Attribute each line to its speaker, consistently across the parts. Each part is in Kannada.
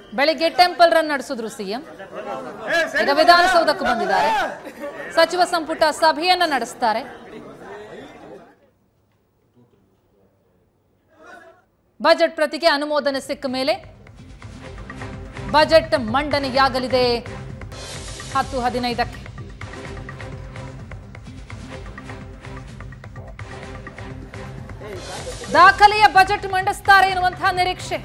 Speaker 1: ಬೆಳಿಗ್ಗೆ ಟೆಂಪಲ್ ರನ್ ನಡೆಸಿದ್ರು ಸಿಎಂ ಈಗ ವಿಧಾನಸೌಧಕ್ಕೂ ಬಂದಿದ್ದಾರೆ ಸಚಿವ ಸಂಪುಟ ಸಭೆಯನ್ನ ನಡೆಸ್ತಾರೆ ಬಜೆಟ್ ಪ್ರತಿಗೆ ಅನುಮೋದನೆ ಸಿಕ್ಕ ಮೇಲೆ ಬಜೆಟ್ ಮಂಡನೆಯಾಗಲಿದೆ ಹತ್ತು ಹದಿನೈದಕ್ಕೆ ದಾಖಲೆಯ ಬಜೆಟ್ ಮಂಡಿಸ್ತಾರೆ ಎನ್ನುವಂತಹ ನಿರೀಕ್ಷೆ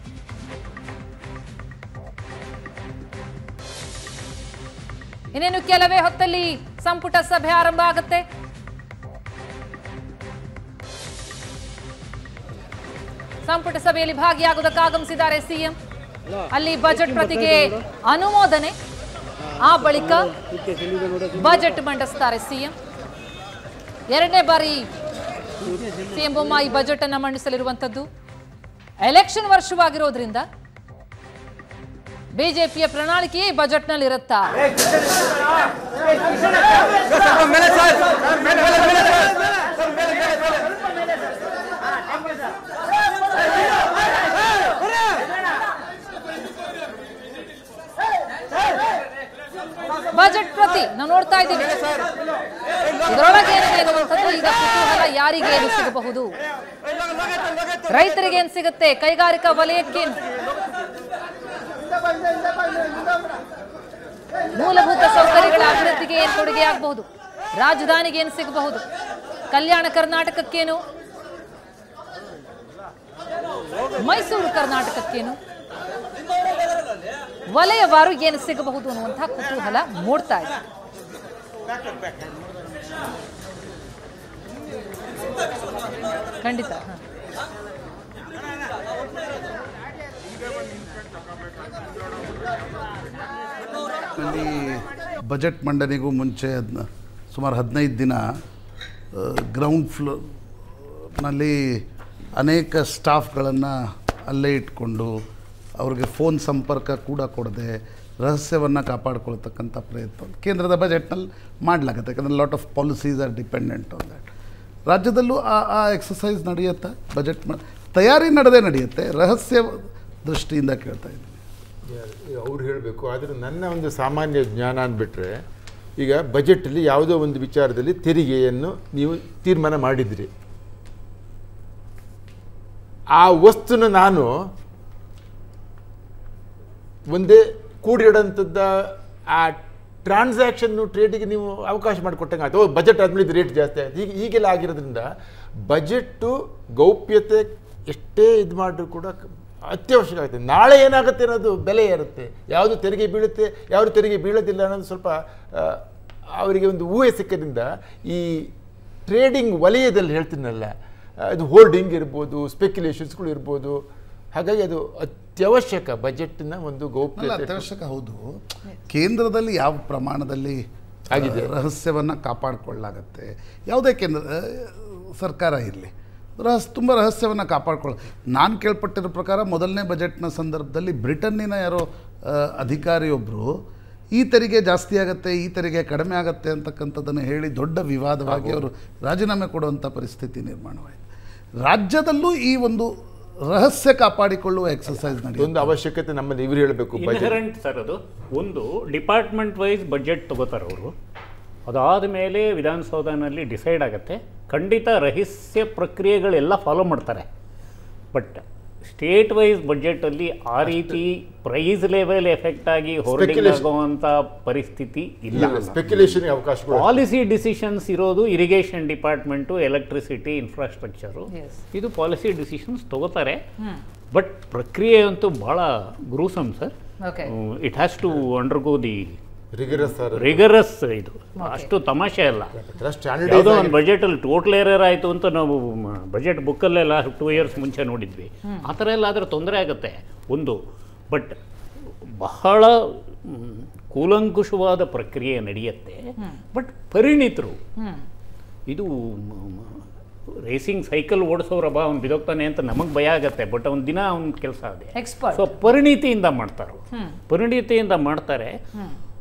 Speaker 1: ಇನ್ನೇನು ಕೆಲವೇ ಹೊತ್ತಲ್ಲಿ ಸಂಪುಟ ಸಭೆ ಆರಂಭ ಆಗುತ್ತೆ ಸಂಪುಟ ಸಭೆಯಲ್ಲಿ ಭಾಗಿಯಾಗುವುದಕ್ಕೆ ಆಗಮಿಸಿದ್ದಾರೆ ಸಿಎಂ ಅಲ್ಲಿ ಬಜೆಟ್ ಪ್ರತಿಗೆ ಅನುಮೋದನೆ ಆ ಬಳಿಕ ಬಜೆಟ್ ಮಂಡಿಸ್ತಾರೆ ಸಿಎಂ ಎರಡನೇ ಬಾರಿ ಸಿಎಂ ಬೊಮ್ಮಾಯಿ ಬಜೆಟ್ ಅನ್ನ ಮಂಡಿಸಲಿರುವಂತದ್ದು ಎಲೆಕ್ಷನ್ ವರ್ಷವಾಗಿರೋದ್ರಿಂದ ಬಿಜೆಪಿಯ ಪ್ರಣಾಳಿಕೆ ಬಜೆಟ್ ನಲ್ಲಿ ಇರುತ್ತಾ ಬಜೆಟ್ ಪ್ರತಿ ನಾವು ನೋಡ್ತಾ ಇದ್ದೀವಿ ಇದರೊಳಗೆ ಏನಿದೆ ಅನ್ನುವಂಥದ್ದು ಈಗ ಕುತೂಹಲ ಯಾರಿಗೆ ಏನು ಸಿಗಬಹುದು ರೈತರಿಗೆ ಏನ್ ಸಿಗುತ್ತೆ ಕೈಗಾರಿಕಾ ವಲಯಕ್ಕೇನು ಮೂಲಭೂತ ಸೌಕರ್ಯಗಳ ಅಭಿವೃದ್ಧಿಗೆ ಏನು ಕೊಡುಗೆ ಆಗಬಹುದು ರಾಜಧಾನಿಗೆ ಏನು ಸಿಗಬಹುದು ಕಲ್ಯಾಣ ಕರ್ನಾಟಕಕ್ಕೇನು ಮೈಸೂರು ಕರ್ನಾಟಕಕ್ಕೇನು ವಲಯವಾರು ಏನು ಸಿಗಬಹುದು ಅನ್ನುವಂತಹ ಕುತೂಹಲ ಮೂಡ್ತಾ ಇದೆ ಖಂಡಿತ ಹ.
Speaker 2: ಅಲ್ಲಿ ಬಜೆಟ್ ಮಂಡನೆಗೂ ಮುಂಚೆ ಅದ್ನ- ಸುಮಾರು ಹದಿನೈದು ದಿನ ಗ್ರೌಂಡ್ ಫ್ಲೋರ್ನಲ್ಲಿ ಅನೇಕ ಸ್ಟಾಫ್ಗಳನ್ನು ಅಲ್ಲೇ ಇಟ್ಕೊಂಡು ಅವ್ರಿಗೆ ಫೋನ್ ಸಂಪರ್ಕ ಕೂಡ ಕೊಡದೆ ರಹಸ್ಯವನ್ನು ಕಾಪಾಡ್ಕೊಳ್ತಕ್ಕಂಥ ಪ್ರಯತ್ನ ಕೇಂದ್ರದ ಬಜೆಟ್ನಲ್ಲಿ ಮಾಡಲಾಗುತ್ತೆ ಯಾಕಂದರೆ lot of policies are dependent on that ರಾಜ್ಯದಲ್ಲೂ ಆ ಆ ಎಕ್ಸಸೈಸ್ ನಡೆಯುತ್ತೆ ಬಜೆಟ್ ಮ ತಯಾರಿ ನಡೆದೇ ನಡೆಯುತ್ತೆ ರಹಸ್ಯ ದೃಷ್ಟಿಯಿಂದ ಕೇಳ್ತಾ ಇದ್ದೀನಿ
Speaker 3: ಅವ್ರು ಹೇಳಬೇಕು ಆದರೆ ನನ್ನ ಒಂದು ಸಾಮಾನ್ಯ ಜ್ಞಾನ ಅಂದ್ಬಿಟ್ರೆ ಈಗ ಬಜೆಟಲ್ಲಿ ಯಾವುದೋ ಒಂದು ವಿಚಾರದಲ್ಲಿ ತೆರಿಗೆಯನ್ನು ನೀವು ತೀರ್ಮಾನ ಮಾಡಿದ್ರಿ ಆ ವಸ್ತುನ ನಾನು ಒಂದೇ ಕೂಡಿಡಂಥದ್ದ ಆ ಟ್ರಾನ್ಸಾಕ್ಷನ್ನು ಟ್ರೇಡಿಗೆ ನೀವು ಅವಕಾಶ ಮಾಡಿಕೊಟ್ಟಂಗೆ ಆಯ್ತು ಓ ಬಜೆಟ್ ಆದಮೇಲೆ ಇದು ರೇಟ್ ಜಾಸ್ತಿ ಆಯ್ತು ಹೀಗೆ ಹೀಗೆಲ್ಲ ಆಗಿರೋದ್ರಿಂದ ಬಜೆಟ್ಟು ಗೌಪ್ಯತೆ ಎಷ್ಟೇ ಇದು ಮಾಡಿದ್ರು ಕೂಡ ಅತ್ಯವಶ್ಯಕ ಆಗುತ್ತೆ ನಾಳೆ ಏನಾಗುತ್ತೆ ಅನ್ನೋದು ಬೆಲೆ ಇರುತ್ತೆ ಯಾವುದು ತೆರಿಗೆ ಬೀಳುತ್ತೆ ಯಾವುದು ತೆರಿಗೆ ಬೀಳೋದಿಲ್ಲ ಅನ್ನೋದು ಸ್ವಲ್ಪ ಆ, ಅವರಿಗೆ ಒಂದು ಊಹೆ ಸಿಕ್ಕದ್ರಿಂದ ಈ ಟ್ರೇಡಿಂಗ್ ವಲಯದಲ್ಲಿ ಹೇಳ್ತೀನಲ್ಲ ಆ, ಇದು ಹೋಲ್ಡಿಂಗ್ ಇರ್ಬೋದು ಸ್ಪೆಕ್ಯುಲೇಷನ್ಸ್ಗಳು ಇರ್ಬೋದು ಹಾಗಾಗಿ ಅದು ಅತ್ಯವಶ್ಯಕ ಬಜೆಟ್ನ ಒಂದು
Speaker 2: ಅಲ್ಲ
Speaker 3: ಗೌಪ್ಯತೆ
Speaker 2: ಅತ್ಯವಶ್ಯಕ ಹೌದು ಕೇಂದ್ರದಲ್ಲಿ ಯಾವ ಪ್ರಮಾಣದಲ್ಲಿ
Speaker 3: ಆಗಿದೆ.
Speaker 2: ರಹಸ್ಯವನ್ನು ಕಾಪಾಡಿಕೊಳ್ಳಾಗತ್ತೆ ಯಾವುದೇ ಕೇಂದ್ರ ಆ, ಸರ್ಕಾರ ಇರಲಿ ರಹಸ್ ತುಂಬ ರಹಸ್ಯವನ್ನು ಕಾಪಾಡ್ಕೊಳ್ಳ ನಾನು ಕೇಳ್ಪಟ್ಟಿರೋ ಪ್ರಕಾರ ಮೊದಲನೇ ಬಜೆಟ್ನ ಸಂದರ್ಭದಲ್ಲಿ ಬ್ರಿಟನ್ನಿನ ಯಾರೋ ಆ, ಅಧಿಕಾರಿಯೊಬ್ಬರು ಈ ತೆರಿಗೆ ಜಾಸ್ತಿ ಆಗುತ್ತೆ ಈ ತೆರಿಗೆ ಕಡಿಮೆ ಆಗುತ್ತೆ ಅಂತಕ್ಕಂಥದ್ದನ್ನು ಹೇಳಿ ದೊಡ್ಡ ವಿವಾದವಾಗಿ ಅವರು ರಾಜೀನಾಮೆ ಕೊಡುವಂಥ ಪರಿಸ್ಥಿತಿ ನಿರ್ಮಾಣವಾಯಿತು ರಾಜ್ಯದಲ್ಲೂ ಈ ಒಂದು ರಹಸ್ಯ ಕಾಪಾಡಿಕೊಳ್ಳುವ ಎಕ್ಸಸೈಸ್ ನಡೆಯುತ್ತೆ
Speaker 3: ಒಂದು ಅವಶ್ಯಕತೆ ನಮ್ಮಲ್ಲಿ ಇವ್ರು ಹೇಳಬೇಕು ಬಜೆಟ್
Speaker 4: ಇನ್ಹರೆಂಟ್ ಸರ್ ಅದು ಒಂದು ಡಿಪಾರ್ಟ್ಮೆಂಟ್ ವೈಸ್ ಬಜೆಟ್ ತಗೋತಾರೆ ಅವರು ಅದಾದ ಮೇಲೆ ವಿಧಾನಸೌಧನಲ್ಲಿ ಡಿಸೈಡ್ ಆಗುತ್ತೆ ಖಂಡಿತ ರಹಸ್ಯ ಪ್ರಕ್ರಿಯೆಗಳೆಲ್ಲ ಫಾಲೋ ಮಾಡ್ತಾರೆ ಬಟ್ ಸ್ಟೇಟ್ ವೈಸ್ ಬಜೆಟಲ್ಲಿ ಆ ರೀತಿ ಪ್ರೈಸ್ ಲೆವೆಲ್ ಎಫೆಕ್ಟ್ ಆಗಿ ಹೊರಡಿಂಗ್
Speaker 3: Speculation.
Speaker 4: ಆಗುವಂಥ ಪರಿಸ್ಥಿತಿ ಇಲ್ಲ
Speaker 3: ಸ್ಪೆಕ್ಯುಲೇಷನ್ ಅವಕಾಶಗಳು
Speaker 4: ಪಾಲಿಸಿ ಡಿಸಿಷನ್ಸ್ ಇರೋದು irrigation department electricity infrastructure
Speaker 1: Yes.
Speaker 4: ಇದು ಪಾಲಿಸಿ ಡಿಸಿಷನ್ಸ್ ತಗೋತಾರೆ ಬಟ್ ಪ್ರಕ್ರಿಯೆ ಅಂತೂ ಭಾಳ gruesome sir
Speaker 1: okay
Speaker 4: it has to undergo the
Speaker 3: rigorous sir
Speaker 4: rigorous ಇದು ಅಷ್ಟು ತಮಾಷೆ ಅಲ್ಲ ಯಾವುದೋ
Speaker 3: ಸ್ಟ್ಯಾಂಡರ್ಡೈಸ್
Speaker 4: ಒಂದು ಬಜೆಟಲ್ಲಿ ಟೋಟಲ್ ಏರರ್ ಆಯಿತು ಅಂತ ನಾವು ಬಜೆಟ್ ಬುಕ್ಕಲ್ಲೆಲ್ಲ ಟೂ ಇಯರ್ಸ್ ಮುಂಚೆ ನೋಡಿದ್ವಿ ಆ ಥರ ಎಲ್ಲ ಆದರೆ ತೊಂದರೆ ಆಗುತ್ತೆ ಒಂದು ಬಟ್ ಬಹಳ ಮ್, ಕೂಲಂಕುಷವಾದ ಪ್ರಕ್ರಿಯೆ ನಡೆಯುತ್ತೆ ಬಟ್ ಪರಿಣಿತರು
Speaker 1: ಹ್ಮ್
Speaker 4: ಇದು ರೇಸಿಂಗ್ ಸೈಕಲ್ ಓಡಿಸೋರಬ್ಬ ಅವ್ನು ಬಿದೋಗ್ತಾನೆ ಅಂತ ನಮಗೆ ಭಯ ಆಗತ್ತೆ ಬಟ್ ಅವ್ನ ದಿನ ಅವ್ನ ಕೆಲಸ ಅದೇ
Speaker 1: ಎಕ್ಸ್ಪರ್ಟ್
Speaker 4: ಸೊ ಪರಿಣಿತಿಯಿಂದ ಮಾಡ್ತಾರೆ ಪರಿಣಿತಿಯಿಂದ ಮಾಡ್ತಾರೆ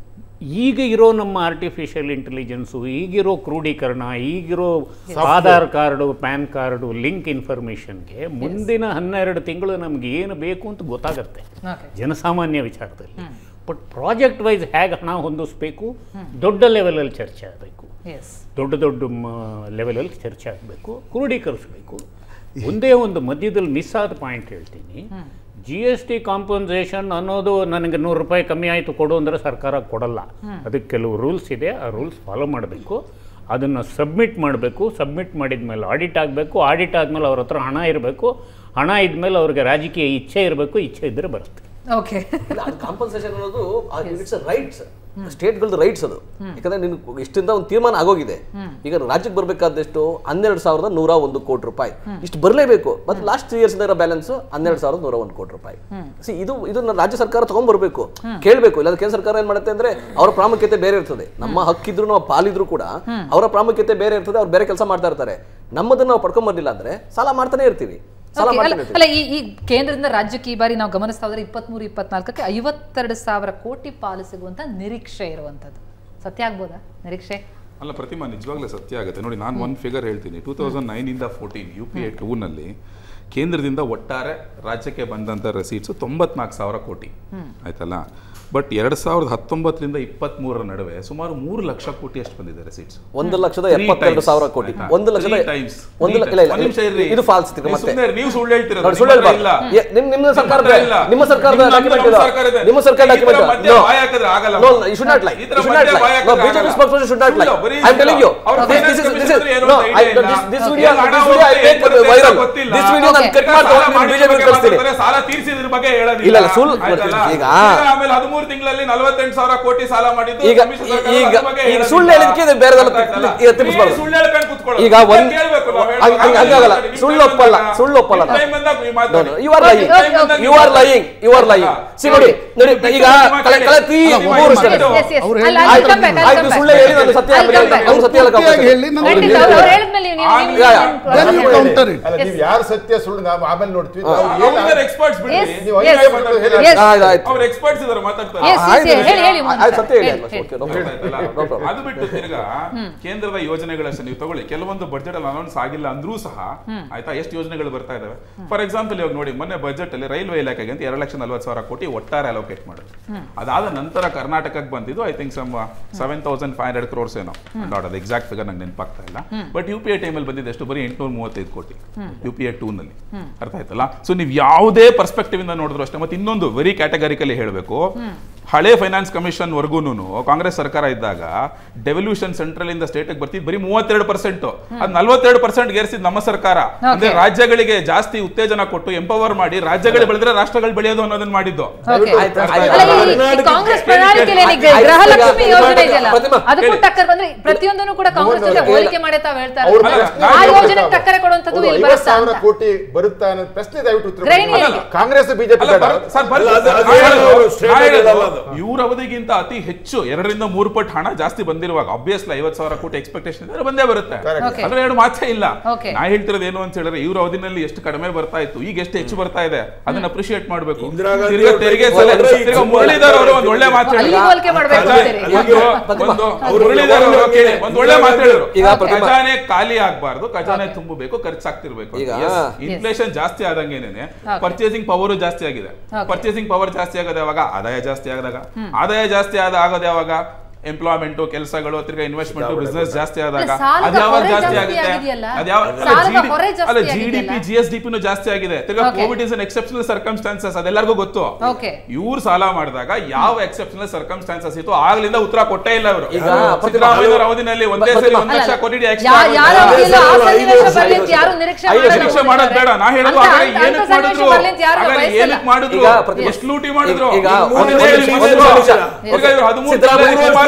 Speaker 4: ಈಗ ಇರೋ ನಮ್ಮ ಆರ್ಟಿಫಿಷಿಯಲ್ ಇಂಟೆಲಿಜೆನ್ಸು ಈಗಿರೋ ಕ್ರೋಢೀಕರಣ ಈಗಿರೋ Aadhaar card PAN card link ಇನ್ಫಾರ್ಮೇಷನ್ಗೆ ಮುಂದಿನ ಹನ್ನೆರಡು ತಿಂಗಳು ನಮ್ಗೆ ಏನು ಬೇಕು ಅಂತ ಗೊತ್ತಾಗತ್ತೆ
Speaker 1: ಓಕೆ
Speaker 4: ಜನಸಾಮಾನ್ಯ ವಿಚಾರದಲ್ಲಿ ಬಟ್ ಪ್ರಾಜೆಕ್ಟ್ ವೈಸ್ ಹೇಗೆ ಹಣ ಹೊಂದಿಸ್ಬೇಕು ದೊಡ್ಡ ಲೆವೆಲಲ್ಲಿ ಚರ್ಚೆ ಆಗಬೇಕು
Speaker 1: ಎಸ್
Speaker 4: ದೊಡ್ಡ ದೊಡ್ಡ ಲೆವೆಲಲ್ಲಿ ಚರ್ಚೆ ಆಗಬೇಕು ಕ್ರೋಢೀಕರಿಸಬೇಕು ಒಂದೇ ಒಂದು ಮಧ್ಯದಲ್ಲಿ ಮಿಸ್ ಆದ ಪಾಯಿಂಟ್ ಹೇಳ್ತೀನಿ ಜಿ ಎಸ್ ಟಿ ಕಾಂಪನ್ಸೇಷನ್ ಅನ್ನೋದು ನನಗೆ ನೂರು ರೂಪಾಯಿ ಕಮ್ಮಿ ಆಯಿತು ಕೊಡು ಅಂದರೆ ಸರ್ಕಾರ ಕೊಡಲ್ಲ ಅದಕ್ಕೆ ಕೆಲವು ರೂಲ್ಸ್ ಇದೆ ಆ ರೂಲ್ಸ್ ಫಾಲೋ ಮಾಡಬೇಕು ಅದನ್ನು ಸಬ್ಮಿಟ್ ಮಾಡಬೇಕು ಸಬ್ಮಿಟ್ ಮಾಡಿದ ಮೇಲೆ ಆಡಿಟ್ ಆಗಬೇಕು ಆಡಿಟ್ ಆದಮೇಲೆ ಅವ್ರ ಹತ್ರ ಹಣ ಇರಬೇಕು ಹಣ ಇದ್ಮೇಲೆ ಅವ್ರಿಗೆ ರಾಜಕೀಯ ಇಚ್ಛೆ ಇರಬೇಕು ಇಚ್ಛೆ ಇದ್ದರೆ ಬರುತ್ತೆ
Speaker 1: ಓಕೆ
Speaker 5: ಇಲ್ಲ ಅದು ಕಾಂಪನ್ಸೇಷನ್ ಅನ್ನೋದು ಇಟ್ಸ್ ರೈಟ್ಸ್ ಸ್ಟೇಟ್ಗಳದ್ದು ರೈಟ್ಸ್ ಅದು ಯಾಕಂದ್ರೆ ನಿನ್ ಇಷ್ಟಿಂದ ಒಂದು ತೀರ್ಮಾನ ಆಗೋಗಿದೆ ಈಗ ರಾಜ್ಯಕ್ಕೆ ಬರಬೇಕಾದಷ್ಟು ಹನ್ನೆರಡು ಸಾವಿರದ ನೂರ ಒಂದು ಕೋಟಿ ರೂಪಾಯಿ ಇಷ್ಟು ಬರಲೇಬೇಕು ಮತ್ತೆ ಲಾಸ್ಟ್ ತ್ರೀ ಇಯರ್ಸ್ ಇರೋ ಬ್ಯಾಲೆನ್ಸ್ ಹನ್ನೆರಡು ಸಾವಿರದ ನೂರ ಒಂದು ಕೋಟಿ ರೂಪಾಯಿ ಸಿ ಇದು ಇದನ್ನ ರಾಜ್ಯ ಸರ್ಕಾರ ತಗೊಂಡ್ಬರ್ಬೇಕು ಕೇಳಬೇಕು ಇಲ್ಲ ಕೇಂದ್ರ ಸರ್ಕಾರ ಏನ್ ಮಾಡುತ್ತೆ ಅಂದ್ರೆ ಅವರ ಪ್ರಾಮುಖ್ಯತೆ ಬೇರೆ ಇರ್ತದೆ ನಮ್ಮ ಹಕ್ಕಿದ್ರು ನಾವು ಪಾಲಿದ್ರು ಕೂಡ ಅವರ ಪ್ರಾಮುಖ್ಯತೆ ಬೇರೆ ಇರ್ತದೆ ಅವ್ರು ಬೇರೆ ಕೆಲಸ ಮಾಡ್ತಾ ಇರ್ತಾರೆ ನಮ್ಮದನ್ನ ನಾವು ಪಡ್ಕೊಂಡ್ ಬರ್ಲಿಲ್ಲ ಅಂದ್ರೆ ಸಾಲ ಮಾಡ್ತಾನೆ ಇರ್ತೀವಿ ಸಾಲ
Speaker 1: Okay, ಅಲ್ಲ
Speaker 5: ಮಾಡ್ತಾನೆ ಇರ್ತೀವಿ
Speaker 1: ಅಲ್ಲ ಈ ಈ ಕೇಂದ್ರದಿಂದ ರಾಜ್ಯಕ್ಕೆ ಈ ಬಾರಿ ನಾವು ಗಮನಿಸ್ತಾ ಹೋದ್ರೆ ಇಪ್ಪತ್ಮೂರು ಇಪ್ಪತ್ನಾಲ್ಕಕ್ಕೆ ಐವತ್ತೆರಡು ಸಾವಿರ ಕೋಟಿ ಪಾಲು ಸಿಗುವಂತ ನಿರೀಕ್ಷೆ ಇರುವಂತದ್ದು ಸತ್ಯ ಆಗ್ಬೋದಾ ನಿರೀಕ್ಷೆ
Speaker 6: ಅಲ್ಲ ಪ್ರತಿಮಾ ನಿಜವಾಗ್ಲೂ ಸತ್ಯ ಆಗುತ್ತೆ ನೋಡಿ ನಾನು ಒಂದು ಫಿಗರ್ ಹೇಳ್ತೀನಿ ಟೂ ತೌಸಂಡ್ ನೈನಿಂದ ಫೋರ್ಟೀನ್ ಯು ಪಿ ಎ ಟೂನಲ್ಲಿ ಕೇಂದ್ರದಿಂದ ಒಟ್ಟಾರೆ ರಾಜ್ಯಕ್ಕೆ ಬಂದಂಥ ರೆಸೀಟ್ಸು ತೊಂಬತ್ನಾಲ್ಕು ಸಾವಿರ ಕೋಟಿ ಆಯ್ತಲ್ಲ ಬಟ್ ಎರಡು ಸಾವಿರದ ಹತ್ತೊಂಬತ್ತರಿಂದ ಇಪ್ಪತ್ತ್ಮೂರರ ನಡುವೆ ಸುಮಾರು ಮೂರು ಲಕ್ಷ ಕೋಟಿ ಅಷ್ಟು ಬಂದಿದೆ ರೆಸೀಟ್ಸ್
Speaker 5: ಒಂದು ಲಕ್ಷದ ಎಪ್ಪತ್ತೆರಡು ಸಾವಿರ ಕೋಟಿ ಒಂದು ಲಕ್ಷದ ಒಂದು ಲ- ಇಲ್ಲ ಇಲ್ಲ ಇದು ಫಾಲ್ಸ್ ಮತ್ತೆ
Speaker 6: ನೀವು ಸುಳ್ಳು ಹೇಳ್ತೀರ
Speaker 5: ನೋಡಿ, ಸುಳ್ಳು ಹೇಳ್ಬಾರ್ದು. ಏ, ನಿಮ್- ನಿಮ್ಮ ಸರ್ಕಾರದ ನಿಮ್ಮ ಸರ್ಕಾರದ document ಇದು. ನಿಮ್ಮ ಸರ್ಕಾರ document ಇದು. No. No, no, you should not lie. You should not lie. No, BJP spokesperson should not lie. I'm telling you. This- this is- this is- no, I- this- this video- this video I make viral. This video ನಾನು
Speaker 1: Okay.
Speaker 5: cut ಮಾಡ್ಕೊಂಡು BJP ಗೆ ಕಳಿಸ್ತೀನಿ.
Speaker 6: ಸಾಲ ತೀರಿಸಿದ್ರ ಬಗ್ಗೆ ಹೇಳೋದಿಲ್ಲ
Speaker 5: ಇಲ್ಲ, ಇಲ್ಲ, ಸುಳ್ಳು-
Speaker 6: ಆಯ್ತಲ್ಲ?
Speaker 5: ಈಗ-
Speaker 6: ಆಮೇಲೆ ಹದಿಮೂರು ತಿಂಗಳಲ್ಲಿ ನಲವತ್ತೆಂಟು ಸಾವಿರ ಕೋಟಿ ಸಾಲ ಮಾಡಿದ್ದು
Speaker 5: ಈಗ
Speaker 6: ಸಮ್ಮಿಶ್ರ ಸರ್ಕಾರ
Speaker 5: ಈಗ
Speaker 6: ಅದ್ರ ಬಗ್ಗೆ
Speaker 5: ಈಗ
Speaker 6: ಹೇಳೋದಿಲ್ಲ.
Speaker 5: ಸುಳ್ಳು ಹೇಳಿದ್ಕೆ ಇದು ಬೇರೆದೆಲ್ಲ
Speaker 6: ಅರ್ಥ ಆಯ್ತಲ್ಲ?
Speaker 5: ಈಗ ತಿರ್ಗಿಸ್ಬಾರ್ದು.
Speaker 6: ನೀವು ಸುಳ್ಳು ಹೇಳ್ಕೊಂಡು ಕೂತ್ಕೊಳ್ಳೋದು.
Speaker 5: ಈಗ ಒಂದ್
Speaker 6: ಕೇಳ್ಬೇಕು ನಾವು ಹೇಳೋದು.
Speaker 5: ಹಂಗ್- ಹಂಗ್- ಹಂಗಾಗಲ್ಲ.
Speaker 6: ನಿಮ್ಮ
Speaker 5: ಸುಳ್ಳು
Speaker 6: time
Speaker 5: ಒಪ್ಪಲ್ಲ.
Speaker 6: ಬಂದಾಗ-
Speaker 5: ಸುಳ್ಳು ಒಪ್ಪಲ್ಲ
Speaker 6: ನಿಮ್ಮ
Speaker 5: ನಾನು.
Speaker 6: time ಬಂದಾಗ ನೀವು
Speaker 5: No,
Speaker 6: ಮಾತಾಡಿ.
Speaker 5: no, you are lying.
Speaker 6: ನಿಮ್ಮ time ಬಂದಾಗ
Speaker 5: You are lying. You are lying. See ನೋಡಿ ನೋಡಿ ಈಗ ಕಳೆ ಕಳೆ ತೀ ಮೂರು ವರ್ಷ
Speaker 1: Yes, yes, yes.
Speaker 2: ಅವ್ರು
Speaker 1: ಅಲ್ಲ,
Speaker 2: ಹೇಳಿದ್ದು
Speaker 1: I'll come back, I'll
Speaker 5: ಆಯ್ತು
Speaker 1: come
Speaker 5: ಸುಳ್ಳು
Speaker 1: back.
Speaker 5: ಹೇಳಿ ನಾನು ಸತ್ಯ
Speaker 1: I'll come back.
Speaker 5: ಅವ್ನು ಸತ್ಯ ಹೇಳಕ್
Speaker 2: ಪೂರ್ತಿಯಾಗಿ
Speaker 5: ಅವಕಾಶ
Speaker 2: ಹೇಳಿ ನಾನು
Speaker 1: ಖಂಡಿತ, ಅವ್ರು ಅವ್ರು ಹೇಳಿದ್ಮೇಲೆ ನೀವು- ನೀವು- ನೀವು-
Speaker 5: ಯಾ, ಯಾ.
Speaker 1: ನೀವು-
Speaker 2: Then you counter it.
Speaker 3: ಅಲ್ಲ ನೀವು ಯಾರು ಸತ್ಯ ಸುಳ್ಳು ನಾವು ಆಮೇಲೆ ನೋಡ್ತೀವಿ ನಾವು
Speaker 6: ಅವ್ರು
Speaker 3: ಏನ-
Speaker 6: ಇದ್ದಾರೆ experts ಬಿಡ್ರಿ.
Speaker 1: Yes,
Speaker 3: ನೀವು
Speaker 1: yes.
Speaker 3: ಅನ್ಯಾಯ ಮಾಡೋದು ಹೇಳಿ.
Speaker 1: Yes.
Speaker 5: ಆಯ್ತು ಆಯ್ತು
Speaker 6: ಅವ್ರು ಎಕ್ಸ್ಪರ್ಟ್ಸ್ ಇದಾರೆ ಮಾತಾಡ್ತಾರೆ
Speaker 1: Yes, yes, yes. ಹೇಳಿ ಹೇಳಿ
Speaker 5: ಆಯ್ತು
Speaker 1: ಮೋಹನ್
Speaker 5: ಸತ್ಯ ಹೇಳಿ
Speaker 1: ಹೇಳಿ,
Speaker 5: ಅಲ್ವಾ?
Speaker 1: ಹೇಳಿ.
Speaker 5: Okay, no problem.
Speaker 6: ಆಯ್ತಲ್ಲ?
Speaker 5: No problem.
Speaker 6: ಅದು ಬಿಟ್ಟು ತಿರ್ಗಾ ಕೇಂದ್ರದ ಯೋಜನೆಗಳಷ್ಟೇ ನೀವು ತಗೊಳ್ಳಿ ಕೆಲವೊಂದು ಬಜೆಟ್ ಅಲ್ಲಿ ಅನೌನ್ಸ್ ಆಗಿಲ್ಲ ಅಂದ್ರೂ ಸಹ ಆಯ್ತಾ ಎಷ್ಟು ಯೋಜನೆಗಳು ಬರ್ತಾ ಇದಾವೆ ಫಾರ್ ಎಕ್ಸಾಂಪಲ್ ಇವಾಗ ನೋಡಿ ಮೊನ್ನೆ ಬಜೆಟ್ ಅಲ್ಲಿ ರೈಲ್ವೆ ಇಲಾಖೆಗೆ ಅಂತ ಎರಡು ಲಕ್ಷ ನಲ್ವತ್ತು ಸಾವಿರ ಕೋಟಿ ಒಟ್ಟಾರೆ ಅಲೋಕೇಟ್ ಮಾಡಿದ್ರು ಅದಾದ ನಂತರ ಕರ್ನಾಟಕಕ್ಕೆ ಬಂದಿದ್ದು I think some seven thousand five hundred crores ಏನೋ ನಾಟ್ ಅದು ಎಕ್ಸಾಕ್ಟ್ ಫಿಗರ್ ನಂಗೆ ನೆನಪಾಗ್ತಾ ಇಲ್ಲ ಬಟ್ ಯು ಪಿ ಐ ಟೈಮಲ್ಲಿ ಬಂದಿದ್ದು ಎಷ್ಟು ಬರೀ ಎಂಟುನೂರ ಮೂವತ್ತೈದು ಕೋಟಿ ಯು ಪಿ ಐ ಟೂನಲ್ಲಿ ಅರ್ಥ ಆಯ್ತಲ್ಲ ಸೊ ನೀವು ಯಾವುದೇ ಪರ್ಸ್ಪೆಕ್ಟಿವ್ ಇಂದ ನೋಡಿದ್ರು ಅಷ್ಟೇ ಮತ್ತೆ ಇನ್ನೊಂದು ವೆರಿ ಕ್ಯಾಟಗರಿಕಲಿ ಹೇಳಬೇಕು ಹಳೆ ಫೈನಾನ್ಸ್ ಕಮಿಷನ್ ವರ್ಗೂನು ಕಾಂಗ್ರೆಸ್ ಸರ್ಕಾರ ಇದ್ದಾಗ ಡೆವಲ್ಯೂಷನ್ ಸೆಂಟ್ರಲ್ ಇಂದ ಸ್ಟೇಟ್ ಬರ್ತಿದ್ ಬರೀ ಮೂವತ್ತೆರಡು ಪರ್ಸೆಂಟ್ ಅದ್ ನಲ್ವತ್ತೆರಡು ಪರ್ಸೆಂಟ್ ಗೇರಿಸಿದ್ ನಮ್ಮ ಸರ್ಕಾರ ಅಂದ್ರೆ ರಾಜ್ಯಗಳಿಗೆ ಜಾಸ್ತಿ ಉತ್ತೇಜನ ಕೊಟ್ಟು ಎಂಪವರ್ ಮಾಡಿ ರಾಜ್ಯಗಳು ಬೆಳೆದ್ರೆ ರಾಷ್ಟ್ರಗಳು ಬೆಳೆಯೋದು ಅನ್ನೋದನ್ನ ಮಾಡಿದ್ದು
Speaker 1: Okay.
Speaker 5: ಆಯ್ತು,
Speaker 1: ಅಲ್ಲ,
Speaker 5: ಆಯ್ತು.
Speaker 1: ಈ- ಈ ಕಾಂಗ್ರೆಸ್
Speaker 6: ಕೇಳಿ,
Speaker 1: ಪ್ರಣಾಳಿಕೆಯಲ್ಲಿ
Speaker 6: ಕೇಳಿ.
Speaker 1: ಏನಿದೆ?
Speaker 5: ಆಯ್ತು,
Speaker 1: ಗೃಹಲಕ್ಷ್ಮಿ
Speaker 5: ಈಗ
Speaker 1: ಯೋಜನೆ ಇದೆಯಲ್ಲ
Speaker 5: ಪ್ರತಿಮಾ,
Speaker 1: ಅದಕ್ಕೂ
Speaker 6: ಹೇಳಿ.
Speaker 1: ಟಕ್ಕರ್ ಬಂದ್ರೆ ಪ್ರತಿಯೊಂದನ್ನು ಕೂಡ ಕಾಂಗ್ರೆಸ್ ಜೊತೆ
Speaker 5: ಇಲ್ಲ.
Speaker 1: ಹೋಲಿಕೆ ಮಾಡೇ ತಾವ್ ಹೇಳ್ತಾರೆ
Speaker 3: ಅವ್ರು
Speaker 6: ಅಲ್ಲ,
Speaker 1: ಆ
Speaker 6: ನಾನು
Speaker 1: ಯೋಜನೆ
Speaker 3: ಹೇಳ್ತಾ
Speaker 1: ಟಕ್ಕರೆ ಕೊಡುವಂತದ್ದು
Speaker 3: ಅವ್ರು
Speaker 1: ಇಲ್ಲಿ
Speaker 3: ಐವತ್ತು
Speaker 1: ಬರುತ್ತಾ
Speaker 3: ಸಾವಿರ
Speaker 1: ಅಂತ
Speaker 3: ಕೋಟಿ ಬರುತ್ತಾ ಅನ್ನೋ ಪ್ರಶ್ನೆ ದಯವಿಟ್ಟು ಉತ್ತರ
Speaker 1: ಗೃಹಿಣಿ
Speaker 3: ಕೊಡಿ.
Speaker 1: ಹೇಗೆ?
Speaker 3: ಕಾಂಗ್ರೆಸ್ ಬಿಜೆಪಿ
Speaker 6: ಅಲ್ಲ, ಬರ್- ಸರ್, ಬರ್-
Speaker 7: ಅಲ್ಲ, ಅದು-
Speaker 6: ನಾ
Speaker 7: ಅದು
Speaker 6: ಹೇಳೋದು-
Speaker 7: ಅವರು straight
Speaker 6: ನಾ
Speaker 7: ಆಗಿ
Speaker 6: ಹೇಳೋದು,
Speaker 7: ಹೇಳಲ್ಲ ಅದು.
Speaker 6: ಇವ್ರ ಅವಧಿಗಿಂತ ಅತಿ ಹೆಚ್ಚು ಎರಡರಿಂದ ಮೂರು ಪಟ್ಟು ಹಣ ಜಾಸ್ತಿ ಬಂದಿರುವಾಗ ಅಬ್ವಿಯಸ್ಲಿ ಐವತ್ ಸಾವಿರ ಕೋಟಿ ಎಕ್ಸ್ಪೆಕ್ಟೇಷನ್ ಇದ್ರೆ ಬಂದೇ ಬರುತ್ತೆ
Speaker 3: Correct.
Speaker 1: Okay.
Speaker 6: ಅದ್ರ ಎರಡು ಮಾತೇ ಇಲ್ಲ
Speaker 1: Okay.
Speaker 6: ನಾ ಹೇಳ್ತಿರೋದು ಏನು ಅಂತ ಹೇಳಿದ್ರೆ ಇವ್ರ ಅವಧಿನಲ್ಲಿ ಎಷ್ಟು ಕಡಿಮೆ ಬರ್ತಾ ಇತ್ತು ಈಗ ಎಷ್ಟು ಹೆಚ್ಚು ಬರ್ತಾ ಇದೆ ಅದನ್ನ ಅಪ್ರಿಶಿಯೇಟ್ ಮಾಡಬೇಕು
Speaker 7: ಇಂದಿರಾ ಗಾಂಧಿ
Speaker 6: ತಿರ್ಗಾ
Speaker 7: ಅವ್ರ
Speaker 6: ತೆರಿಗೆ
Speaker 7: ಬಗ್ಗೆ
Speaker 6: ಸಲ-
Speaker 7: ಒಳ್ಳೆ
Speaker 6: ತಿರ್ಗಾ ಮುರಳೀಧರ್ ಅವರು ಒಂದು ಒಳ್ಳೆ ಮಾತು
Speaker 1: ಅಲ್ಲಿ
Speaker 6: ಹೇಳಿದ್ರು.
Speaker 1: ಹೋಲಿಕೆ ಮಾಡ್ಬೇಕು
Speaker 6: ಖಜಾನೆ-
Speaker 1: ಅಂತೀರಿ.
Speaker 6: ಒಂದು- ಒಂದು ಮುರಳೀಧರ್ ಅವರು ಕೇಳಿ, ಒಂದು ಒಳ್ಳೆ ಮಾತು ಹೇಳಿದ್ರು
Speaker 5: ಈಗ ಪ್ರತಿಮಾ-
Speaker 6: ಖಜಾನೆ ಖಾಲಿ ಆಗ್ಬಾರ್ದು ಖಜಾನೆ ತುಂಬಬೇಕು ಖರ್ಚಾಗ್ತಿರ್ಬೇಕು
Speaker 5: ಈಗ-
Speaker 6: ಇನ್ಫ್ಲೇಷನ್ ಜಾಸ್ತಿ ಆದಂಗೇನೆ
Speaker 1: Okay.
Speaker 6: ಪರ್ಚೇಸಿಂಗ್ ಪವರ್ ಜಾಸ್ತಿ ಆಗಿದೆ
Speaker 1: Okay.
Speaker 6: ಪರ್ಚೇಸಿಂಗ್ ಪವರ್ ಜಾಸ್ತಿ ಆಗೋದು ಯಾವಾಗ ಆದಾಯ ಜಾಸ್ತಿ ಆದಾಗ ಆದಾಯ ಜಾಸ್ತಿ ಆದ ಆಗೋದು ಯಾವಾಗ ಎಂಪ್ಲಾಯ್ಮೆಂಟ್ ಕೆಲಸಗಳು ತಿರ್ಗಾ ಇನ್ವೆಸ್ಟ್ಮೆಂಟ್ ಬಿಸ್ನೆಸ್ ಜಾಸ್ತಿ ಆದಾಗ
Speaker 1: ಅಲ್ಲ, ಸಾಲದ
Speaker 6: ಅದ್ಯಾವಾಗ
Speaker 1: ಹೊರೆ
Speaker 6: ಜಾಸ್ತಿ
Speaker 1: ಜಾಸ್ತಿ
Speaker 6: ಆಗುತ್ತೆ
Speaker 1: ಆಗಿದೆಯಲ್ಲ?
Speaker 6: ಅದ್ಯಾವ
Speaker 1: ಸಾಲದ ಹೊರೆ ಜಾಸ್ತಿ
Speaker 6: ಅಲ್ಲ ಜಿ ಡಿ
Speaker 1: ಆಗಿದೆಯಲ್ಲ?
Speaker 6: ಪಿ ಜಿ ಎಸ್ ಡಿ ಪಿನೂ ಜಾಸ್ತಿ ಆಗಿದೆ ತಿರ್ಗಾ
Speaker 1: Okay.
Speaker 6: COVID is an exceptional circumstances ಅದೆಲ್ಲರಿಗೂ ಗೊತ್ತು
Speaker 1: Okay.
Speaker 6: ಇವ್ರು ಸಾಲ ಮಾಡಿದಾಗ ಯಾವ ಎಕ್ಸೆಪ್ಷನಲ್ ಸರ್ಕಮ್ಸ್ಟಾನ್ಸಸ್ ಇತ್ತು ಆಗ್ಲಿಂದ ಉತ್ತರ ಕೊಟ್ಟೇ ಇಲ್ಲ ಅವರು
Speaker 5: ಈಗ
Speaker 6: ಸಿದ್ದರಾಮಯ್ಯ ಅವಧಿನಲ್ಲಿ ಒಂದೇ ಸರಿ ಒಂದ್ ಲಕ್ಷ ಕೋಟಿ extra
Speaker 1: ಯಾ- ಯಾರ
Speaker 6: ಆಗುತ್ತೆ.
Speaker 1: ಅವಧಿಯಲ್ಲೂ ಆ
Speaker 7: ಐದು
Speaker 1: ಸನ್ನಿವೇಶ
Speaker 7: ವರ್ಷ,
Speaker 1: ಬರ್ಲಿ
Speaker 7: ಐದು
Speaker 1: ಅಂತ ಯಾರು ನಿರೀಕ್ಷೆ
Speaker 5: ಐದು
Speaker 1: ಮಾಡಲ್ಲ
Speaker 6: ನಿರೀಕ್ಷೆ ಮಾಡೋದು ಬೇಡ ನಾ ಹೇಳೋದು
Speaker 1: ಅಂತ-
Speaker 6: ಹಾಗಾದ್ರೆ
Speaker 1: ಅಂತ
Speaker 6: ಏನಕ್ಕೆ
Speaker 1: ಸನ್ನಿವೇಶ
Speaker 6: ಮಾಡಿದ್ರು
Speaker 1: ಬರ್ಲಿ ಅಂತ ಯಾರು
Speaker 6: ಹಾಗಾದ್ರೆ
Speaker 1: ಬಯಸಲ್ಲ.
Speaker 6: ಏನಕ್ಕೆ ಮಾಡಿದ್ರು
Speaker 5: ಈಗ ಪ್ರತಿ-
Speaker 6: ಎಷ್ಟು ಲೂಟಿ ಮಾಡಿದ್ರು
Speaker 5: ಈಗ
Speaker 6: ಈಗ
Speaker 5: ಒಂದು
Speaker 6: ಹೇಳಿ
Speaker 5: ನಿಮಿಷ,
Speaker 6: ಮಾಡಿದ್ರು.
Speaker 5: ಒಂದು ನಿಮಿಷ.
Speaker 6: ಈಗ ಇವ್ರು ಹದಿಮೂರು
Speaker 5: ಸಿದ್ದರಾಮಯ್ಯ
Speaker 6: ತಿಂಗಳಲ್ಲಿ ಸುಮಾರು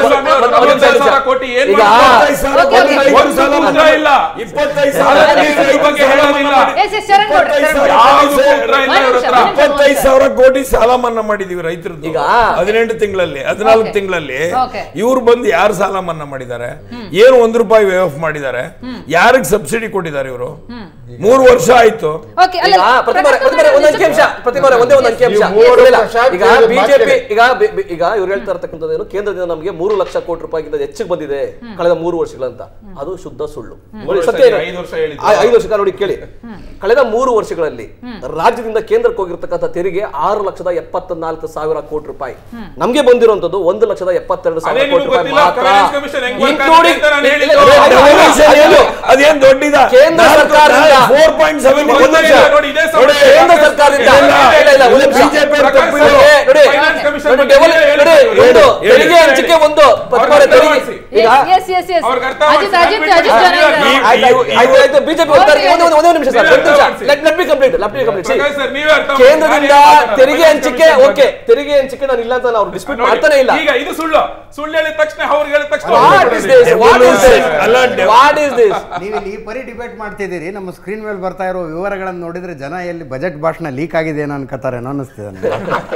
Speaker 6: ಕುಮಾರಸ್ವಾಮಿ ಅವರು
Speaker 5: ಒಂದು ನಿಮಿಷ,
Speaker 6: ನಲವತ್ತೈದು ಸಾವಿರ ಕೋಟಿ ಏನ್
Speaker 5: ಈಗ
Speaker 6: ಮಾಡ್ತಾರೆ?
Speaker 1: Okay, okay.
Speaker 6: ಒಂದು ಉತ್ತರ ಇಲ್ಲ
Speaker 7: ಇಪ್ಪತ್ತೈದು
Speaker 6: ಸಾಲ
Speaker 7: ಸಾವಿರ
Speaker 6: ತೀರಿಸೋ ಬಗ್ಗೆ ಹೇಳೋದಿಲ್ಲ
Speaker 1: ಎಸ್ ಎಸ್ ಶರಣ್ ಗೌಡ್ರೆ, ಶರಣ್ ಗೌಡ್ರೆ.
Speaker 6: ಯಾವ್ದು ಉತ್ತರ ಇಲ್ಲ ಇವ್ರ ಹತ್ರ
Speaker 1: ಒಂದ್ ನಿಮಿಷ.
Speaker 7: ಇಪ್ಪತ್ತೈದು ಸಾವಿರ ಕೋಟಿ ಸಾಲ ಮನ್ನಾ ಮಾಡಿದೀವಿ ರೈತರದ್ದು
Speaker 5: ಈಗ-
Speaker 7: ಹದಿನೆಂಟು ತಿಂಗಳಲ್ಲಿ ಹದಿನಾಲ್ಕು
Speaker 1: Okay.
Speaker 7: ತಿಂಗಳಲ್ಲಿ
Speaker 1: Okay.
Speaker 7: ಇವ್ರು ಬಂದು ಯಾರು ಸಾಲ ಮನ್ನಾ ಮಾಡಿದ್ದಾರೆ ಏನು ಒಂದ್ ರೂಪಾಯಿ ವೇ ಆಫ್ ಮಾಡಿದ್ದಾರೆ ಯಾರಿಗೆ ಸಬ್ಸಿಡಿ ಕೊಟ್ಟಿದ್ದಾರೆ ಇವರು ಮೂರು ವರ್ಷ ಆಯ್ತು
Speaker 1: ಓಕೆ ಅಲ್ಲ
Speaker 5: ಈಗ ಪ್ರತಿಭಾ ಪ್ರತಿಭಾ ಒಂದು ಅಂಕಿಅಂಶ ಪ್ರತಿಭಾ ಒಂದೇ ಒಂದು ಅಂಕಿಅಂಶ
Speaker 3: ನೀವು ಮೂರು
Speaker 5: ಇಲ್ಲ,
Speaker 3: ವರ್ಷ
Speaker 5: ಈಗ
Speaker 3: ಕೇಳಿದ
Speaker 5: ಬಿಜೆಪಿ
Speaker 3: ಮಾತೇ.
Speaker 5: ಈಗ ಬಿ- ಬಿ- ಈಗ ಇವ್ರು ಹೇಳ್ತಾ ಇರ್ತಕ್ಕಂಥದ್ದು ಏನು ಕೇಂದ್ರದಿಂದ ನಮಗೆ ಮೂರು ಲಕ್ಷ ಕೋಟಿ ರೂಪಾಯಿಗಿಂತ ಹೆಚ್ಚಿಗೆ ಬಂದಿದೆ ಕಳೆದ ಮೂರು ವರ್ಷಗಳಂತ ಅದು ಶುದ್ಧ ಸುಳ್ಳು ನೋಡಿ,
Speaker 6: ವರ್ಷ
Speaker 5: ಸತ್ಯ ಏನು?
Speaker 6: ಐದು ವರ್ಷ ಹೇಳಿದ್ರು.
Speaker 5: ಆ- ಐದು ವರ್ಷ ಕಾಲ ನೋಡಿ ಕೇಳಿ ಕಳೆದ ಮೂರು ವರ್ಷಗಳಲ್ಲಿ ರಾಜ್ಯದಿಂದ ಕೇಂದ್ರಕ್ಕೆ ಹೋಗಿರ್ತಕ್ಕಂಥ ತೆರಿಗೆ ಆರು ಲಕ್ಷದ ಎಪ್ಪತ್ನಾಲ್ಕು ಸಾವಿರ ಕೋಟಿ ರೂಪಾಯಿ ನಮಗೆ ಬಂದಿರುವಂತದ್ದು ಒಂದು ಲಕ್ಷದ ಎಪ್ಪತ್ತೆರಡು
Speaker 6: ಅದೇ
Speaker 5: ಸಾವಿರ ಕೋಟಿ
Speaker 6: ನಿಮ್ಗೆ
Speaker 5: ರೂಪಾಯಿ
Speaker 6: ಗೊತ್ತಿಲ್ಲ,
Speaker 5: ಮಾತ್ರ
Speaker 6: Finance Commission ಹೆಂಗ್ work
Speaker 5: Including-
Speaker 6: ಆಗುತ್ತೆ ಅಂತ ನಾನು ಹೇಳಿದ್ದು.
Speaker 5: ಇಲ್ಲ, ಇಲ್ಲ, ಇಲ್ಲ,
Speaker 7: Devolution
Speaker 5: ಇಲ್ಲ,
Speaker 7: ಏನು? ಅದೇನ್ ದೊಡ್ಡಿದ
Speaker 5: ಕೇಂದ್ರ ಸರ್ಕಾರದಿಂದ
Speaker 7: ಫೋರ್ ಪಾಯಿಂಟ್ ಸೆವೆನ್
Speaker 6: ಒಂದು ನಿಮಿಷ ನೋಡಿ, ಇದೇ ಸಮಸ್ಯೆ.
Speaker 5: ಕೇಂದ್ರ ಸರ್ಕಾರದಿಂದ
Speaker 6: ಇಲ್ಲ,
Speaker 5: ಇಲ್ಲ, ಇಲ್ಲ, ಒಂದು ನಿಮಿಷ.
Speaker 7: ಬಿಜೆಪಿ ಅವ್ರು
Speaker 6: ಪ್ರಕಾಶ್
Speaker 7: ತಪ್ಪಿದ್ರು.
Speaker 6: ಅವ್ರೆ,
Speaker 5: ನೋಡಿ,
Speaker 6: Finance Commission
Speaker 5: ನೋಡಿ,
Speaker 6: ಬಗ್ಗೆ
Speaker 5: ಡೆವಲ-
Speaker 6: ಹೇಳಿ,
Speaker 5: ನೋಡಿ,
Speaker 6: ಹೇಳಿ.
Speaker 5: ಒಂದು
Speaker 6: ಹೇಳಿ,
Speaker 5: ತೆರಿಗೆ
Speaker 6: ಹೇಳಿ.
Speaker 5: ಹಂಚಿಕೆ ಒಂದು ಪ್ರತಿಭಾ
Speaker 6: ಅವ್ರಿಗೆ
Speaker 5: ತೆರಿಗೆ
Speaker 6: ಗಮನಿಸಿ.
Speaker 5: ಈಗ
Speaker 1: ಎಸ್ ಎಸ್ ಎಸ್
Speaker 6: ಅವ್ರಿಗೆ ಅರ್ಥ
Speaker 1: ಅಜಿತ್
Speaker 6: ಮಾಡ್ಸಿ.
Speaker 1: ಅಜಿತ್ ಅಜಿತ್ ಜನ ಇದ್ದಾರೆ.
Speaker 7: ಈ-
Speaker 5: ಆಯ್ತು, ಆಯ್ತು, ಆಯ್ತು, ಆಯ್ತು, ಬಿಜೆಪಿ ಹೋಗ್ತಾರೆ.
Speaker 1: ಓಕೆ.
Speaker 5: ಒಂದೇ- ಒಂದೇ ನಿಮಿಷ ಸರ್,
Speaker 6: ನೀವೇ
Speaker 5: ಒಂದು ನಿಮಿಷ.
Speaker 6: ಅರ್ಥ ಮಾಡ್ಸಿ.
Speaker 5: Let- let me complete, let me complete. See,
Speaker 6: Prakash sir, ನೀವೇ ಅರ್ಥ ಮಾಡ್ಸಿ.
Speaker 5: ಕೇಂದ್ರದಿಂದ
Speaker 6: ನಾನು ಏನು
Speaker 5: ತೆರಿಗೆ
Speaker 6: ಮಾತಾಡಲ್ಲ.
Speaker 5: ಹಂಚಿಕೆ
Speaker 6: Finance
Speaker 5: ಓಕೆ
Speaker 6: Commission
Speaker 5: ತೆರಿಗೆ ಹಂಚಿಕೆ ನಾನು ಇಲ್ಲ ಅಂತ ನಾವು ಡಿಸ್ಪ್ಯೂಟ್
Speaker 6: ನೋಡಿ,
Speaker 5: ಮಾಡ್ತಾನೆ ಇಲ್ಲ
Speaker 6: ಈಗ ಇದು ಸುಳ್ಳು ಸುಳ್ಳು ಹೇಳಿದ ತಕ್ಷಣ ಅವ್ರಿಗೆ ಹೇಳಿದ ತಕ್ಷಣ
Speaker 5: what is this what is this
Speaker 7: ಅಲ್ಲ, ಡೆ-
Speaker 5: ವಾಟ್ ಇಸ್ ದಿಸ್
Speaker 8: ನೀವು ಇಲ್ಲಿ ಈ ಪರಿ ಡಿಬೇಟ್ ಮಾಡ್ತಿದ್ದೀರಿ ನಮ್ಮ ಸ್ಕ್ರೀನ್ ಮೇಲೆ ಬರ್ತಾ ಇರೋ ವಿವರಗಳನ್ನು ನೋಡಿದ್ರೆ ಜನ ಎಲ್ಲಿ ಬಜೆಟ್ ಭಾಷಣ ಲೀಕ್ ಆಗಿದೆ ಏನೋ ಅನ್ಕೋತಾರೇನೋ ಅನ್ನಿಸ್ತಿದೆ ನನಗೆ.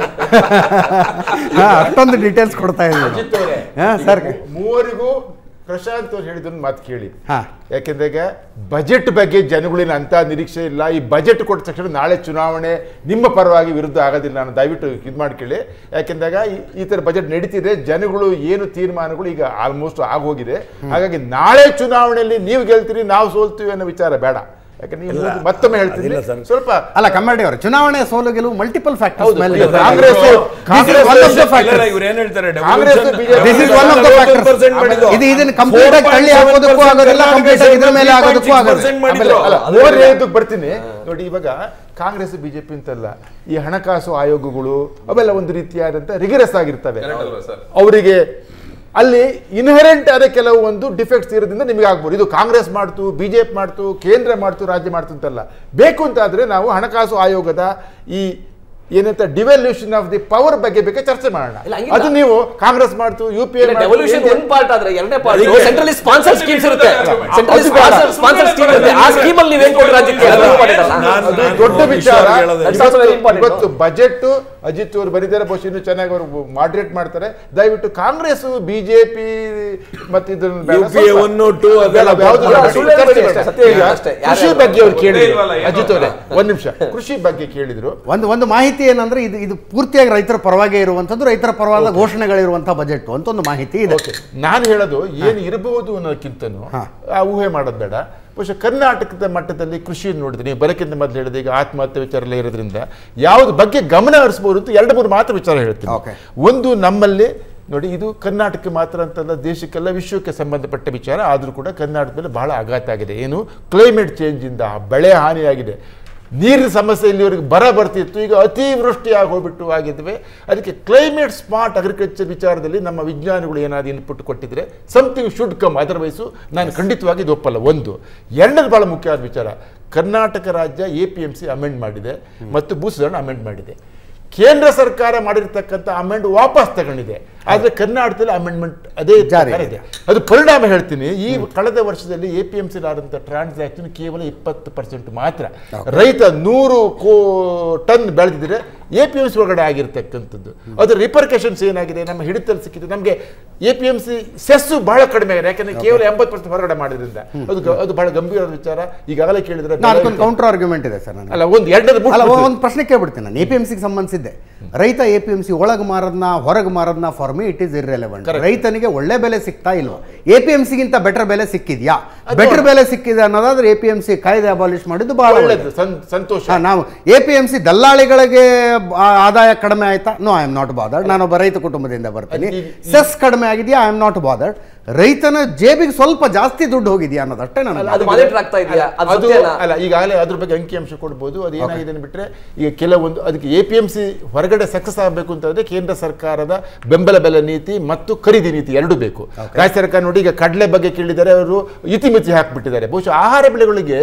Speaker 8: ಹಾ, ಅಷ್ಟೊಂದು ಡೀಟೇಲ್ಸ್ ಕೊಡ್ತಾ
Speaker 3: ಅಜಿತ್ ಅವರೇ,
Speaker 8: ಇದ್ದೀವಿ ಹಾಂ ಸರ್
Speaker 3: ಈಗ ಮೂವರಿಗೂ ಪ್ರಶಾಂತ್ ಅವ್ರು ಹೇಳಿದ್ದನ್ನು ಮಾತು ಕೇಳಿ
Speaker 8: ಹಾ.
Speaker 3: ಯಾಕೆಂದ್ರೆ ಈಗ ಬಜೆಟ್ ಬಗ್ಗೆ ಜನಗಳಿನ ಅಂತ ನಿರೀಕ್ಷೆ ಇಲ್ಲ ಈ ಬಜೆಟ್ ಕೊಟ್ಟ ತಕ್ಷಣ ನಾಳೆ ಚುನಾವಣೆ ನಿಮ್ಮ ಪರವಾಗಿ ವಿರುದ್ಧ ಆಗೋದಿಲ್ಲ ನಾನು ದಯವಿಟ್ಟು ಇದು ಮಾಡ್ಕೊಳ್ಳಿ ಯಾಕೆಂದಾಗ ಈ- ಈ ಥರ ಬಜೆಟ್ ನಡೀತಿದೆ ಜನಗಳು ಏನು ತೀರ್ಮಾನಗಳು ಈಗ ಆಲ್ಮೋಸ್ಟ್ ಆಗೋಗಿದೆ ಹಾಗಾಗಿ ನಾಳೆ ಚುನಾವಣೆಯಲ್ಲಿ ನೀವು ಗೆಲ್ತೀರಿ ನಾವು ಸೋಲ್ತೀವಿ ಅನ್ನೋ ವಿಚಾರ ಬೇಡ ಯಾಕಂದ್ರೆ ನೀವು
Speaker 7: ಇಲ್ಲ.
Speaker 3: ಮತ್ತೊಮ್ಮೆ ಹೇಳ್ತೀನಿ
Speaker 7: ಅದಿಲ್ಲ ಸರ್.
Speaker 3: ಸ್ವಲ್ಪ
Speaker 8: ಅಲ್ಲ ಕಮ್ಮಡಿ ಅವರು ಚುನಾವಣೆ ಸೋಲು ಗೆಲುವು ಮಲ್ಟಿಪಲ್ ಫ್ಯಾಕ್ಟರ್ಸ್
Speaker 3: ಹೌದು,
Speaker 8: ಮೇಲೆ
Speaker 3: ಈಗ
Speaker 8: ಇದೆ.
Speaker 3: Congress
Speaker 8: This is one of the factors.
Speaker 7: ಇವ್ರು ಏನ್ ಹೇಳ್ತಾರೆ
Speaker 3: Congress
Speaker 7: devolution
Speaker 3: This
Speaker 8: is one of the factors.
Speaker 7: 40% ಮಾಡಿದ್ದು.
Speaker 8: ಇದು ಇದನ್ನ complete ಆಗಿ ತಳ್ಳಿ ಹಾಕೋದಕ್ಕೂ ಆಗೋದಿಲ್ಲ, complete ಆಗಿ ಇದ್ರ ಮೇಲೆ ಆಗೋದಕ್ಕೂ ಆಗೋದಿಲ್ಲ.
Speaker 7: 3.6% ಮಾಡಿದ್ರು.
Speaker 3: ಅಲ್ಲ ಮೂರು ಹೇಳಿದ್ದಕ್ಕೆ ಬರ್ತೀನಿ ನೋಡಿ ಇವಾಗ ಕಾಂಗ್ರೆಸ್ ಬಿಜೆಪಿ ಅಂತಲ್ಲ ಈ ಹಣಕಾಸು ಆಯೋಗಗಳು ಅವೆಲ್ಲ ಒಂದು ರೀತಿಯಾದಂತ ರಿಗರಸ್ ಆಗಿರ್ತವೆ
Speaker 6: Correct ಅಲ್ವಾ ಸರ್?
Speaker 3: ಅವರಿಗೆ ಅಲ್ಲಿ ಇನ್ಹೆರೆಂಟ್ ಆದ ಕೆಲವು ಒಂದು ಡಿಫೆಕ್ಟ್ಸ್ ಇರೋದ್ರಿಂದ ನಿಮಗೆ ಆಗ್ಬೋದು ಇದು ಕಾಂಗ್ರೆಸ್ ಮಾಡ್ತು ಬಿಜೆಪಿ ಮಾಡ್ತು ಕೇಂದ್ರ ಮಾಡ್ತು ರಾಜ್ಯ ಮಾಡ್ತು ಅಂತಲ್ಲ ಬೇಕು ಅಂತಾದ್ರೆ ನಾವು ಹಣಕಾಸು ಆಯೋಗದ ಈ ಏನಂತ ಡಿವಲ್ಯೂಷನ್ ಆಫ್ ದಿ ಪವರ್ ಬಗ್ಗೆ ಬೇಕಾದ್ರೆ ಚರ್ಚೆ ಮಾಡೋಣ
Speaker 5: ಇಲ್ಲ, ಹಂಗಿಲ್ಲ.
Speaker 3: ಅದು ನೀವು ಕಾಂಗ್ರೆಸ್ ಮಾಡ್ತು ಯು ಪಿ
Speaker 5: ಡೆವಲ್ಯೂಷನ್ ಒಂದ್ ಪಾರ್ಟ್ ಆದ್ರೆ ಎರಡನೇ ಪಾರ್ಟ್
Speaker 7: ಅದಕ್ಕೆ-
Speaker 5: ಸೆಂಟ್ರಲಿ ಸ್ಪಾನ್ಸರ್ ಸ್ಕೀಮ್ಸ್ ಇರುತ್ತೆ ಸೆಂಟ್ರಲಿ
Speaker 3: ಅದು ಬೇಡ.
Speaker 5: ಸ್ಪಾನ್ಸರ್ ಸ್ಪಾನ್ಸರ್ ಸ್ಕೀಮ್ ಇರುತ್ತೆ ಆ ಸ್ಕೀಮ್ ಅಲ್ಲಿ ನೀವೇನ್ ಕೊಟ್ರೆ ರಾಜ್ಯಕ್ಕೆ ಅದು important ಅಲ್ಲ?
Speaker 7: ನಾನು-
Speaker 3: ಅದು
Speaker 7: ನಾನು
Speaker 3: ದೊಡ್ಡ ವಿಚಾರ
Speaker 7: ವಿಷಯ ಹೇಳೋದು.
Speaker 5: That's also very important.
Speaker 3: ಇವತ್ತು ಬಜೆಟ್ ಅಜಿತ್ ಅವರು ಬರೀತಾರೆ ಬಹುಶಃ ಇನ್ನೂ ಚೆನ್ನಾಗಿ ಅವರು ಮಾಡ್ರೇಟ್ ಮಾಡ್ತಾರೆ ದಯವಿಟ್ಟು ಕಾಂಗ್ರೆಸ್ ಬಿಜೆಪಿ ಮತ್ತೆ ಇದನ್ನ ಬೇಡ.
Speaker 7: UPA
Speaker 3: ಸ್ವಲ್ಪ-
Speaker 7: one, two ಅದೆಲ್ಲ
Speaker 3: ಬೇಡ, ಯಾವ್ದು
Speaker 5: ಅಲ್ಲ,
Speaker 3: ಬೇಡ.
Speaker 5: ಸುಳ್ಳು
Speaker 3: ಚರ್ಚೆ
Speaker 5: ಹೇಳ್ಬೇಡಿ
Speaker 3: ಬೇಡ.
Speaker 5: ಅಷ್ಟೇ, ಸತ್ಯ ಹೇಳಿ
Speaker 3: ಈಗ
Speaker 5: ಅಷ್ಟೇ. ಯಾರು
Speaker 3: ಕೃಷಿ
Speaker 5: ಯಾರು
Speaker 3: ಬಗ್ಗೆ ಅವ್ರು
Speaker 6: ಗೊತ್ತೇ
Speaker 3: ಕೇಳಿದ್ರು
Speaker 6: ಇಲ್ವಲ್ಲ, ಏನೋ
Speaker 3: ಅಜಿತ್ ಅವರೇ
Speaker 6: ಅಂತ.
Speaker 3: ಒಂದ್ ನಿಮಿಷ ಕೃಷಿ ಬಗ್ಗೆ ಕೇಳಿದ್ರು
Speaker 8: ಒಂದು ಒಂದು ಮಾಹಿತಿ ಏನಂದ್ರೆ ಇದು ಇದು ಪೂರ್ತಿಯಾಗಿ ರೈತರ ಪರವಾಗಿ ಇರುವಂಥದ್ದು ರೈತರ ಪರವಾದ ಘೋಷಣೆಗಳಿರುವಂಥ ಬಜೆಟ್ ಅಂತ ಒಂದು ಮಾಹಿತಿ ಇದೆ
Speaker 3: ಓಕೆ ನಾನು ಹೇಳೋದು ಏನು ಇರಬಹುದು ಅನ್ನೋದಕ್ಕಿಂತನೂ ಆ ಊಹೆ ಮಾಡೋದು ಬೇಡ ಬಹುಶಃ ಕರ್ನಾಟಕದ ಮಟ್ಟದಲ್ಲಿ ಕೃಷಿಯನ್ನು ನೋಡಿದ್ರೆ ನೀವು ಬರೋಕ್ಕಿಂತ ಮೊದಲು ಹೇಳಿದೆ ಈಗ ಆತ್ಮಹತ್ಯೆ ವಿಚಾರ ಎಲ್ಲ ಇರೋದ್ರಿಂದ ಯಾವ್ದು ಬಗ್ಗೆ ಗಮನ ಹರಿಸ್ಬೋದು ಅಂತ ಎರಡು ಮೂರು ಮಾತ್ರ ವಿಚಾರ ಹೇಳ್ತೀನಿ
Speaker 8: Okay.
Speaker 3: ಒಂದು ನಮ್ಮಲ್ಲಿ ನೋಡಿ ಇದು ಕರ್ನಾಟಕ ಮಾತ್ರ ಅಂತಲ್ಲ ದೇಶಕ್ಕೆಲ್ಲ ವಿಶ್ವಕ್ಕೆ ಸಂಬಂಧಪಟ್ಟ ವಿಚಾರ ಆದರೂ ಕೂಡ ಕರ್ನಾಟಕದಲ್ಲಿ ಬಹಳ ಆಘಾತ ಆಗಿದೆ ಏನು ಕ್ಲೈಮೇಟ್ ಚೇಂಜಿಂದ ಬೆಳೆ ಹಾನಿಯಾಗಿದೆ ನೀರಿನ ಸಮಸ್ಯೆ ಇಲ್ಲಿವರೆಗೆ ಬರ ಬರ್ತಿತ್ತು ಈಗ ಅತಿವೃಷ್ಟಿಯಾಗಿ ಹೋಗ್ಬಿಟ್ಟು ಆಗಿದ್ವಿ ಅದಕ್ಕೆ ಕ್ಲೈಮೇಟ್ ಸ್ಮಾರ್ಟ್ ಅಗ್ರಿಕಲ್ಚರ್ ವಿಚಾರದಲ್ಲಿ ನಮ್ಮ ವಿಜ್ಞಾನಿಗಳು ಏನಾದ್ರು ಇನ್ಪುಟ್ ಕೊಟ್ಟಿದ್ರೆ ಸಮಥಿಂಗ್ ಶುಡ್ ಕಮ್ ಅದರ್ವೈಸು ನಾನು ಖಂಡಿತವಾಗಿ ಇದು ಒಪ್ಪಲ್ಲ ಒಂದು ಎರಡನೇದು ಬಹಳ ಮುಖ್ಯವಾದ ವಿಚಾರ ಕರ್ನಾಟಕ ರಾಜ್ಯ A P M C amend ಮಾಡಿದೆ ಮತ್ತು ಭೂ ಸುಧಾರಣೆ ಅಮೆಂಡ್ ಮಾಡಿದೆ ಕೇಂದ್ರ ಸರ್ಕಾರ ಮಾಡಿರ್ತಕ್ಕಂಥ ಅಮೆಂಡ್ ವಾಪಸ್ ತಗೊಂಡಿದೆ ಆದ್ರೆ ಕರ್ನಾಟಕದಲ್ಲಿ ಅಮೆಂಡ್ಮೆಂಟ್ ಅದೇ
Speaker 8: ಜಾರಿ
Speaker 3: ಪ್ರಕಾರ ಇದೆ ಅದು ಪರಿಣಾಮ ಹೇಳ್ತೀನಿ ಈ ಕಳೆದ ವರ್ಷದಲ್ಲಿ ಎ ಪಿ ಎಂ ಸಿ ಆದಂಥ ಟ್ರಾನ್ಸಾಕ್ಷನ್ ಕೇವಲ ಇಪ್ಪತ್ತು ಪರ್ಸೆಂಟ್ ಮಾತ್ರ ರೈತ ನೂರು ಕೋ ಟನ್ ಬೆಳೆದಿದ್ರೆ ಎ ಪಿ ಎಂ ಸಿ ಒಳಗಡೆ ಆಗಿರ್ತಕ್ಕಂಥದ್ದು ಅದರ ರಿಪರ್ಕಷನ್ಸ್ ಏನಾಗಿದೆ ನಮ್ಮ ಹಿಡಿತಲ್ಲಿ ಸಿಕ್ಕಿದೆ ನಮಗೆ A P M C cess ಬಹಳ ಕಡಿಮೆ ಆಗಿದೆ ಯಾಕಂದ್ರೆ ಕೇವಲ ಎಂಬತ್ತು ಪರ್ಸೆಂಟ್ ಹೊರಗಡೆ ಮಾಡೋದ್ರಿಂದ ಅದು ಗ- ಅದು ಬಹಳ ಗಂಭೀರವಾದ ವಿಚಾರ ಈಗಾಗಲೇ ಕೇಳಿದ್ರೆ
Speaker 8: ನಾನು ಅದಕ್ಕೊಂದು ಕೌಂಟರ್ ಆರ್ಗ್ಯುಮೆಂಟ್ ಇದೆ ಸರ್ ನನಗೆ
Speaker 3: ಅಲ್ಲ ಒಂದು ಎರಡನೇದು
Speaker 8: ಅಲ್ಲ
Speaker 3: ಮುಗ್ಸ್ಬಿಡ್ತೀನಿ.
Speaker 8: ಒಂದು ಪ್ರಶ್ನೆ ಕೇಳ್ಬಿಡ್ತೀನಿ ನಾನು ಎ ಪಿ ಎಂ ಸಿಗೆ ಸಂಬಂಧಿಸಿದ್ದೆ ರೈತ ಎ ಪಿ ಎಂ ಸಿ ಒಳಗೆ ಮಾರದ್ನ ಹೊರಗೆ ಮಾರದ್ನ for me it is irrelevant ರೈತನಿಗೆ ಒಳ್ಳೆ ಬೆಲೆ ಸಿಗ್ತಾ ಇಲ್ವಾ ಎ ಪಿ ಎಂ ಸಿಗಿಂತ ಬೆಟರ್ ಬೆಲೆ ಸಿಕ್ಕಿದ್ಯಾ ಬೆಟರ್ ಬೆಲೆ ಸಿಕ್ಕಿದೆ ಅನ್ನೋದಾದ್ರೆ ಎ ಪಿ ಎಂ ಸಿ ಕಾಯ್ದೆ ಅಬಾಲಿಷ್ ಮಾಡಿದ್ದು ಬಹಳ
Speaker 3: ಒಳ್ಳೇದು
Speaker 8: ಒಳ್ಳೆಯದು
Speaker 3: ಸಂ- ಸಂತೋಷ
Speaker 8: ಹಾ, ನಾವು ಎ ಪಿ ಎಂ ಸಿ ದಲ್ಲಾಳಿಗಳಿಗೆ ಆ- ಆದಾಯ ಕಡಿಮೆ ಆಯ್ತಾ no I am not bothered ನಾನೊಬ್ಬ ರೈತ ಕುಟುಂಬದಿಂದ ಬರ್ತೀನಿ
Speaker 3: ಅದು ಈ-
Speaker 8: ಸೆಸ್ ಕಡಿಮೆ ಆಗಿದೆಯಾ ಐ ಆಮ್ ನಾಟ್ ಬಾದರ್ಡ್ ರೈತನ ಜೇಬಿಗೆ ಸ್ವಲ್ಪ ಜಾಸ್ತಿ ದುಡ್ಡು ಹೋಗಿದ್ಯಾ ಅನ್ನೋದಷ್ಟೇ
Speaker 5: ಅಲ್ಲ,
Speaker 8: ನಾನು
Speaker 5: ಅದು ಮಾನಿಟರ್ ಆಗ್ತಾ ಇದೆಯಾ ಅದು
Speaker 3: ಅದು
Speaker 5: ಸತ್ಯನಾ?
Speaker 3: ಅಲ್ಲ ಈಗಾಗಲೇ ಅದ್ರ ಬಗ್ಗೆ ಅಂಕಿಅಂಶ ಕೊಡ್ಬೋದು ಅದು ಏನಾಗಿದೆ ಬಿಟ್ರೆ ಈಗ ಕೆಲವೊಂದು ಅದಕ್ಕೆ ಎ ಪಿ ಎಂ ಸಿ ಹೊರಗಡೆ ಸಕ್ಸಸ್ ಆಗಬೇಕು ಅಂತಂದ್ರೆ ಕೇಂದ್ರ ಸರ್ಕಾರದ ಬೆಂಬಲ ಬೆಲೆ ನೀತಿ ಮತ್ತು ಖರೀದಿ ನೀತಿ ಎರಡು ಬೇಕು ರಾಜ್ಯ ಸರ್ಕಾರ ನೋಡಿ ಈಗ ಕಡಲೆ ಬಗ್ಗೆ ಕೇಳಿದರೆ ಅವರು ಇತಿಮಿತಿ ಹಾಕ್ಬಿಟ್ಟಿದ್ದಾರೆ ಬಹುಶಃ ಆಹಾರ ಬೆಳೆಗಳಿಗೆ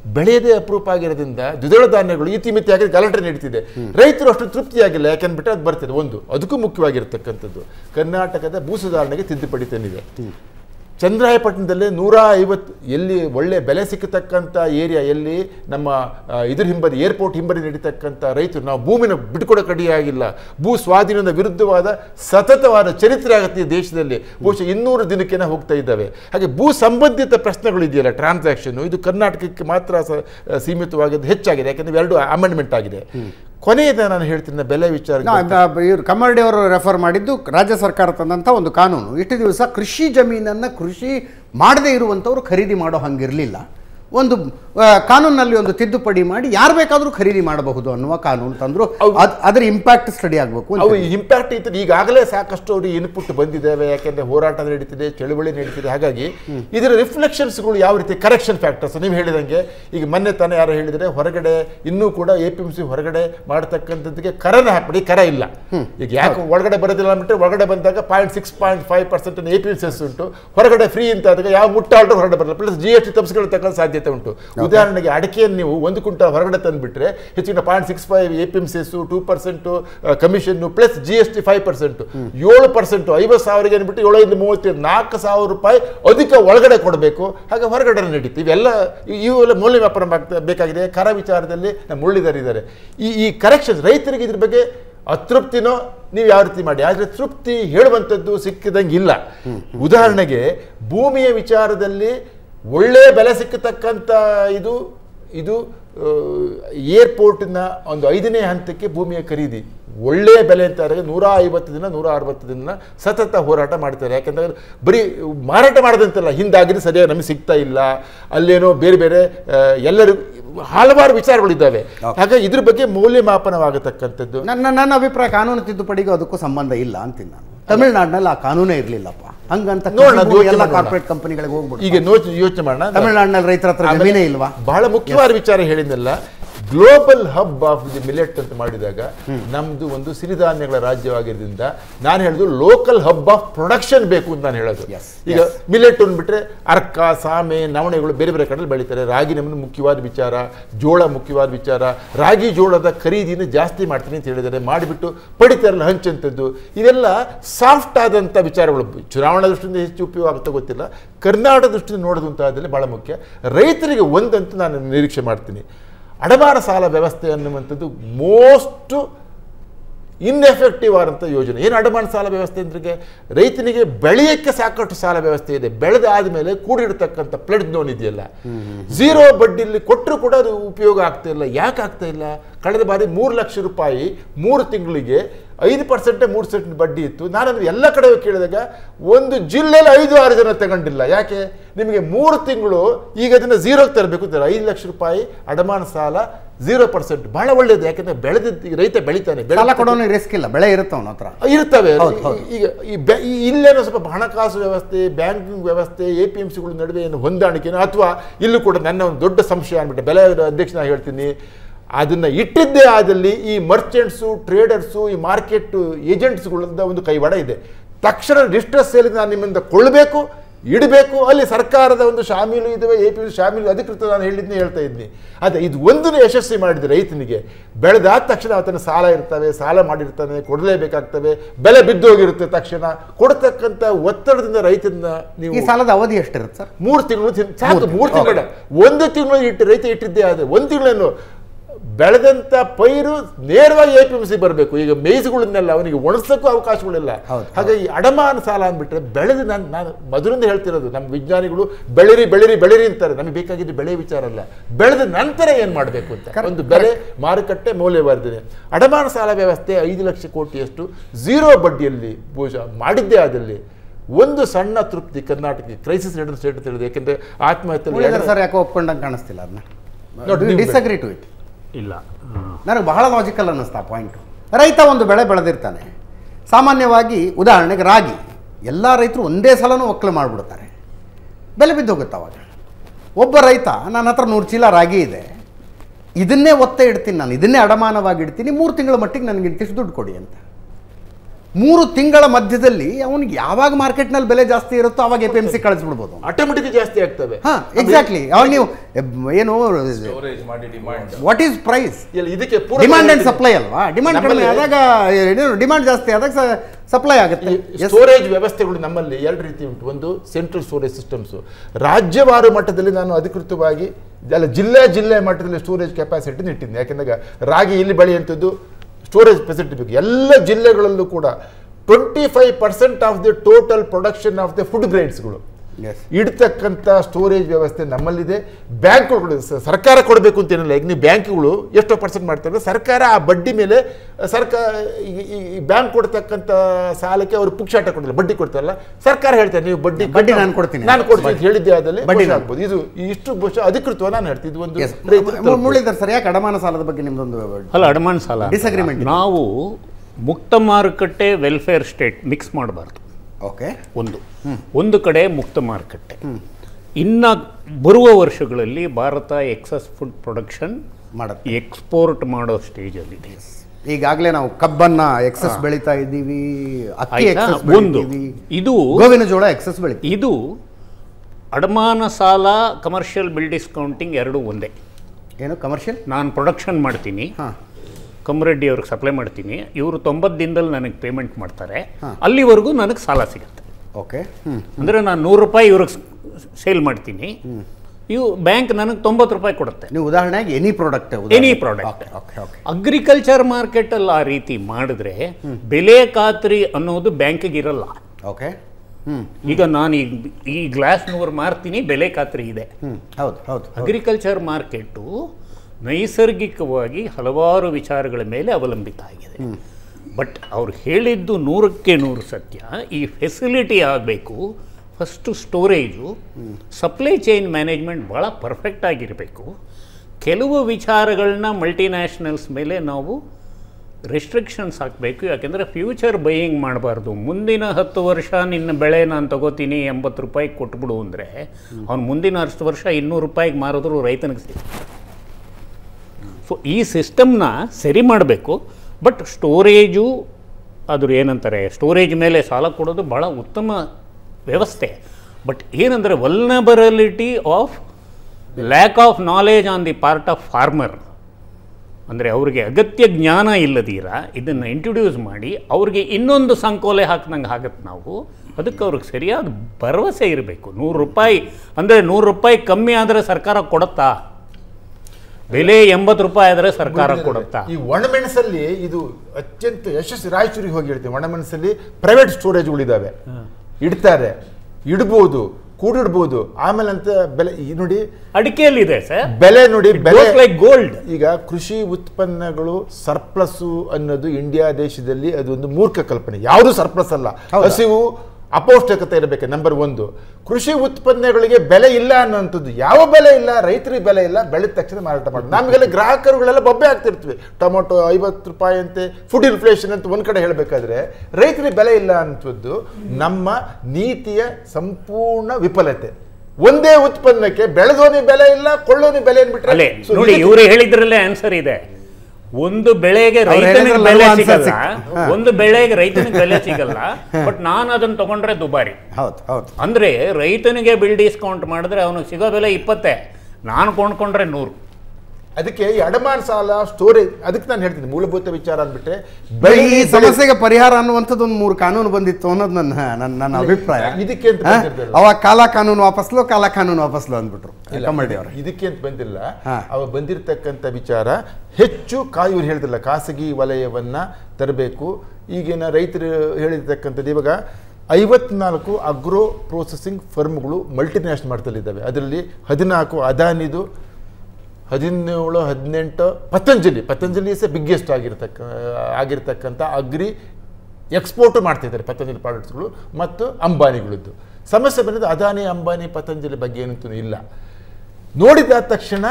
Speaker 3: ಬೆಳೆಯದೇ ಅಪರೂಪ ಆಗಿರೋದ್ರಿಂದ ದ್ವಿದಳ ಧಾನ್ಯಗಳು ಇತಿಮಿತಿಯಾಗಿ ಗಲಾಟೆ ನಡೀತಿದೆ ರೈತರು ಅಷ್ಟು ತೃಪ್ತಿಯಾಗಿಲ್ಲ ಯಾಕೆಂದ್ಬಿಟ್ಟು ಅದು ಬರ್ತದೆ ಒಂದು ಅದಕ್ಕೂ ಮುಖ್ಯವಾಗಿರ್ತಕ್ಕಂಥದ್ದು ಕರ್ನಾಟಕದ ಭೂ ಸುಧಾರಣೆಗೆ ತಿದ್ದುಪಡಿ ತಂದಿದೆ ಚಂದ್ರಾಯಪಟ್ಟಣದಲ್ಲಿ ನೂರ ಐವತ್ತು ಎಲ್ಲಿ ಒಳ್ಳೆ ಬೆಲೆ ಸಿಕ್ಕತಕ್ಕಂಥ ಏರಿಯಾ ಎಲ್ಲಿ ನಮ್ಮ ಆ, ಇದ್ರ ಹಿಂಬದಿ ಏರ್ಪೋರ್ಟ್ ಹಿಂಬದಿ ನಡೀತಕ್ಕಂಥ ರೈತರು ನಾವು ಭೂಮಿನ ಬಿಟ್ಕೊಡೋ ಕಡಿಯಾಗಿಲ್ಲ ಭೂ ಸ್ವಾಧೀನದ ವಿರುದ್ಧವಾದ ಸತತವಾದ ಚರಿತ್ರೆ ಆಗುತ್ತೆ ಈ ದೇಶದಲ್ಲಿ ಬಹುಶಃ ಇನ್ನೂರು ದಿನಕ್ಕೇನೆ ಹೋಗ್ತಾ ಇದ್ದಾವೆ ಹಾಗೆ ಭೂ ಸಂಬಂಧಿತ ಪ್ರಶ್ನೆಗಳು ಇದೆಯಲ್ಲ ಟ್ರಾನ್ಸಾಕ್ಷನ್ ಇದು ಕರ್ನಾಟಕಕ್ಕೆ ಮಾತ್ರ ಸ- ಸೀಮಿತವಾಗಿದ್ದು ಹೆಚ್ಚಾಗಿದೆ ಯಾಕಂದ್ರೆ ಎರಡು ಅಮೆಂಡ್ಮೆಂಟ್ ಆಗಿದೆ ಕೊನೆಯದ ನಾನು ಹೇಳ್ತೀನಿ ಬೆಲೆ ವಿಚಾರ
Speaker 8: ಇವರು ಕಮ್ಮರ್ಡಿ ಅವರು ರೆಫರ್ ಮಾಡಿದ್ದು ರಾಜ್ಯ ಸರ್ಕಾರ ತಂದಂಥ ಒಂದು ಕಾನೂನು ಇಷ್ಟು ದಿವಸ ಕೃಷಿ ಜಮೀನನ್ನು ಕೃಷಿ ಮಾಡದೇ ಇರುವಂಥವ್ರು ಖರೀದಿ ಮಾಡೋ ಹಂಗಿರಲಿಲ್ಲ ಒಂದು ಆ, ಕಾನೂನಲ್ಲಿ ಒಂದು ತಿದ್ದುಪಡಿ ಮಾಡಿ ಯಾರು ಬೇಕಾದರೂ ಖರೀದಿ ಮಾಡಬಹುದು ಅನ್ನುವ ಕಾನೂನು ತಂದ್ರು ಅದ್- ಅದರ ಇಂಪ್ಯಾಕ್ಟ್ ಸ್ಟಡಿ ಆಗಬೇಕು
Speaker 3: ಅವು ಇಂಪ್ಯಾಕ್ಟ್ ಇತ್ತು ಈಗಾಗಲೇ ಸಾಕಷ್ಟು ಅವ್ರಿಗೆ ಇನ್ಪುಟ್ ಬಂದಿದ್ದಾವೆ ಯಾಕೆಂದ್ರೆ ಹೋರಾಟ ನಡೀತಿದೆ ಚಳುವಳಿ ನಡೀತಿದೆ ಹಾಗಾಗಿ ಇದರ ರಿಫ್ಲೆಕ್ಷನ್ಸ್ಗಳು ಯಾವ ರೀತಿ ಕರೆಕ್ಷನ್ ಫ್ಯಾಕ್ಟರ್ಸ್ ನೀವು ಹೇಳಿದಂಗೆ ಈಗ ಮೊನ್ನೆ ತಾನೇ ಯಾರು ಹೇಳಿದರೆ ಹೊರಗಡೆ ಇನ್ನೂ ಕೂಡ ಎ ಪಿ ಎಂ ಸಿ ಹೊರಗಡೆ ಮಾಡತಕ್ಕಂಥದ್ದಕ್ಕೆ ಕರನ ಹಾಕ್ಬಿಡಿ ಕರ ಇಲ್ಲ ಈಗ ಯಾಕೆ ಒಳಗಡೆ ಬರೋದಿಲ್ಲ ಅಂದ್ಬಿಟ್ಟು ಒಳಗಡೆ ಬಂದಾಗ point six point five percent A P M C ಉಂಟು ಹೊರಗಡೆ ಫ್ರೀ ಅಂತ ಆದಾಗ ಯಾವ ಮುಟ್ಟಾಲ್ರು ಹೊರಗಡೆ ಬರಲ್ಲ ಪ್ಲಸ್ ಜಿ ಎಸ್ ಟಿ ತಪ್ಪಿಸ್ಕೊಳ್ತಕ್ಕಂಥ ಸಾಧ್ಯತೆ ಉಂಟು ಉದಾಹರಣೆಗೆ ಅಡಿಕೆಯನ್ನು ನೀವು ಒಂದು ಕ್ವಿಂಟಲ್ ಹೊರಗಡೆ ತಂದುಬಿಟ್ರೆ ಹೆಚ್ಚಿನ point six five A P M C S two percent commission plus G S T five percent ಏಳು ಪರ್ಸೆಂಟು ಐವತ್ತು ಸಾವಿರಗೆ ಅಂದ್ಬಿಟ್ಟು ಏಳೈದು ಮೂವತ್ತೈದು ನಾಲ್ಕು ಸಾವಿರ ರೂಪಾಯಿ ಅಧಿಕ ಒಳಗಡೆ ಕೊಡಬೇಕು ಹಾಗೆ ಹೊರಗಡೆ ನಡೀತು ಇವೆಲ್ಲ ಇ- ಇವೆಲ್ಲ ಮೌಲ್ಯಮಾಪನ ಆಗ್ತಾ ಬೇಕಾಗಿದೆ ಕರ ವಿಚಾರದಲ್ಲಿ ನಮ್ಮ ಮುರಳೀಧರಿದ್ದಾರೆ ಈ ಈ ಕರೆಕ್ಷನ್ ರೈತರಿಗೆ ಇದ್ರ ಬಗ್ಗೆ ಅತೃಪ್ತಿನೋ ನೀವು ಯಾವ ರೀತಿ ಮಾಡಿ ಆದರೆ ತೃಪ್ತಿ ಹೇಳುವಂಥದ್ದು ಸಿಕ್ಕಿದಂಗೆ ಇಲ್ಲ ಉದಾಹರಣೆಗೆ ಭೂಮಿಯ ವಿಚಾರದಲ್ಲಿ ಒಳ್ಳೆ ಬೆಲೆ ಸಿಕ್ಕತಕ್ಕಂಥ ಇದು ಇದು ಏರ್ಪೋರ್ಟಿನ ಒಂದು ಐದನೇ ಹಂತಕ್ಕೆ ಭೂಮಿಯ ಖರೀದಿ ಒಳ್ಳೆಯ ಬೆಲೆ ಅಂತ ಆದಾಗ ನೂರ ಐವತ್ತು ದಿನ ನೂರ ಅರವತ್ತು ದಿನ ಸತತ ಹೋರಾಟ ಮಾಡ್ತಾರೆ ಯಾಕಂದ್ರೆ ಬರೀ ಮಾರಾಟ ಮಾಡೋದಂತಲ್ಲ ಹಿಂದಾಗಿದ್ದು ಸರಿಯಾಗಿ ನಮಗೆ ಸಿಗ್ತಾ ಇಲ್ಲ ಅಲ್ಲೇನೋ ಬೇರೆ ಬೇರೆ ಆ, ಎಲ್ಲರಿಗೂ ಹಲವಾರು ವಿಚಾರಗಳಿದ್ದಾವೆ ಹಾಗಾಗಿ ಇದ್ರ ಬಗ್ಗೆ ಮೌಲ್ಯಮಾಪನವಾಗತಕ್ಕಂಥದ್ದು
Speaker 8: ನನ್ನ ನನ್ನ ಅಭಿಪ್ರಾಯ ಕಾನೂನು ತಿದ್ದುಪಡಿಗೂ ಅದಕ್ಕೂ ಸಂಬಂಧ ಇಲ್ಲ ಅಂತೀನಿ ನಾನು ತಮಿಳ್ನಾಡಿನಲ್ಲಿ ಆ ಕಾನೂನೇ ಇರಲಿಲ್ಲಪ್ಪ ಹಂಗಂತ ಕೃಷಿ
Speaker 3: ನೋಡೋಣ,
Speaker 8: ಭೂಮಿ
Speaker 3: ಯೋಚ್ನೆ
Speaker 8: ಎಲ್ಲ
Speaker 3: ಮಾಡೋಣ.
Speaker 8: ಕಾರ್ಪೊರೇಟ್ ಕಂಪನಿಗಳಿಗೆ ಹೋಗ್ಬಿಡು
Speaker 3: ಈಗ ನೋ- ಯೋಚನೆ ಮಾಡೋಣ
Speaker 8: ತಮಿಳ್ನಾಡಿನಲ್ಲಿ ರೈತರ ಹತ್ರ
Speaker 3: ಆಮೇಲೆ
Speaker 8: ಜಮೀನೇ ಇಲ್ವಾ
Speaker 3: ಬಹಳ ಮುಖ್ಯವಾದ ವಿಚಾರ ಹೇಳಿದ್ನಲ್ಲ global hub of the millet ಅಂತ ಮಾಡಿದಾಗ ನಮ್ದು ಒಂದು ಸಿರಿಧಾನ್ಯಗಳ ರಾಜ್ಯವಾಗಿರೋದ್ರಿಂದ ನಾನು ಹೇಳೋದು ಲೋಕಲ್ ಹಬ್ ಆಫ್ ಪ್ರೊಡಕ್ಷನ್ ಬೇಕು ಅಂತ ನಾನು ಹೇಳೋದು
Speaker 8: Yes,
Speaker 3: ಈಗ ಮಿಲೆಟ್ ಅಂದ್ಬಿಟ್ರೆ ಅರ್ಕ ಸಾಮೆ ನವಣೆಗಳು ಬೇರೆ ಬೇರೆ ಕಡೆ ಬೆಳೀತಾರೆ ರಾಗಿ ನಮ್ಮನ್ನು ಮುಖ್ಯವಾದ ವಿಚಾರ ಜೋಳ ಮುಖ್ಯವಾದ ವಿಚಾರ ರಾಗಿ ಜೋಳದ ಖರೀದಿನ ಜಾಸ್ತಿ ಮಾಡ್ತೀನಿ ಅಂತ ಹೇಳಿದ್ದಾರೆ ಮಾಡಿಬಿಟ್ಟು ಪಡಿತಾರಲ್ಲ ಹಂಚಂಥದ್ದು ಇವೆಲ್ಲ ಸಾಫ್ಟ್ ಆದಂಥ ವಿಚಾರಗಳು ಚುನಾವಣಾ ದೃಷ್ಟಿಯಿಂದ ಹೆಚ್ಚು ಉಪಯೋಗ ಆಗುತ್ತಾ ಗೊತ್ತಿಲ್ಲ ಕರ್ನಾಟಕ ದೃಷ್ಟಿಯಿಂದ ನೋಡೋದು ಅಂತ ಆದಲ್ಲಿ ಬಹಳ ಮುಖ್ಯ ರೈತರಿಗೆ ಒಂದಂತೂ ನಾನು ನಿರೀಕ್ಷೆ ಮಾಡ್ತೀನಿ ಅಡಮಾನ ಸಾಲ ವ್ಯವಸ್ಥೆ ಅನ್ನುವಂಥದ್ದು ಮೋಸ್ಟು ಇನ್ಎಫೆಕ್ಟಿವ್ ಆದಂಥ ಯೋಜನೆ ಏನು ಅಡಮಾನ ಸಾಲ ವ್ಯವಸ್ಥೆ ಅಂದ್ರೆ ರೈತನಿಗೆ ಬೆಳೆಯಕ್ಕೆ ಸಾಕಷ್ಟು ಸಾಲ ವ್ಯವಸ್ಥೆ ಇದೆ ಬೆಳೆದ ಆದಮೇಲೆ ಕೂಡಿಡ್ತಕ್ಕಂಥ ಪ್ಲೆಡ್ ಲೋನ್ ಇದೆಯಲ್ಲ ಝೀರೋ ಬಡ್ಡಿಲಿ ಕೊಟ್ಟರು ಕೂಡ ಅದು ಉಪಯೋಗ ಆಗ್ತಾ ಇಲ್ಲ ಯಾಕೆ ಆಗ್ತಾ ಇಲ್ಲ ಕಳೆದ ಬಾರಿ ಮೂರು ಲಕ್ಷ ರೂಪಾಯಿ ಮೂರು ತಿಂಗಳಿಗೆ ಐದು ಪರ್ಸೆಂಟೇ ಮೂರು ಪರ್ಸೆಂಟ್ ಬಡ್ಡಿ ಇತ್ತು ನಾನಂದ್ರೆ ಎಲ್ಲ ಕಡೆ ಕೇಳಿದಾಗ ಒಂದು ಜಿಲ್ಲೆಯಲ್ಲಿ ಐದು ಆರು ಜನ ತಗೊಂಡಿಲ್ಲ ಯಾಕೆ ನಿಮಗೆ ಮೂರು ತಿಂಗಳು ಈಗ ಅದನ್ನು ಝೀರೋಗೆ ತರಬೇಕು ಅಂತಾರೆ ಐದು ಲಕ್ಷ ರೂಪಾಯಿ ಅಡಮಾನ ಸಾಲ ಝೀರೋ ಪರ್ಸೆಂಟ್ ಬಹಳ ಒಳ್ಳೇದು ಯಾಕಂದ್ರೆ ಬೆಳೆದ ರೈತ ಬೆಳಿತಾನೆ ಬೆಳೆ
Speaker 8: ಸಾಲ ಕೊಡೋನು ರಿಸ್ಕ್ ಇಲ್ಲ ಬೆಳೆ ಇರುತ್ತೆ ಅವನ ಹತ್ರ
Speaker 3: ಇರ್ತವೆ
Speaker 8: ಹೌದು, ಹೌದು.
Speaker 3: ಈಗ ಈ ಬೆ- ಈ ಇಲ್ಲೇನೋ ಸ್ವಲ್ಪ ಹಣಕಾಸು ವ್ಯವಸ್ಥೆ ಬ್ಯಾಂಕಿಂಗ್ ವ್ಯವಸ್ಥೆ ಎ ಪಿ ಎಂ ಸಿಗಳ ನಡುವೆ ಏನು ಹೊಂದಾಣಿಕೆನೋ ಅಥವಾ ಇಲ್ಲೂ ಕೂಡ ನನ್ನ ಒಂದು ದೊಡ್ಡ ಸಂಶಯ ಅಂದ್ಬಿಟ್ಟೆ ಬೆಲೆ ಅಧ್ಯಕ್ಷನ ಹೇಳ್ತೀನಿ ಅದನ್ನ ಇಟ್ಟಿದ್ದೇ ಆದಲ್ಲಿ ಈ ಮರ್ಚೆಂಟ್ಸು ಟ್ರೇಡರ್ಸು ಈ ಮಾರ್ಕೆಟ್ ಏಜೆಂಟ್ಸ್ಗಳಿಂದ ಒಂದು ಕೈವಾಡ ಇದೆ ತಕ್ಷಣ ಡಿಸ್ಟ್ರೆಸ್ ಸೇಲ್ ನಾನು ನಿಮ್ಮಿಂದ ಕೊಳ್ಳಬೇಕು ಇಡಬೇಕು ಅಲ್ಲಿ ಸರ್ಕಾರದ ಒಂದು ಶಾಮೀಲು ಇದಾವೆ ಎ ಪಿ ಶಾಮೀಲು ಅಧಿಕೃತ ನಾನು ಹೇಳಿದ್ನೇ ಹೇಳ್ತಾ ಇದ್ದೀನಿ ಅದೇ ಇದು ಒಂದನ್ನು ಯಶಸ್ವಿ ಮಾಡಿದೆ ರೈತನಿಗೆ ಬೆಳೆದಾದ ತಕ್ಷಣ ಆತನ ಸಾಲ ಇರ್ತವೆ ಸಾಲ ಮಾಡಿರ್ತಾನೆ ಕೊಡಲೇಬೇಕಾಗ್ತವೆ ಬೆಲೆ ಬಿದ್ದೋಗಿರುತ್ತೆ ತಕ್ಷಣ ಕೊಡ್ತಕ್ಕಂಥ ಒತ್ತಡದಿಂದ ರೈತನ ನೀವು
Speaker 8: ಈ ಸಾಲದ ಅವಧಿ ಎಷ್ಟಿರುತ್ತೆ ಸರ್
Speaker 3: ಮೂರು ತಿಂಗಳು ತಿನ್- ಸಾಕು ಮೂರು ತಿಂಗಳ ಒಂದು ತಿಂಗಳು ಇಟ್ಟು ರೈತ ಇಟ್ಟಿದ್ದೇ ಆದ ಒಂದು ತಿಂಗಳೇನು ಬೆಳೆದಂತ ಪೈರು ನೇರವಾಗಿ ಎ ಪಿ ಎಂ ಸಿ ಬರಬೇಕು ಈಗ ಮೇಯ್ಸ್ಗಳನ್ನೆಲ್ಲ ಅವನಿಗೆ ಒಣಸಕ್ಕೂ ಅವಕಾಶಗಳಿಲ್ಲ ಹಾಗಾಗಿ ಅಡಮಾನ ಸಾಲ ಅಂದ್ಬಿಟ್ರೆ ಬೆಳೆದು ನಾನು ನಾನು ಮೊದಲಿಂದ ಹೇಳ್ತಿರೋದು ನಮ್ಮ ವಿಜ್ಞಾನಿಗಳು ಬೆಳೆರಿ ಬೆಳೆರಿ ಬೆಳೆರಿ ಅಂತಾರೆ ನಮಗೆ ಬೇಕಾಗಿದ್ದು ಬೆಳೆ ವಿಚಾರ ಅಲ್ಲ ಬೆಳೆದ ನಂತರ ಏನು ಮಾಡಬೇಕು ಅಂತ ಒಂದು ಬೆಲೆ ಮಾರುಕಟ್ಟೆ ಮೌಲ್ಯವರ್ಧನೆ ಅಡಮಾನ ಸಾಲ ವ್ಯವಸ್ಥೆ ಐದು ಲಕ್ಷ ಕೋಟಿಯಷ್ಟು ಝೀರೋ ಬಡ್ಡಿಯಲ್ಲಿ ಬಹುಶಃ ಮಾಡಿದ್ದೇ ಆದಲ್ಲಿ ಒಂದು ಸಣ್ಣ ತೃಪ್ತಿ ಕರ್ನಾಟಕಕ್ಕೆ ಕ್ರೈಸಿಸ್ ರಿಟರ್ನ್ ಸ್ಟೇಟ್ ತಿಳಿದೆ ಯಾಕೆಂದ್ರೆ ಆತ್ಮಹತ್ಯೆ
Speaker 8: ಉಳಿದ್ರೆ ಸರ್ ಯಾಕೋ ಒಪ್ಕೊಂಡಂಗೆ ಕಾಣಿಸ್ತಿಲ್ಲ
Speaker 3: ನೋಡಿ,
Speaker 8: ಅದನ್ನ
Speaker 3: ನೀವು
Speaker 8: ಡಿಸಗ್ರಿ ಟು ಇಟ್
Speaker 4: ಇಲ್ಲ
Speaker 8: ನನಗೆ ಬಹಳ ಲಾಜಿಕಲ್ ಅನ್ನಿಸ್ತಾ ಪಾಯಿಂಟು ರೈತ ಒಂದು ಬೆಳೆ ಬೆಳೆದಿರ್ತಾನೆ ಸಾಮಾನ್ಯವಾಗಿ ಉದಾಹರಣೆಗೆ ರಾಗಿ ಎಲ್ಲ ರೈತರು ಒಂದೇ ಸಲನೂ ಒಕ್ಕಲು ಮಾಡಿಬಿಡ್ತಾರೆ ಬೆಲೆ ಬಿದ್ದೋಗುತ್ತೆ ಅವಾಗ ಒಬ್ಬ ರೈತ ನನ್ನ ಹತ್ರ ನೂರು ಚೀಲ ರಾಗಿ ಇದೆ ಇದನ್ನೇ ಒತ್ತೆ ಇಡ್ತೀನಿ ನಾನು ಇದನ್ನೇ ಅಡಮಾನವಾಗಿ ಇಡ್ತೀನಿ ಮೂರು ತಿಂಗಳ ಮಟ್ಟಿಗೆ ನನಗೆ ಇಂತಿಷ್ಟು ದುಡ್ಡು ಕೊಡಿ ಅಂತ ಮೂರು ತಿಂಗಳ ಮಧ್ಯದಲ್ಲಿ ಅವನಿಗೆ ಯಾವಾಗ ಮಾರ್ಕೆಟ್ನಲ್ಲಿ ಬೆಲೆ ಜಾಸ್ತಿ ಇರುತ್ತೋ ಅವಾಗ ಎ ಪಿ ಎಂ ಸಿ ಕಳಿಸ್ಬಿಡ್ಬೋದು
Speaker 3: ಆಟೋಮೆಟಿಕ್ ಜಾಸ್ತಿ ಆಗ್ತವೆ
Speaker 8: ಹಾ ಎಕ್ಸಾಕ್ಟ್ಲಿ ಅವಾಗ ನೀವು ಎಬ್- ಏನು
Speaker 6: ಸ್ಟೋರೇಜ್ ಮಾಡಿ ಡಿಮಾಂಡ್
Speaker 8: ವಾಟ್ ಈಸ್ ಪ್ರೈಸ್
Speaker 3: ಇಲ್ಲ, ಇದಕ್ಕೆ ಪೂರಕ
Speaker 8: ಡಿಮಾಂಡ್ ಅಂಡ್
Speaker 3: ಹೇಳ್ತೀನಿ.
Speaker 8: ಸಪ್ಲೈ ಅಲ್ವಾ ಡಿಮಾಂಡ್ ಕಡಿಮೆ
Speaker 3: ನಮ್ಮಲ್ಲಿ-
Speaker 8: ಆದಾಗ ಡಿಮಾಂಡ್ ಜಾಸ್ತಿ ಆದಾಗ ಸಪ್ಲೈ ಆಗುತ್ತೆ Yes.
Speaker 3: ಸ್ಟೋರೇಜ್ ವ್ಯವಸ್ಥೆಗಳು ನಮ್ಮಲ್ಲಿ ಎರಡು ರೀತಿ ಉಂಟು ಒಂದು ಸೆಂಟ್ರಲ್ ಸ್ಟೋರೇಜ್ ಸಿಸ್ಟಮ್ಸ್ ರಾಜ್ಯವಾರು ಮಟ್ಟದಲ್ಲಿ ನಾನು ಅಧಿಕೃತವಾಗಿ ಅಲ್ಲ ಜಿಲ್ಲೆ ಜಿಲ್ಲೆ ಮಟ್ಟದಲ್ಲಿ ಸ್ಟೋರೇಜ್ ಕೆಪಾಸಿಟಿನ ಇಟ್ಟಿದ್ದೀನಿ ಯಾಕೆಂದಾಗ ರಾಗಿ ಇಲ್ಲಿ ಬೆಳೆಯುವಂಥದ್ದು ಸ್ಟೋರೇಜ್ ಫೆಸಿಲಿಟಿ ಬೇಕು ಎಲ್ಲ ಜಿಲ್ಲೆಗಳಲ್ಲೂ ಕೂಡ twenty five percent of the total production of the food ಗ್ರೈನ್ಸ್ಗಳು
Speaker 8: Yes.
Speaker 3: ಇಡ್ತಕ್ಕಂಥ ಸ್ಟೋರೇಜ್ ವ್ಯವಸ್ಥೆ ನಮ್ಮಲ್ಲಿದೆ ಬ್ಯಾಂಕ್ಗಳು ಸರ್ಕಾರ ಕೊಡಬೇಕು ಅಂತ ಏನಿಲ್ಲ ಈಗ ನೀವು ಬ್ಯಾಂಕ್ಗಳು ಎಷ್ಟೋ ಪರ್ಸೆಂಟ್ ಮಾಡ್ತಾರೆ ಸರ್ಕಾರ ಆ ಬಡ್ಡಿ ಮೇಲೆ ಸರ್ಕಾರ ಈ ಬ್ಯಾಂಕ್ ಕೊಡ್ತಕ್ಕಂಥ ಸಾಲಕ್ಕೆ ಅವರು ಪುಕ್ಷಾಟ ಕೊಡಲ್ಲ ಬಡ್ಡಿ ಕೊಡ್ತಾರಲ್ಲ ಸರ್ಕಾರ ಹೇಳ್ತಾರೆ ನೀವು ಬಡ್ಡಿ
Speaker 8: ಬಡ್ಡಿ ನಾನು ಕೊಡ್ತೀನಿ.
Speaker 3: ನಾನು ಕೊಡ್ತೀನಿ ಅಂತ ಹೇಳಿದ್ದೆ ಆದಲ್ಲಿ
Speaker 8: ಬಡ್ಡಿ
Speaker 3: ಬಡ್ಡಿ
Speaker 8: ನಾನು-
Speaker 3: ಆಗ್ಬೋದು ಇದು ಇಷ್ಟು ಬಹುಶಃ ಅಧಿಕೃತವ ನಾನು ಹೇಳ್ತೀನಿ ಇದು ಒಂದು
Speaker 8: Yes.
Speaker 3: ರೈತರ
Speaker 8: ಮು-
Speaker 3: ತಲುಪು.
Speaker 8: ಮುರಳೀಧರ್ ಸರ್ ಯಾಕೆ ಅಡಮಾನ ಸಾಲದ ಬಗ್ಗೆ ನಿಮ್ದೊಂದು
Speaker 4: ಅಲ್ಲ ಅಡಮಾನ ಸಾಲ
Speaker 8: Disagreement ಇದೆ.
Speaker 4: ನಾವು ಮುಕ್ತ ಮಾರುಕಟ್ಟೆ ವೆಲ್ಫೇರ್ ಸ್ಟೇಟ್ ಮಿಕ್ಸ್ ಮಾಡಬಾರ್ದು
Speaker 8: ಓಕೆ
Speaker 4: ಒಂದು ಒಂದು ಕಡೆ ಮುಕ್ತ ಮಾರುಕಟ್ಟೆ ಇನ್ನು ಬರುವ ವರ್ಷಗಳಲ್ಲಿ ಭಾರತ ಎಕ್ಸಸ್ ಫುಡ್ ಪ್ರೊಡಕ್ಷನ್
Speaker 8: ಮಾಡುತ್ತೆ
Speaker 4: ಎಕ್ಸ್ಪೋರ್ಟ್ ಮಾಡೋ ಸ್ಟೇಜಲ್ಲಿದೆ
Speaker 8: ಈಗಾಗಲೇ ನಾವು ಕಬ್ಬನ್ನ ಎಕ್ಸಸ್ ಬೆಳಿತಾ ಇದ್ದೀವಿ ಅಕ್ಕಿ
Speaker 4: ಆಯ್ತಾ
Speaker 8: ಎಕ್ಸಸ್
Speaker 4: ಒಂದು
Speaker 8: ಬೆಳಿತೀವಿ
Speaker 4: ಇದು
Speaker 8: ಗೋವಿನ ಜೋಳ ಎಕ್ಸಸ್ ಬೆಳಿತೀವಿ
Speaker 4: ಇದು ಅಡಮಾನ ಸಾಲ ಕಮರ್ಷಿಯಲ್ ಬಿಲ್ ಡಿಸ್ಕೌಂಟಿಂಗ್ ಎರಡೂ ಒಂದೇ
Speaker 8: ಏನು ಕಮರ್ಷಿಯಲ್
Speaker 4: ನಾನು ಪ್ರೊಡಕ್ಷನ್ ಮಾಡ್ತೀನಿ
Speaker 8: ಹಾಂ
Speaker 4: ಕಮರೆಡ್ಡಿ ಅವ್ರಿಗೆ ಸಪ್ಲೈ ಮಾಡ್ತೀನಿ ಇವರು ತೊಂಬತ್ತು ದಿನದಲ್ಲಿ ನನಗೆ ಪೇಮೆಂಟ್ ಮಾಡ್ತಾರೆ ಅಲ್ಲಿವರೆಗೂ ನನಗೆ ಸಾಲ ಸಿಗುತ್ತೆ
Speaker 8: ಓಕೆ ಹ್ಞೂ
Speaker 4: ಅಂದರೆ ನಾನು ನೂರು ರೂಪಾಯಿ ಇವ್ರಿಗೆ ಸೇಲ್ ಮಾಡ್ತೀನಿ ಇವು ಬ್ಯಾಂಕ್ ನನಗೆ ತೊಂಬತ್ತು ರೂಪಾಯಿ ಕೊಡುತ್ತೆ
Speaker 8: ನೀವು ಉದಾಹರಣೆಗೆ any product
Speaker 4: any product
Speaker 8: okay okay
Speaker 4: agriculture ಮಾರ್ಕೆಟಲ್ಲಿ ಆ ರೀತಿ ಮಾಡಿದ್ರೆ ಬೆಲೆ ಖಾತ್ರಿ ಅನ್ನೋದು ಬ್ಯಾಂಕಿಗೆ ಇರಲ್ಲ
Speaker 8: ಓಕೆ ಹ್ಞೂ
Speaker 4: ಈಗ ನಾನು ಈ ಈ ಗ್ಲಾಸ್ ನೂರು ಮಾರ್ತೀನಿ ಬೆಲೆ ಖಾತ್ರಿ ಇದೆ
Speaker 8: ಹ್ಞೂ ಹೌದು ಹೌದು
Speaker 4: ಅಗ್ರಿಕಲ್ಚರ್ ಮಾರ್ಕೆಟು ನೈಸರ್ಗಿಕವಾಗಿ ಹಲವಾರು ವಿಚಾರಗಳ ಮೇಲೆ ಅವಲಂಬಿತ ಆಗಿದೆ ಬಟ್ ಅವ್ರು ಹೇಳಿದ್ದು ನೂರಕ್ಕೆ ನೂರು ಸತ್ಯ ಈ ಫೆಸಿಲಿಟಿ ಆಗಬೇಕು first storage supply chain management ಭಾಳ ಪರ್ಫೆಕ್ಟ್ ಆಗಿರಬೇಕು ಕೆಲವು ವಿಚಾರಗಳನ್ನ ಮಲ್ಟಿನ್ಯಾಷನಲ್ಸ್ ಮೇಲೆ ನಾವು ರೆಸ್ಟ್ರಿಕ್ಷನ್ಸ್ ಹಾಕಬೇಕು ಯಾಕೆಂದರೆ ಫ್ಯೂಚರ್ ಬೈಯಿಂಗ್ ಮಾಡಬಾರ್ದು ಮುಂದಿನ ಹತ್ತು ವರ್ಷ ನಿನ್ನ ಬೆಳೆ ನಾನು ತಗೋತೀನಿ ಎಂಬತ್ತು ರೂಪಾಯಿ ಕೊಟ್ಬಿಡು ಅಂದರೆ ಅವ್ನು ಮುಂದಿನ ಹತ್ತು ವರ್ಷ ಇನ್ನೂರು ರೂಪಾಯಿಗೆ ಮಾರಿದ್ರು ರೈತನಿಗೆ ಸಿಗುತ್ತೆ ಸೊ ಈ ಸಿಸ್ಟಮ್ನ ಸರಿ ಮಾಡಬೇಕು ಬಟ್ ಸ್ಟೋರೇಜು ಅದ್ರ ಏನಂತಾರೆ ಸ್ಟೋರೇಜ್ ಮೇಲೆ ಸಾಲ ಕೊಡೋದು ಭಾಳ ಉತ್ತಮ ವ್ಯವಸ್ಥೆ ಬಟ್ ಏನಂದರೆ vulnerability of lack of knowledge on the part of farmer ಅಂದರೆ ಅವ್ರಿಗೆ ಅಗತ್ಯ ಜ್ಞಾನ ಇಲ್ಲದೀರ ಇದನ್ನು ಇಂಟ್ರೊಡ್ಯೂಸ್ ಮಾಡಿ ಅವ್ರಿಗೆ ಇನ್ನೊಂದು ಸಂಕೋಲೆ ಹಾಕ್ದಂಗೆ ಆಗತ್ತೆ ನಾವು ಅದಕ್ಕೆ ಅವ್ರಿಗೆ ಸರಿಯಾದ ಭರವಸೆ ಇರಬೇಕು ನೂರು ರೂಪಾಯಿ ಅಂದರೆ ನೂರು ರೂಪಾಯಿ ಕಮ್ಮಿ ಆದರೆ ಸರ್ಕಾರ ಕೊಡುತ್ತಾ ಬೆಲೆ ಎಂಬತ್ತು ರೂಪಾಯಿ ಆದರೆ ಸರ್ಕಾರ ಕೊಡುತ್ತಾ
Speaker 3: ಈ ಒಣಮೆಣಸಲ್ಲಿ ಇದು ಅತ್ಯಂತ ಯಶಸ್ವಿ ರಾಯಚೂರಿಗೆ ಹೋಗಿ ಹೇಳ್ತೀವಿ ಒಣಮೆಣಸಲ್ಲಿ ಪ್ರೈವೇಟ್ ಸ್ಟೋರೇಜ್ಗಳಿದ್ದಾವೆ ಇಡ್ತಾರೆ ಇಡ್ಬೋದು ಕೂಡಿಡ್ಬೋದು ಆಮೇಲೆ ಅಂತ ಬೆಲೆ ಈ ನೋಡಿ
Speaker 4: ಅಡಿಕೆಯಲ್ಲಿದೆ ಸರ್
Speaker 3: ಬೆಲೆ ನೋಡಿ ಬೆಲೆ
Speaker 4: ಲೈಕ್ ಗೋಲ್ಡ್
Speaker 3: ಈಗ ಕೃಷಿ ಉತ್ಪನ್ನಗಳು ಸರ್ಪ್ಲಸ್ಸು ಅನ್ನೋದು ಇಂಡಿಯಾ ದೇಶದಲ್ಲಿ ಅದೊಂದು ಮೂರ್ಖ ಕಲ್ಪನೆ ಯಾವುದು ಸರ್ಪ್ಲಸ್ ಅಲ್ಲ ಹಸಿವು ಅಪೌಷ್ಟಿಕತೆ ಇರಬೇಕು ನಂಬರ್ ಒಂದು ಕೃಷಿ ಉತ್ಪನ್ನಗಳಿಗೆ ಬೆಲೆ ಇಲ್ಲ ಅನ್ನೋಂಥದ್ದು ಯಾವ ಬೆಲೆ ಇಲ್ಲ ರೈತರಿಗೆ ಬೆಲೆ ಇಲ್ಲ ಬೆಳೆದ ತಕ್ಷಣ ಮಾರಾಟ ಮಾಡಿ ನಮಗೆಲ್ಲ ಗ್ರಾಹಕರುಗಳೆಲ್ಲ ಬೊಬ್ಬೆ ಆಗ್ತಿರ್ತೀವಿ ಟೊಮೊಟೊ ಐವತ್ತು ರೂಪಾಯಿ ಅಂತೆ ಫುಡ್ ಇನ್ಫ್ಲೇಷನ್ ಅಂತ ಒಂದ್ ಕಡೆ ಹೇಳಬೇಕಾದ್ರೆ ರೈತರಿಗೆ ಬೆಲೆ ಇಲ್ಲ ಅನ್ನೋದು ನಮ್ಮ ನೀತಿಯ ಸಂಪೂರ್ಣ ವಿಫಲತೆ ಒಂದೇ ಉತ್ಪನ್ನಕ್ಕೆ ಬೆಳೆದೋನಿ ಬೆಲೆ ಇಲ್ಲ ಕೊಳ್ಳೋನಿ ಬೆಲೆ ಅಂದ್ಬಿಟ್ರೆ
Speaker 4: ಅಲ್ಲೇ
Speaker 3: So
Speaker 4: ನೋಡಿ
Speaker 3: ಇದಕ್ಕೆ-
Speaker 4: ಇವರು ಹೇಳಿದ್ರಲ್ಲೇ ಆನ್ಸರ್ ಇದೆ ಒಂದು ಬೆಳೆಗೆ
Speaker 8: ಅವ್ರು
Speaker 4: ರೈತನಿಗೆ
Speaker 8: ಹೇಳಿದ್ರಲ್ಲ
Speaker 4: ಬೆಲೆ
Speaker 8: answer
Speaker 4: ಸಿಗಲ್ಲ
Speaker 8: ಸಿಕ್- ಹಾ.
Speaker 4: ಒಂದು ಬೆಳೆಗೆ ರೈತನಿಗೆ ಬೆಲೆ ಸಿಗಲ್ಲ ಬಟ್ ನಾನು ಅದನ್ನ ತಗೊಂಡ್ರೆ ದುಬಾರಿ
Speaker 8: ಹೌದು ಹೌದು
Speaker 4: ಅಂದ್ರೆ ರೈತನಿಗೆ ಬಿಲ್ ಡಿಸ್ಕೌಂಟ್ ಮಾಡಿದ್ರೆ ಅವನಿಗೆ ಸಿಗೋ ಬೆಲೆ ಇಪ್ಪತ್ತೆ ನಾನು ಕೊಂಡ್ಕೊಂಡ್ರೆ ನೂರು
Speaker 3: ಅದಕ್ಕೆ ಈ ಅಡಮಾನ ಸಾಲ ಸ್ಟೋರೇಜ್ ಅದಕ್ಕೆ ನಾನು ಹೇಳ್ತೀನಿ ಮೂಲಭೂತ ವಿಚಾರ ಅಂದ್ಬಿಟ್ರೆ
Speaker 8: ಈ
Speaker 3: ಬೆಳೆ
Speaker 8: ಸಮಸ್ಯೆಗೆ ಪರಿಹಾರ ಅನ್ನುವಂಥದ್ದು ಒಂದು ಮೂರು ಕಾನೂನು ಬಂದಿತ್ತು ಅನ್ನೋದು ನನ್ನ ನನ್ನ ನನ್ನ ಅಭಿಪ್ರಾಯ
Speaker 3: ಇದಕ್ಕೆ ಅಂತ
Speaker 8: ಹಾ?
Speaker 3: ಬಂದಿರ್ಲಿಲ್ಲ.
Speaker 8: ಅವಾಗ ಕಾಲ ಕಾನೂನು ವಾಪಸ್ಲು ಕಾಲ ಕಾನೂನು ವಾಪಸ್ಲು ಅಂದ್ಬಿಟ್ರು ಕಮ್ಮಡಿ ಅವರು
Speaker 3: ಇದಕ್ಕೆ ಅಂತ ಬಂದಿಲ್ಲ
Speaker 8: ಹಾ.
Speaker 3: ಅವ ಬಂದಿರತಕ್ಕಂಥ ವಿಚಾರ ಹೆಚ್ಚು ಕಾ ಇವ್ರು ಹೇಳಿದ್ರಲ್ಲ ಖಾಸಗಿ ವಲಯವನ್ನ ತರಬೇಕು ಈಗಿನ ರೈತರು ಹೇಳಿರ್ತಕ್ಕಂಥದ್ದು ಇವಾಗ ಐವತ್ನಾಲ್ಕು ಅಗ್ರೋ ಪ್ರೊಸೆಸಿಂಗ್ ಫರ್ಮ್ಗಳು ಮಲ್ಟಿನ್ಯಾಷನಲ್ ಮಾಡ್ತಲ್ಲಿದ್ದಾವೆ ಅದರಲ್ಲಿ ಹದಿನಾಲ್ಕು ಅದಾನಿದು ಹದಿನೇಳು ಹದಿನೆಂಟು ಪತಂಜಲಿ ಪತಂಜಲಿ ಇಸ್ ಬಿಗ್ಗೆಸ್ಟ್ ಆಗಿರ್ತಕ್ಕ ಆಗಿರ್ತಕ್ಕಂಥ ಅಗ್ರಿ ಎಕ್ಸ್ಪೋರ್ಟು ಮಾಡ್ತಿದ್ದಾರೆ ಪತಂಜಲಿ ಪ್ರಾಡಕ್ಟ್ಸ್ಗಳು ಮತ್ತು ಅಂಬಾನಿಗಳದ್ದು ಸಮಸ್ಯೆ ಬಂದಿದ್ದು ಅದಾನಿ ಅಂಬಾನಿ ಪತಂಜಲಿ ಬಗ್ಗೆ ಏನಂತೂ ಇಲ್ಲ ನೋಡಿದ ತಕ್ಷಣ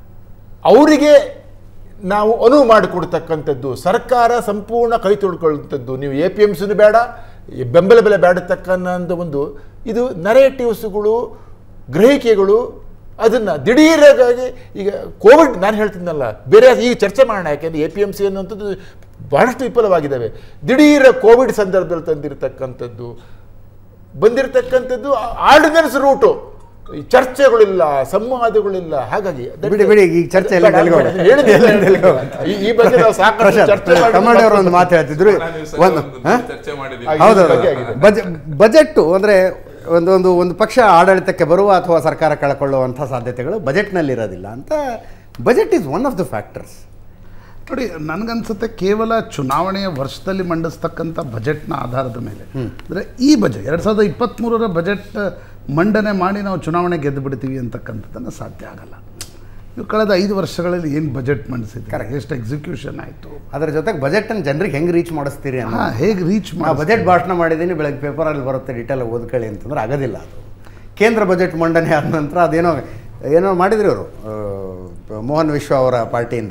Speaker 3: ಅವರಿಗೆ ನಾವು ಅನುವು ಮಾಡಿಕೊಡ್ತಕ್ಕಂಥದ್ದು ಸರ್ಕಾರ ಸಂಪೂರ್ಣ ಕೈ ತೊಳ್ಕೊಳ್ಳುವಂಥದ್ದು ನೀವು ಎ ಪಿ ಎಮ್ ಸಿನೂ ಬೇಡ ಈ ಬೆಂಬಲ ಬೆಲೆ ಬೇಡತಕ್ಕನ್ನೋ ಒಂದು ಇದು ನರೇಟಿವ್ಸ್ಗಳು ಗ್ರಹಿಕೆಗಳು ಅದನ್ನು ದಿಢೀರಾಗಿ ಈಗ ಕೋವಿಡ್ ನಾನು ಹೇಳ್ತಿದ್ನಲ್ಲ ಬೇರೆ ಈಗ ಚರ್ಚೆ ಮಾಡೋಣ ಯಾಕೆಂದ್ರೆ ಎ ಪಿ ಎಮ್ ಸಿ ಅನ್ನುವಂಥದ್ದು ಬಹಳಷ್ಟು ವಿಫಲವಾಗಿದ್ದಾವೆ ದಿಢೀರ ಕೋವಿಡ್ ಸಂದರ್ಭದಲ್ಲಿ ತಂದಿರತಕ್ಕಂಥದ್ದು ಬಂದಿರತಕ್ಕಂಥದ್ದು ಆರ್ಡಿನೆನ್ಸ್ ರೂಟು ಈ ಚರ್ಚೆಗಳಿಲ್ಲ ಸಂವಾದಗಳಿಲ್ಲ ಹಾಗಾಗಿ that-
Speaker 8: ಬಿಡಿ, ಬಿಡಿ, ಈ ಚರ್ಚೆ ಎಲ್ಲ
Speaker 3: ಬೇಡ,
Speaker 8: ಎಲ್ಲಿಗೆ
Speaker 3: ಬೇಡ,
Speaker 8: ಹೋಗುತ್ತೆ?
Speaker 3: ಹೇಳಿದ್ದು
Speaker 8: ಎಲ್ಲಿಗೆ
Speaker 3: ಹೇಳಿದ್ದು.
Speaker 8: ಹೋಗುತ್ತೆ?
Speaker 3: ಈ- ಈ ಬಗ್ಗೆ ನಾವು ಸಾಕಷ್ಟು
Speaker 8: ಪ್ರಶಾಂತ್,
Speaker 3: ಚರ್ಚೆ ಮಾಡಿ-
Speaker 8: ಕಮಾಂಡ್ ಅವರು ಒಂದು ಮಾತು ಹೇಳ್ತಿದ್ರು
Speaker 6: ನಾನು ಈ ಸಲ
Speaker 8: ಒಂದು
Speaker 6: ಒಂದು
Speaker 8: ಹಾ?
Speaker 6: ಚರ್ಚೆ ಮಾಡಿದ್ದೀವಿ
Speaker 3: ಆಗಿದೆ.
Speaker 8: ಹೌದು
Speaker 3: ಬಗ್ಗೆ ಆಗಿದೆ.
Speaker 8: ಬಜೆಟ್ ಅಂದ್ರೆ ಒಂದು ಒಂದು ಒಂದು ಪಕ್ಷ ಆಡಳಿತಕ್ಕೆ ಬರುವ ಅಥವಾ ಸರ್ಕಾರ ಕಳ್ಕೊಳ್ಳುವಂಥ ಸಾಧ್ಯತೆಗಳು ಬಜೆಟ್ನಲ್ಲಿ ಇರೋದಿಲ್ಲ ಅಂತ budget is one of the factors
Speaker 2: ನೋಡಿ ನನಗನ್ಸುತ್ತೆ ಕೇವಲ ಚುನಾವಣೆಯ ವರ್ಷದಲ್ಲಿ ಮಂಡಿಸ್ತಕ್ಕಂಥ ಬಜೆಟ್ನ ಆಧಾರದ ಮೇಲೆ ಅಂದರೆ ಈ ಬಜೆಟ್ ಎರಡು ಸಾವಿರದ ಇಪ್ಪತ್ತ್ಮೂರರ ಬಜೆಟ್ ಮಂಡನೆ ಮಾಡಿ ನಾವು ಚುನಾವಣೆ ಗೆದ್ದು ಬಿಡ್ತೀವಿ ಅಂತಕ್ಕಂಥದ್ದನ್ನು ಸಾಧ್ಯ ಆಗಲ್ಲ ನೀವು ಕಳೆದ ಐದು ವರ್ಷಗಳಲ್ಲಿ ಏನು ಬಜೆಟ್ ಮಂಡಿಸಿದ್ರೆ ಎಷ್ಟು ಎಕ್ಸಿಕ್ಯೂಷನ್ ಆಯಿತು
Speaker 8: ಅದರ ಜೊತೆಗೆ ಬಜೆಟನ್ನು ಜನರಿಗೆ ಹೆಂಗೆ ರೀಚ್ ಮಾಡಿಸ್ತೀರಿ ಅನ್ನೋ
Speaker 2: ಹಾಂ ಹೇಗೆ ರೀಚ್
Speaker 8: ನಾ
Speaker 2: ಮಾಡಿ
Speaker 8: ಬಜೆಟ್ ಭಾಷಣ ಮಾಡಿದ್ದೀನಿ ಬೆಳಗ್ಗೆ ಪೇಪರಲ್ಲಿ ಬರುತ್ತೆ ಡೀಟೇಲ್ ಓದ್ಕೊಳ್ಳಿ ಅಂತಂದ್ರೆ ಆಗೋದಿಲ್ಲ ಅದು ಕೇಂದ್ರ ಬಜೆಟ್ ಮಂಡನೆ ಆದ ನಂತರ ಅದೇನೋ ಏನೋ ಮಾಡಿದ್ರು ಅವರು ಮೋಹನ್ ವಿಶ್ವ ಅವರ ಪಾರ್ಟಿಯಿಂದ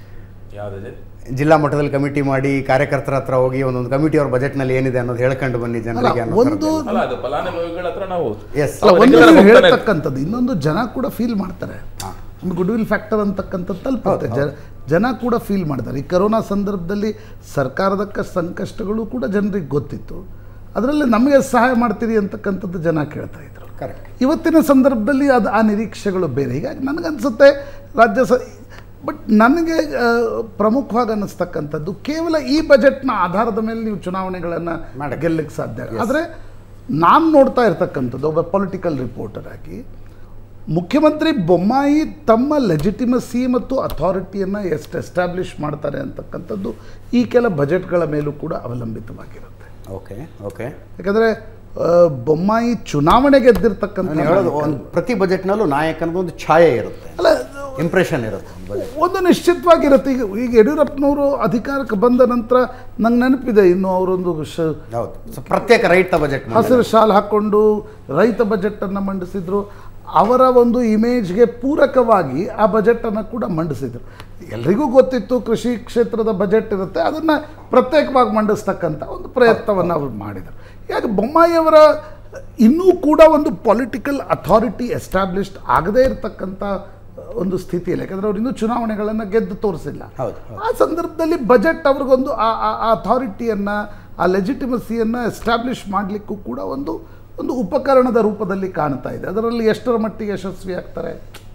Speaker 8: ಜಿಲ್ಲಾ ಮಟ್ಟದಲ್ಲಿ ಕಮಿಟಿ ಮಾಡಿ ಕಾರ್ಯಕರ್ತರ ಹತ್ರ ಹೋಗಿ ಒಂದೊಂದು ಕಮಿಟಿ ಅವ್ರ ಬಜೆಟ್ನಲ್ಲಿ ಏನಿದೆ ಅನ್ನೋದು ಹೇಳ್ಕೊಂಡು ಬನ್ನಿ ಜನರಿಗೆ ಅನ್ನೋ
Speaker 2: ಒಂದು
Speaker 8: ಥರದ್ದೆಲ್ಲ.
Speaker 6: ಅಲ್ಲ ಅದು ಫಲಾನುಭವಿಗಳ ಹತ್ರ ನಾವು
Speaker 8: ಎಸ್
Speaker 2: ಅಲ್ಲ ಒಂದು
Speaker 6: regular
Speaker 2: ನೀವು
Speaker 6: ಹೋಗ್ತಾನೆ
Speaker 2: ಹೇಳ್ತಕ್ಕಂಥದ್ದು ಇನ್ನೊಂದು ಜನ ಕೂಡ ಫೀಲ್ ಮಾಡ್ತಾರೆ ಒಂದು ಗುಡ್ ವಿಲ್ ಫ್ಯಾಕ್ಟರ್ ಅಂತಕ್ಕಂಥದ್ದು ತಲುಪುತ್ತೆ ಜನ ಜನ ಕೂಡ ಫೀಲ್ ಮಾಡ್ತಾರೆ ಈ ಕರೋನಾ ಸಂದರ್ಭದಲ್ಲಿ ಸರ್ಕಾರದ ಕ- ಸಂಕಷ್ಟಗಳು ಕೂಡ ಜನರಿಗೆ ಗೊತ್ತಿತ್ತು ಅದರಲ್ಲಿ ನಮಗೆ ಸಹಾಯ ಮಾಡ್ತೀರಿ ಅಂತಕ್ಕಂಥದ್ದು ಜನ ಕೇಳ್ತಾ ಇದ್ರು
Speaker 8: ಕರೆಕ್ಟ್
Speaker 2: ಇವತ್ತಿನ ಸಂದರ್ಭದಲ್ಲಿ ಅದು ಆ ನಿರೀಕ್ಷೆಗಳು ಬೇರೆ ಹೀಗಾಗಿ ನನಗನ್ಸುತ್ತೆ ರಾಜ್ಯ ಸ ಬಟ್ ನನಗೆ ಆ, ಪ್ರಮುಖವಾಗಿ ಅನ್ನಿಸ್ತಕ್ಕಂಥದ್ದು ಕೇವಲ ಈ ಬಜೆಟ್ನ ಆಧಾರದ ಮೇಲೆ ನೀವು ಚುನಾವಣೆಗಳನ್ನು
Speaker 8: ಮಾಡಕ್ಕೆ.
Speaker 2: ಗೆಲ್ಲಕ್ಕೆ ಸಾಧ್ಯ ಆದರೆ ನಾನು ನೋಡ್ತಾ ಇರ್ತಕ್ಕಂಥದ್ದು ಒಬ್ಬ ಪೊಲಿಟಿಕಲ್ ರಿಪೋರ್ಟರ್ ಆಗಿ ಮುಖ್ಯಮಂತ್ರಿ ಬೊಮ್ಮಾಯಿ ತಮ್ಮ ಲೆಜಿಟಿಮಸಿ ಮತ್ತು ಅಥಾರಿಟಿಯನ್ನು ಎಷ್ಟು ಎಸ್ಟಾಬ್ಲಿಷ್ ಮಾಡ್ತಾರೆ ಅಂತಕ್ಕಂಥದ್ದು ಈ ಕೆಲ ಬಜೆಟ್ಗಳ ಮೇಲೂ ಕೂಡ ಅವಲಂಬಿತವಾಗಿರುತ್ತೆ
Speaker 8: ಓಕೆ ಓಕೆ
Speaker 2: ಯಾಕಂದರೆ ಬೊಮ್ಮಾಯಿ ಚುನಾವಣೆ ಗೆದ್ದಿರ್ತಕ್ಕಂಥ
Speaker 8: ನಾನು ಹೇಳೋದು ಒಂದು ಪ್ರತಿ ಬಜೆಟ್ನಲ್ಲೂ ನಾಯಕನದು ಒಂದು ಛಾಯೆ ಇರುತ್ತೆ
Speaker 2: ಅಲ್ಲ
Speaker 8: ಇಂಪ್ರೆಷನ್ ಇರುತ್ತೆ ಬಜೆಟ್
Speaker 2: ಒಂದು ನಿಶ್ಚಿತವಾಗಿರುತ್ತೆ ಈಗ ಈಗ ಯಡಿಯೂರಪ್ಪನವರು ಅಧಿಕಾರಕ್ಕೆ ಬಂದ ನಂತರ ನಂಗೆ ನೆನಪಿದೆ ಇನ್ನು ಅವರೊಂದು ಶ
Speaker 8: ಹೌದು ಸೊ ಪ್ರತ್ಯೇಕ ರೈತ ಬಜೆಟ್
Speaker 2: ಹಸಿರು ಶಾಲ್ ಹಾಕ್ಕೊಂಡು ರೈತ ಬಜೆಟನ್ನು ಮಂಡಿಸಿದ್ರು ಅವರ ಒಂದು ಇಮೇಜ್ಗೆ ಪೂರಕವಾಗಿ ಆ ಬಜೆಟನ್ನು ಕೂಡ ಮಂಡಿಸಿದರು ಎಲ್ರಿಗೂ ಗೊತ್ತಿತ್ತು ಕೃಷಿ ಕ್ಷೇತ್ರದ ಬಜೆಟ್ ಇರುತ್ತೆ ಅದನ್ನು ಪ್ರತ್ಯೇಕವಾಗಿ ಮಂಡಿಸ್ತಕ್ಕಂಥ ಒಂದು ಪ್ರಯತ್ನವನ್ನು ಅವರು ಮಾಡಿದರು ಈಗ ಬೊಮ್ಮಾಯಿಯವರ ಇನ್ನೂ ಕೂಡ ಒಂದು ಪೊಲಿಟಿಕಲ್ ಅಥಾರಿಟಿ ಎಸ್ಟಾಬ್ಲಿಷ್ಡ್ ಆಗದೇ ಇರತಕ್ಕಂಥ ಒಂದು ಸ್ಥಿತಿಯಲ್ಲಿ ಯಾಕಂದರೆ ಅವ್ರು ಇನ್ನೂ ಚುನಾವಣೆಗಳನ್ನು ಗೆದ್ದು ತೋರಿಸಿಲ್ಲ
Speaker 8: ಹೌದು,
Speaker 2: ಆ ಸಂದರ್ಭದಲ್ಲಿ ಬಜೆಟ್ ಅವ್ರಿಗೊಂದು ಆ ಅಥಾರಿಟಿಯನ್ನು ಆ ಲೆಜಿಟಿಮಸಿಯನ್ನು ಎಸ್ಟಾಬ್ಲಿಷ್ ಮಾಡಲಿಕ್ಕೂ ಕೂಡ ಒಂದು ಒಂದು ಉಪಕರಣದ ರೂಪದಲ್ಲಿ ಕಾಣ್ತಾ ಇದೆ ಅದರಲ್ಲಿ ಎಷ್ಟರ ಮಟ್ಟಿಗೆ ಯಶಸ್ವಿ ಆಗ್ತಾರೆ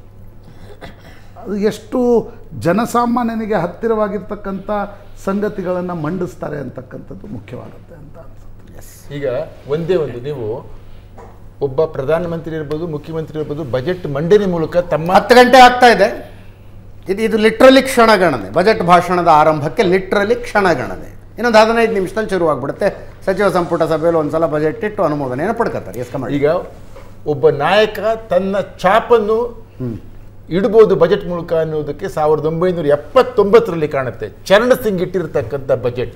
Speaker 2: ಅದು ಎಷ್ಟು ಜನಸಾಮಾನ್ಯನಿಗೆ ಹತ್ತಿರವಾಗಿರ್ತಕ್ಕಂಥ ಸಂಗತಿಗಳನ್ನು ಮಂಡಿಸ್ತಾರೆ ಅಂತಕ್ಕಂಥದ್ದು ಮುಖ್ಯವಾಗುತ್ತೆ ಅಂತ ಅನ್ಸುತ್ತೆ
Speaker 3: ಈಗ ಒಂದೇ ಒಂದು ನೀವು ಒಬ್ಬ ಪ್ರಧಾನಮಂತ್ರಿ ಇರ್ಬೋದು ಮುಖ್ಯಮಂತ್ರಿ ಇರ್ಬೋದು ಬಜೆಟ್ ಮಂಡನೆ ಮೂಲಕ ತಮ್ಮ
Speaker 8: ಹತ್ತು ಗಂಟೆ ಆಗ್ತಾ ಇದೆ ಇದು ಇದು ಲಿಟ್ರಲಿ ಕ್ಷಣಗಣನೆ ಬಜೆಟ್ ಭಾಷಣದ ಆರಂಭಕ್ಕೆ ಲಿಟ್ರಲಿ ಕ್ಷಣಗಣನೆ ಇನ್ನೊಂದು ಹದಿನೈದು ನಿಮಿಷದಲ್ಲಿ ಶುರುವಾಗ್ಬಿಡುತ್ತೆ ಸಚಿವ ಸಂಪುಟ ಸಭೆಯಲ್ಲಿ ಒಂದ್ಸಲ ಬಜೆಟ್ ಇಟ್ಟು ಅನುಮೋದನೆಯನ್ನು ಪಡ್ಕೊತಾರೆ ಎಸ್ ಕಮಾಂಡ್
Speaker 3: ಈಗ ಒಬ್ಬ ನಾಯಕ ತನ್ನ ಛಾಪನ್ನು ಇಡ್ಬೋದು ಬಜೆಟ್ ಮೂಲಕ ಅನ್ನೋದಕ್ಕೆ ಸಾವಿರದ ಒಂಬೈನೂರ ಎಪ್ಪತ್ತೊಂಬತ್ತರಲ್ಲಿ ಕಾಣುತ್ತೆ ಚರಣ್ ಸಿಂಗ್ ಇಟ್ಟಿರ್ತಕ್ಕಂಥ ಬಜೆಟ್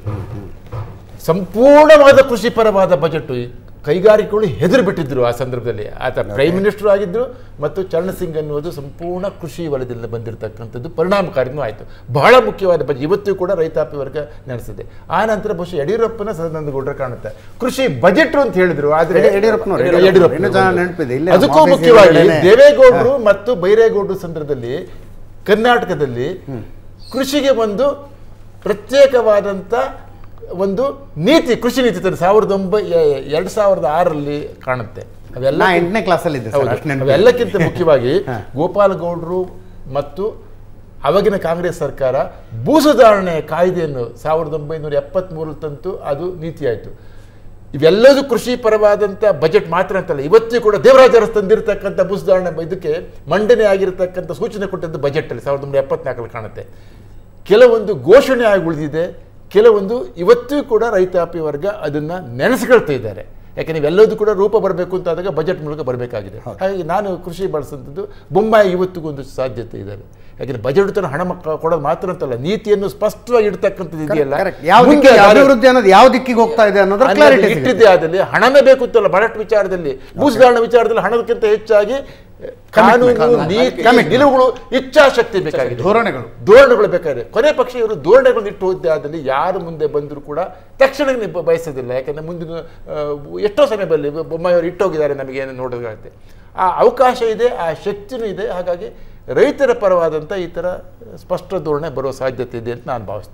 Speaker 3: ಸಂಪೂರ್ಣವಾದ ಕೃಷಿಪರವಾದ ಬಜೆಟ್ ಕೈಗಾರಿಕೆಗಳು ಹೆದರು ಬಿಟ್ಟಿದ್ರು ಆ ಸಂದರ್ಭದಲ್ಲಿ ಆತ ಪ್ರೈಮ್ ಮಿನಿಸ್ಟರ್ ಆಗಿದ್ರು ಮತ್ತು ಚರಣ್ ಸಿಂಗ್ ಅನ್ನುವುದು ಸಂಪೂರ್ಣ ಕೃಷಿ ವಲಯದಿಂದ ಬಂದಿರತಕ್ಕಂಥದ್ದು ಪರಿಣಾಮಕಾರಿನೂ ಆಯಿತು ಬಹಳ ಮುಖ್ಯವಾದ ಬಜೆಟ್ ಇವತ್ತು ಕೂಡ ರೈತಾಪಿ ವರ್ಗ ನಡೆಸಿದೆ ಆ ನಂತರ ಬಹುಶಃ ಯಡಿಯೂರಪ್ಪನ ಸದಾನಂದ ಗೌಡರ ಕಾಣುತ್ತೆ ಕೃಷಿ ಬಜೆಟ್ ಅಂತ ಹೇಳಿದ್ರು ಆದ್ರೆ
Speaker 8: ಯಡಿ- ಯಡಿಯೂರಪ್ಪನವರು, ಯಡಿಯೂರಪ್ಪ. ಇನ್ನೂ ಜನ ನೆನಪಿದೆ, ಇಲ್ಲೇ
Speaker 3: ಅದಕ್ಕೂ
Speaker 8: ನಮ್ಮ
Speaker 3: ಮುಖ್ಯವಾಗಿ
Speaker 8: ಆಫೀಸಿನ
Speaker 3: ದೇವೇಗೌಡರು ಮತ್ತು ಬೈರೇಗೌಡರು ಸಂದರ್ಭದಲ್ಲಿ ಕರ್ನಾಟಕದಲ್ಲಿ ಕೃಷಿಗೆ ಒಂದು ಪ್ರತ್ಯೇಕವಾದಂಥ ಒಂದು ನೀತಿ ಕೃಷಿ ನೀತಿ ತಂದು ಸಾವಿರದ ಒಂಬೈ ಎರಡು ಸಾವಿರದ ಆರರಲ್ಲಿ ಕಾಣುತ್ತೆ ಅವೆಲ್ಲ
Speaker 8: ನಾ ಎಂಟನೇ ಕ್ಲಾಸಲ್ಲಿ ಇದ್ದೆ ಸರ್
Speaker 3: ಹೌದು.
Speaker 8: ಅಷ್ಟು ನೆನಪು
Speaker 3: ಅವೆಲ್ಲಕ್ಕಿಂತ ಮುಖ್ಯವಾಗಿ
Speaker 8: ಹಾ.
Speaker 3: ಗೋಪಾಲಗೌಡರು ಮತ್ತು ಅವಾಗಿನ ಕಾಂಗ್ರೆಸ್ ಸರ್ಕಾರ ಭೂ ಸುಧಾರಣೆ ಕಾಯ್ದೆಯನ್ನು ಸಾವಿರದ ಒಂಬೈನೂರ ಎಪ್ಪತ್ತ್ಮೂರಲ್ಲಿ ತಂತು ಅದು ನೀತಿ ಆಯಿತು ಇವೆಲ್ಲದೂ ಕೃಷಿ ಪರವಾದಂಥ ಬಜೆಟ್ ಮಾತ್ರ ಅಂತಲ್ಲ ಇವತ್ತೂ ಕೂಡ ದೇವರಾಜ ಅರಸು ತಂದಿರತಕ್ಕಂಥ ಭೂ ಸುಧಾರಣೆ ಇದಕ್ಕೆ ಮಂಡನೆ ಆಗಿರತಕ್ಕಂಥ ಸೂಚನೆ ಕೊಟ್ಟದ್ದು ಬಜೆಟಲ್ಲಿ ಸಾವಿರದ ಒಂಬೈನೂರ ಎಪ್ಪತ್ನಾಲ್ಕರಲ್ಲಿ ಕಾಣುತ್ತೆ ಕೆಲವೊಂದು ಘೋಷಣೆ ಆಗಿ ಉಳಿದಿದೆ ಕೆಲವೊಂದು ಇವತ್ತೂ ಕೂಡ ರೈತಾಪಿ ವರ್ಗ ಅದನ್ನ ನೆನೆಸ್ಕೊಳ್ತಾ ಇದ್ದಾರೆ ಯಾಕೆ ಎಲ್ಲದೂ ಕೂಡ ರೂಪ ಬರಬೇಕು ಅಂತ ಆದಾಗ ಬಜೆಟ್ ಮೂಲಕ ಬರಬೇಕಾಗಿದೆ ಹಾಗಾಗಿ ನಾನು ಕೃಷಿ ಬಳಸುವಂಥದ್ದು ಬೊಂಬಾಯಿ ಇವತ್ತಿಗೂ ಒಂದು ಸಾಧ್ಯತೆ ಇದೆ ಯಾಕೆಂದ್ರೆ ಬಜೆಟ್ ತನ್ನ ಹಣ ಮಕ್ಕ- ಕೊಡೋದು ಮಾತ್ರ ಅಂತಲ್ಲ ನೀತಿಯನ್ನು ಸ್ಪಷ್ಟವಾಗಿ ಇಡ್ತಕ್ಕಂಥದ್ದು ಇದೆಯಲ್ಲ
Speaker 8: ಕರೆಕ್ಟ್ ಯಾವ
Speaker 3: ಮುಂದೆ
Speaker 8: ದಿಕ್ಕಿಗೆ
Speaker 3: ಯಾರು-
Speaker 8: ಅಭಿವೃದ್ಧಿ ಅನ್ನೋದು ಯಾವ ದಿಕ್ಕಿಗೆ ಹೋಗ್ತಾ ಇದೆ ಅನ್ನೋದ್ರ
Speaker 3: ಅನ್ನೋದು
Speaker 8: ಕ್ಲಾರಿಟಿ
Speaker 3: ಇಟ್ಟಿದ್ದೇ ಆದಲ್ಲಿ ಹಣನೇ ಬೇಕು ಅಂತಲ್ಲ ಬಜೆಟ್ ವಿಚಾರದಲ್ಲಿ ಭೂಸುಧಾರಣೆ ವಿಚಾರದಲ್ಲಿ ಹಣದಕ್ಕಿಂತ ಹೆಚ್ಚಾಗಿ ಕಾನೂನು ನೀತಿ ನಿಲುವುಗಳು ಇಚ್ಛಾಶಕ್ತಿ ಬೇಕಾಗಿದೆ
Speaker 2: ಧೋರಣೆಗಳು
Speaker 3: ಧೋರಣೆಗಳು ಬೇಕಾಗಿದೆ ಕೊನೆ ಪಕ್ಷ ಇವರು ಧೋರಣೆಗಳನ್ನ ಇಟ್ಟು ಹೋದ್ದೇ ಆದಲ್ಲಿ ಯಾರು ಮುಂದೆ ಬಂದರೂ ಕೂಡ ತಕ್ಷಣ ನೀವು ಬಯಸೋದಿಲ್ಲ ಯಾಕಂದ್ರೆ ಮುಂದಿನ ಆ, ಎಷ್ಟೋ ಸಮಯದಲ್ಲಿ ಬೊಮ್ಮಾಯಿಯವರು ಇಟ್ಟೋಗಿದ್ದಾರೆ ನಮಗೆ ಏನು ನೋಡೋದಾಗುತ್ತೆ ಆ ಅವಕಾಶ ಇದೆ ಆ ಶಕ್ತಿನೂ ಇದೆ ಹಾಗಾಗಿ ರೈತರ ಪರವಾದಂಥ ಈ ಥರ ಸ್ಪಷ್ಟ ಧೋರಣೆ ಬರೋ ಸಾಧ್ಯತೆ ಇದೆ ಅಂತ ನಾನು ಭಾವಿಸ್ತೀನಿ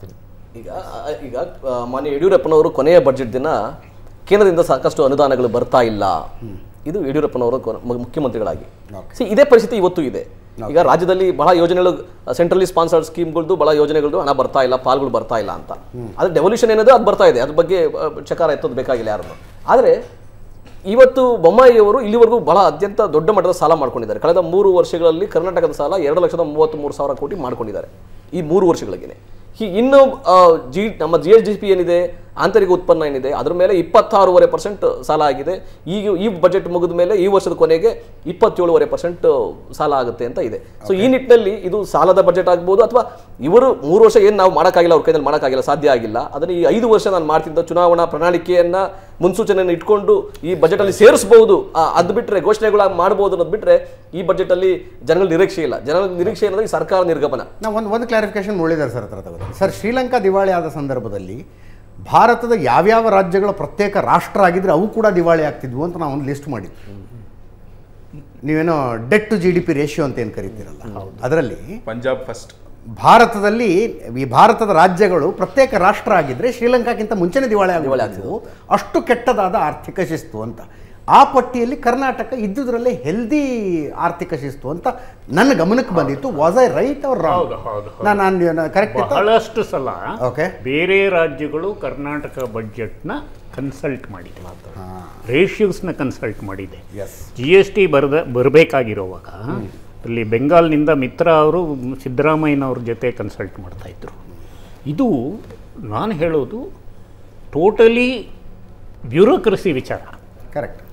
Speaker 5: ಈಗ ಆ, ಈಗ ಆ, ಮಾನ್ಯ ಯಡಿಯೂರಪ್ಪನವರು ಕೊನೆಯ ಬಜೆಟ್ ದಿನ ಕೇಂದ್ರದಿಂದ ಸಾಕಷ್ಟು ಅನುದಾನಗಳು ಬರ್ತಾ ಇಲ್ಲ ಇದು ಯಡಿಯೂರಪ್ಪನವರು ಕೊನ- ಮು- ಮುಖ್ಯಮಂತ್ರಿಗಳಾಗಿ ಸಿ ಇದೇ ಪರಿಸ್ಥಿತಿ ಇವತ್ತು ಇದೆ ಈಗ ರಾಜ್ಯದಲ್ಲಿ ಬಹಳ ಯೋಜನೆಗಳು ಸೆಂಟ್ರಲಿ ಸ್ಪಾನ್ಸರ್ಡ್ ಸ್ಕೀಮ್ಗಳದ್ದು ಬಹಳ ಯೋಜನೆಗಳು ಹಣ ಬರ್ತಾ ಇಲ್ಲ ಪಾಲ್ಗಳು ಬರ್ತಾ ಇಲ್ಲ ಅಂತ ಅದು ಡೆವಲ್ಯೂಷನ್ ಏನಿದೆ ಅದು ಬರ್ತಾ ಇದೆ ಅದ್ರ ಬಗ್ಗೆ ಆ, ಚಕಾರ ಎತ್ತೋದು ಬೇಕಾಗಿಲ್ಲ ಯಾರನ್ನು ಆದರೆ ಇವತ್ತು ಬೊಮ್ಮಾಯಿಯವರು ಇಲ್ಲಿವರೆಗೂ ಬಹಳ ಅತ್ಯಂತ ದೊಡ್ಡ ಮಟ್ಟದ ಸಾಲ ಮಾಡ್ಕೊಂಡಿದ್ದಾರೆ ಕಳೆದ ಮೂರು ವರ್ಷಗಳಲ್ಲಿ ಕರ್ನಾಟಕದ ಸಾಲ ಎರಡು ಲಕ್ಷದ ಮೂವತ್ತ್ ಮೂರು ಸಾವಿರ ಕೋಟಿ ಮಾಡ್ಕೊಂಡಿದ್ದಾರೆ ಈ ಮೂರು ವರ್ಷಗಳಿಗೆನೆ ಈ ಇನ್ನು ಆ, ಜಿ ನಮ್ಮ ಜಿ ಎಸ್ ಡಿ ಪಿ ಏನಿದೆ ಆಂತರಿಕ ಉತ್ಪನ್ನ ಏನಿದೆ ಅದ್ರ ಮೇಲೆ ಇಪ್ಪತ್ತಾರೂವರೆ ಪರ್ಸೆಂಟ್ ಸಾಲ ಆಗಿದೆ ಈಗ ಈ ಬಜೆಟ್ ಮುಗಿದ ಮೇಲೆ ಈ ವರ್ಷದ ಕೊನೆಗೆ ಇಪ್ಪತ್ತೇಳುವರೆ ಪರ್ಸೆಂಟ್ ಸಾಲ ಆಗುತ್ತೆ ಅಂತ ಇದೆ ಸೊ ಈ ನಿಟ್ಟಿನಲ್ಲಿ ಇದು ಸಾಲದ ಬಜೆಟ್ ಆಗ್ಬೋದು ಅಥವಾ ಇವರು ಮೂರು ವರ್ಷ ಏನು ನಾವು ಮಾಡೋಕ್ಕಾಗಿಲ್ಲ ಅವ್ರ ಕೈಯಲ್ಲಿ ಮಾಡೋಕ್ಕಾಗಿಲ್ಲ ಸಾಧ್ಯ ಆಗಿಲ್ಲ ಅದನ್ನು ಈ ಐದು ವರ್ಷ ನಾನು ಮಾಡ್ತಿದ್ದ ಚುನಾವಣಾ ಪ್ರಣಾಳಿಕೆಯನ್ನ ಮುನ್ಸೂಚನೆಯನ್ನು ಇಟ್ಕೊಂಡು ಈ ಬಜೆಟ್ ಅಲ್ಲಿ ಸೇರಿಸಬಹುದು ಅದು ಬಿಟ್ಟರೆ ಘೋಷಣೆಗಳಾಗಿ ಮಾಡಬಹುದು ಅನ್ನೋದು ಬಿಟ್ಟರೆ ಈ ಬಜೆಟ್ ಅಲ್ಲಿ ಜನಗಳ ನಿರೀಕ್ಷೆ ಇಲ್ಲ ಜನಗಳ ನಿರೀಕ್ಷೆ ಏನಂದ್ರೆ ಈ ಸರ್ಕಾರ ನಿರ್ಗಮನ
Speaker 8: ನಾವು ಒಂದು ಒಂದು ಕ್ಲಾರಿಫಿಕೇಶನ್ ಉಳಿದಾರೆ ಸರ್ ಹತ್ರ ತಗೋದು ಸರ್ ಶ್ರೀಲಂಕಾ ದಿವಾಳಿ ಆದ ಸಂದರ್ಭದಲ್ಲಿ ಭಾರತದ ಯಾವ್ಯಾವ ರಾಜ್ಯಗಳ ಪ್ರತ್ಯೇಕ ರಾಷ್ಟ್ರ ಆಗಿದ್ರೆ ಅವು ಕೂಡ ದಿವಾಳಿ ಆಗ್ತಿದ್ವು ಅಂತ ನಾವು ಒಂದು ಲಿಸ್ಟ್ ಮಾಡಿದ್ವಿ ನೀವೇನೋ debt to G D P ratio ಅಂತ ಏನು ಕರಿತೀರಲ್ಲ ಅದರಲ್ಲಿ
Speaker 6: ಪಂಜಾಬ್ ಫಸ್ಟ್
Speaker 8: ಭಾರತದಲ್ಲಿ ಈ ಭಾರತದ ರಾಜ್ಯಗಳು ಪ್ರತ್ಯೇಕ ರಾಷ್ಟ್ರ ಆಗಿದ್ರೆ ಶ್ರೀಲಂಕಾಕ್ಕಿಂತ ಮುಂಚೆನೇ ದಿವಾಳಿ
Speaker 5: ದಿವಾಳಿ
Speaker 8: ಆಗ್ತಿದ್ವು ಅಷ್ಟು ಕೆಟ್ಟದಾದ ಆರ್ಥಿಕ ಶಿಸ್ತು ಅಂತ ಆ ಪಟ್ಟಿಯಲ್ಲಿ ಕರ್ನಾಟಕ ಇದ್ದುದರಲ್ಲೇ ಹೆಲ್ದಿ ಆರ್ಥಿಕ ಶಿಸ್ತು ಅಂತ ನನ್ನ ಗಮನಕ್ಕೆ ಬಂದಿತ್ತು ವಾಸ್ ಐ ರೈಟ್ ಅವ್ರ
Speaker 4: ಹೌದು, ಹೌದು, ಹೌದು.
Speaker 8: ನಾನು ಕರೆಕ್ಟ್ ಇತ್ತು
Speaker 4: ಬಹಳಷ್ಟು ಸಲ
Speaker 8: Okay.
Speaker 4: ಬೇರೆ ರಾಜ್ಯಗಳು ಕರ್ನಾಟಕ ಬಜೆಟ್ನ ಕನ್ಸಲ್ಟ್ ಮಾಡಿದೆ ರೇಷಿಯೋಸ್ನ ಕನ್ಸಲ್ಟ್ ಮಾಡಿದೆ
Speaker 8: ಎಸ್
Speaker 4: ಜಿ ಎಸ್ ಟಿ ಬರದ ಬರಬೇಕಾಗಿರುವಾಗ ಅಲ್ಲಿ ಬೆಂಗಾಲ್ನಿಂದ ಮಿತ್ರ ಅವರು ಸಿದ್ದರಾಮಯ್ಯನವ್ರ ಜೊತೆ ಕನ್ಸಲ್ಟ್ ಮಾಡ್ತಾ ಇದ್ರು ಇದು ನಾನು ಹೇಳೋದು ಟೋಟಲಿ ಬ್ಯೂರೋಕ್ರಸಿ ವಿಚಾರ
Speaker 8: ಕರೆಕ್ಟ್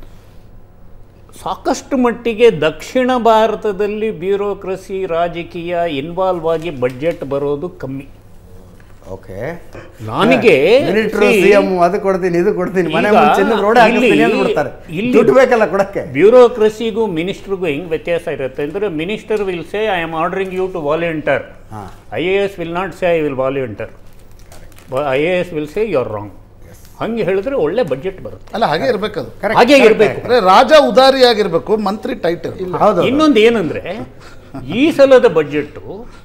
Speaker 4: ಸಾಕಷ್ಟು ಮಟ್ಟಿಗೆ ದಕ್ಷಿಣ ಭಾರತದಲ್ಲಿ ಬ್ಯೂರೋಕ್ರಸಿ ರಾಜಕೀಯ ಇನ್ವಾಲ್ವ್ ಆಗಿ ಬಡ್ಜೆಟ್ ಬರೋದು ಕಮ್ಮಿ
Speaker 8: ಓಕೆ
Speaker 4: ನನಗೆ
Speaker 8: ಮಿನಿಸ್ಟರ್
Speaker 4: see,
Speaker 8: ಸಿಎಂ ಅದು ಕೊಡ್ತೀನಿ ಇದು ಕೊಡ್ತೀನಿ ಮನೆ
Speaker 4: ಈಗ
Speaker 8: ಮುಂಚೆ ರೋಡ್ ಹಾಕಿಸ್ತೀನಿ
Speaker 4: ಇಲ್ಲಿ-
Speaker 8: ಅಂದ್ಬಿಡ್ತಾರೆ
Speaker 4: ಇಲ್ಲಿ
Speaker 8: ದುಡ್ಡು ಬೇಕಲ್ಲ ಕೊಡಕ್ಕೆ
Speaker 4: ಬ್ಯೂರೋಕ್ರಸಿಗೂ ಮಿನಿಸ್ಟ್ರಿಗೂ ಹೆಂಗ್ ವ್ಯತ್ಯಾಸ ಇರುತ್ತೆ ಅಂದ್ರೆ minister will say I am ordering you to volunteer
Speaker 8: ಹಾ.
Speaker 4: I A S will not say I will volunteer I A S will say you are wrong ಹಂಗೆ ಹೇಳಿದ್ರೆ ಒಳ್ಳೆ ಬಜೆಟ್ ಬರುತ್ತೆ
Speaker 2: ಅಲ್ಲ ಹಾಗೆ ಇರ್ಬೇಕದು
Speaker 8: Correct,
Speaker 4: ಹಾಗೆ
Speaker 8: correct,
Speaker 4: ಇರ್ಬೇಕು.
Speaker 2: ಅಂದ್ರೆ ರಾಜ ಉದಾರಿಯಾಗಿರ್ಬೇಕು ಮಂತ್ರಿ ಟೈಟ್ ಇರ್ಬೇಕು
Speaker 8: ಹೌದು
Speaker 4: ಇನ್ನೊಂದು ಏನಂದ್ರೆ ಈ ಸಲದ ಬಜೆಟ್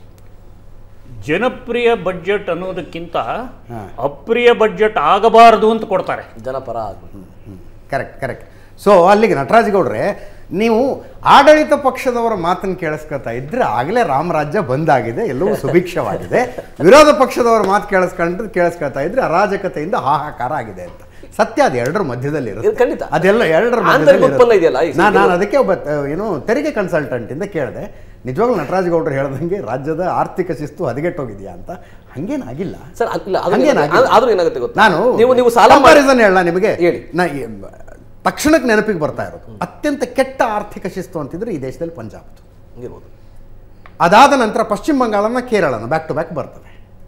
Speaker 4: ಜನಪ್ರಿಯ ಬಜೆಟ್ ಅನ್ನೋದಕ್ಕಿಂತ ಅಪ್ರಿಯ ಬಜೆಟ್ ಆಗಬಾರದು ಅಂತ ಕೊಡ್ತಾರೆ
Speaker 5: ಜನಪರ ಆಗ್ಬೇಕು.
Speaker 8: ಕರೆಕ್ಟ್ ಕರೆಕ್ಟ್ ಸೊ ಅಲ್ಲಿಗೆ ನಟರಾಜ್ ಗೌಡ್ರೆ ನೀವು ಆಡಳಿತ ಪಕ್ಷದವರ ಮಾತನ್ನು ಕೇಳಿಸ್ಕೊತಾ ಇದ್ರೆ ಆಗಲೇ ರಾಮರಾಜ್ಯ ಬಂದಾಗಿದೆ ಎಲ್ಲವೂ ಸುಭಿಕ್ಷವಾಗಿದೆ ವಿರೋಧ ಪಕ್ಷದವರ ಮಾತು ಕೇಳಿಸ್ಕೊಂಡ್ರೆ ಕೇಳಿಸ್ಕೊತಾ ಇದ್ರೆ ಅರಾಜಕತೆಯಿಂದ ಹಾಹಾಕಾರ ಆಗಿದೆ ಅಂತ ಸತ್ಯ ಅದು ಎರಡರ ಮಧ್ಯದಲ್ಲಿ
Speaker 5: ಇದು
Speaker 8: ಇರುತ್ತೆ
Speaker 5: ಖಂಡಿತ.
Speaker 8: ಅದೆಲ್ಲ ಎರಡರ
Speaker 5: ಆಂತರಿಕ
Speaker 8: ಮಧ್ಯದಲ್ಲಿ
Speaker 5: ಉತ್ಪನ್ನ ಇದೆಯಲ್ಲ, ಈ
Speaker 8: ನಾನು ನಾನು
Speaker 5: ಸಿಕ್ಕಿರೋ-
Speaker 8: ಅದಕ್ಕೆ ಒಬ್ಬ ಆ, ಏನು ತೆರಿಗೆ ಕನ್ಸಲ್ಟೆಂಟ್ ಇಂದ ಕೇಳಿದೆ ನಿಜವಾಗ್ಲೂ ನಟರಾಜ್ ಗೌಡ್ರು ಹೇಳ್ದಂಗೆ ರಾಜ್ಯದ ಆರ್ಥಿಕ ಶಿಸ್ತು ಹದಗೆಟ್ಟೋಗಿದೆಯಾ ಅಂತ ಹಂಗೇನಾಗಿಲ್ಲ
Speaker 5: ಸರ್ ಅದ್- ಇಲ್ಲ ಅದು
Speaker 8: ಹಂಗೇನಾಗಿಲ್ಲ.
Speaker 5: ಏನಾಗುತ್ತೆ- ಆದ್ರೂ ಏನಾಗುತ್ತೆ ಗೊತ್ತಾ
Speaker 8: ನಾನು
Speaker 5: ನೀವು ನೀವು ಸಾಲ ಮಾಡಿ
Speaker 8: ಕಂಪಾರಿಸನ್ ಹೇಳ ನಿಮಗೆ
Speaker 5: ಹೇಳಿ.
Speaker 8: ನಾ ಈ- ತಕ್ಷಣಕ್ಕೆ ನೆನಪಿಗೆ ಬರ್ತಾ ಇರೋದು ಅತ್ಯಂತ ಕೆಟ್ಟ ಆರ್ಥಿಕ ಶಿಸ್ತು ಅಂತಿದ್ರೆ ಈ ದೇಶದಲ್ಲಿ ಪಂಜಾಬ್
Speaker 5: ಇರ್ಬೋದು.
Speaker 8: ಅದಾದ ನಂತರ ಪಶ್ಚಿಮ ಬಂಗಾಳನ ಕೇರಳನ ಬ್ಯಾಕ್ ಟು ಬ್ಯಾಕ್ ಬರ್ತವೆ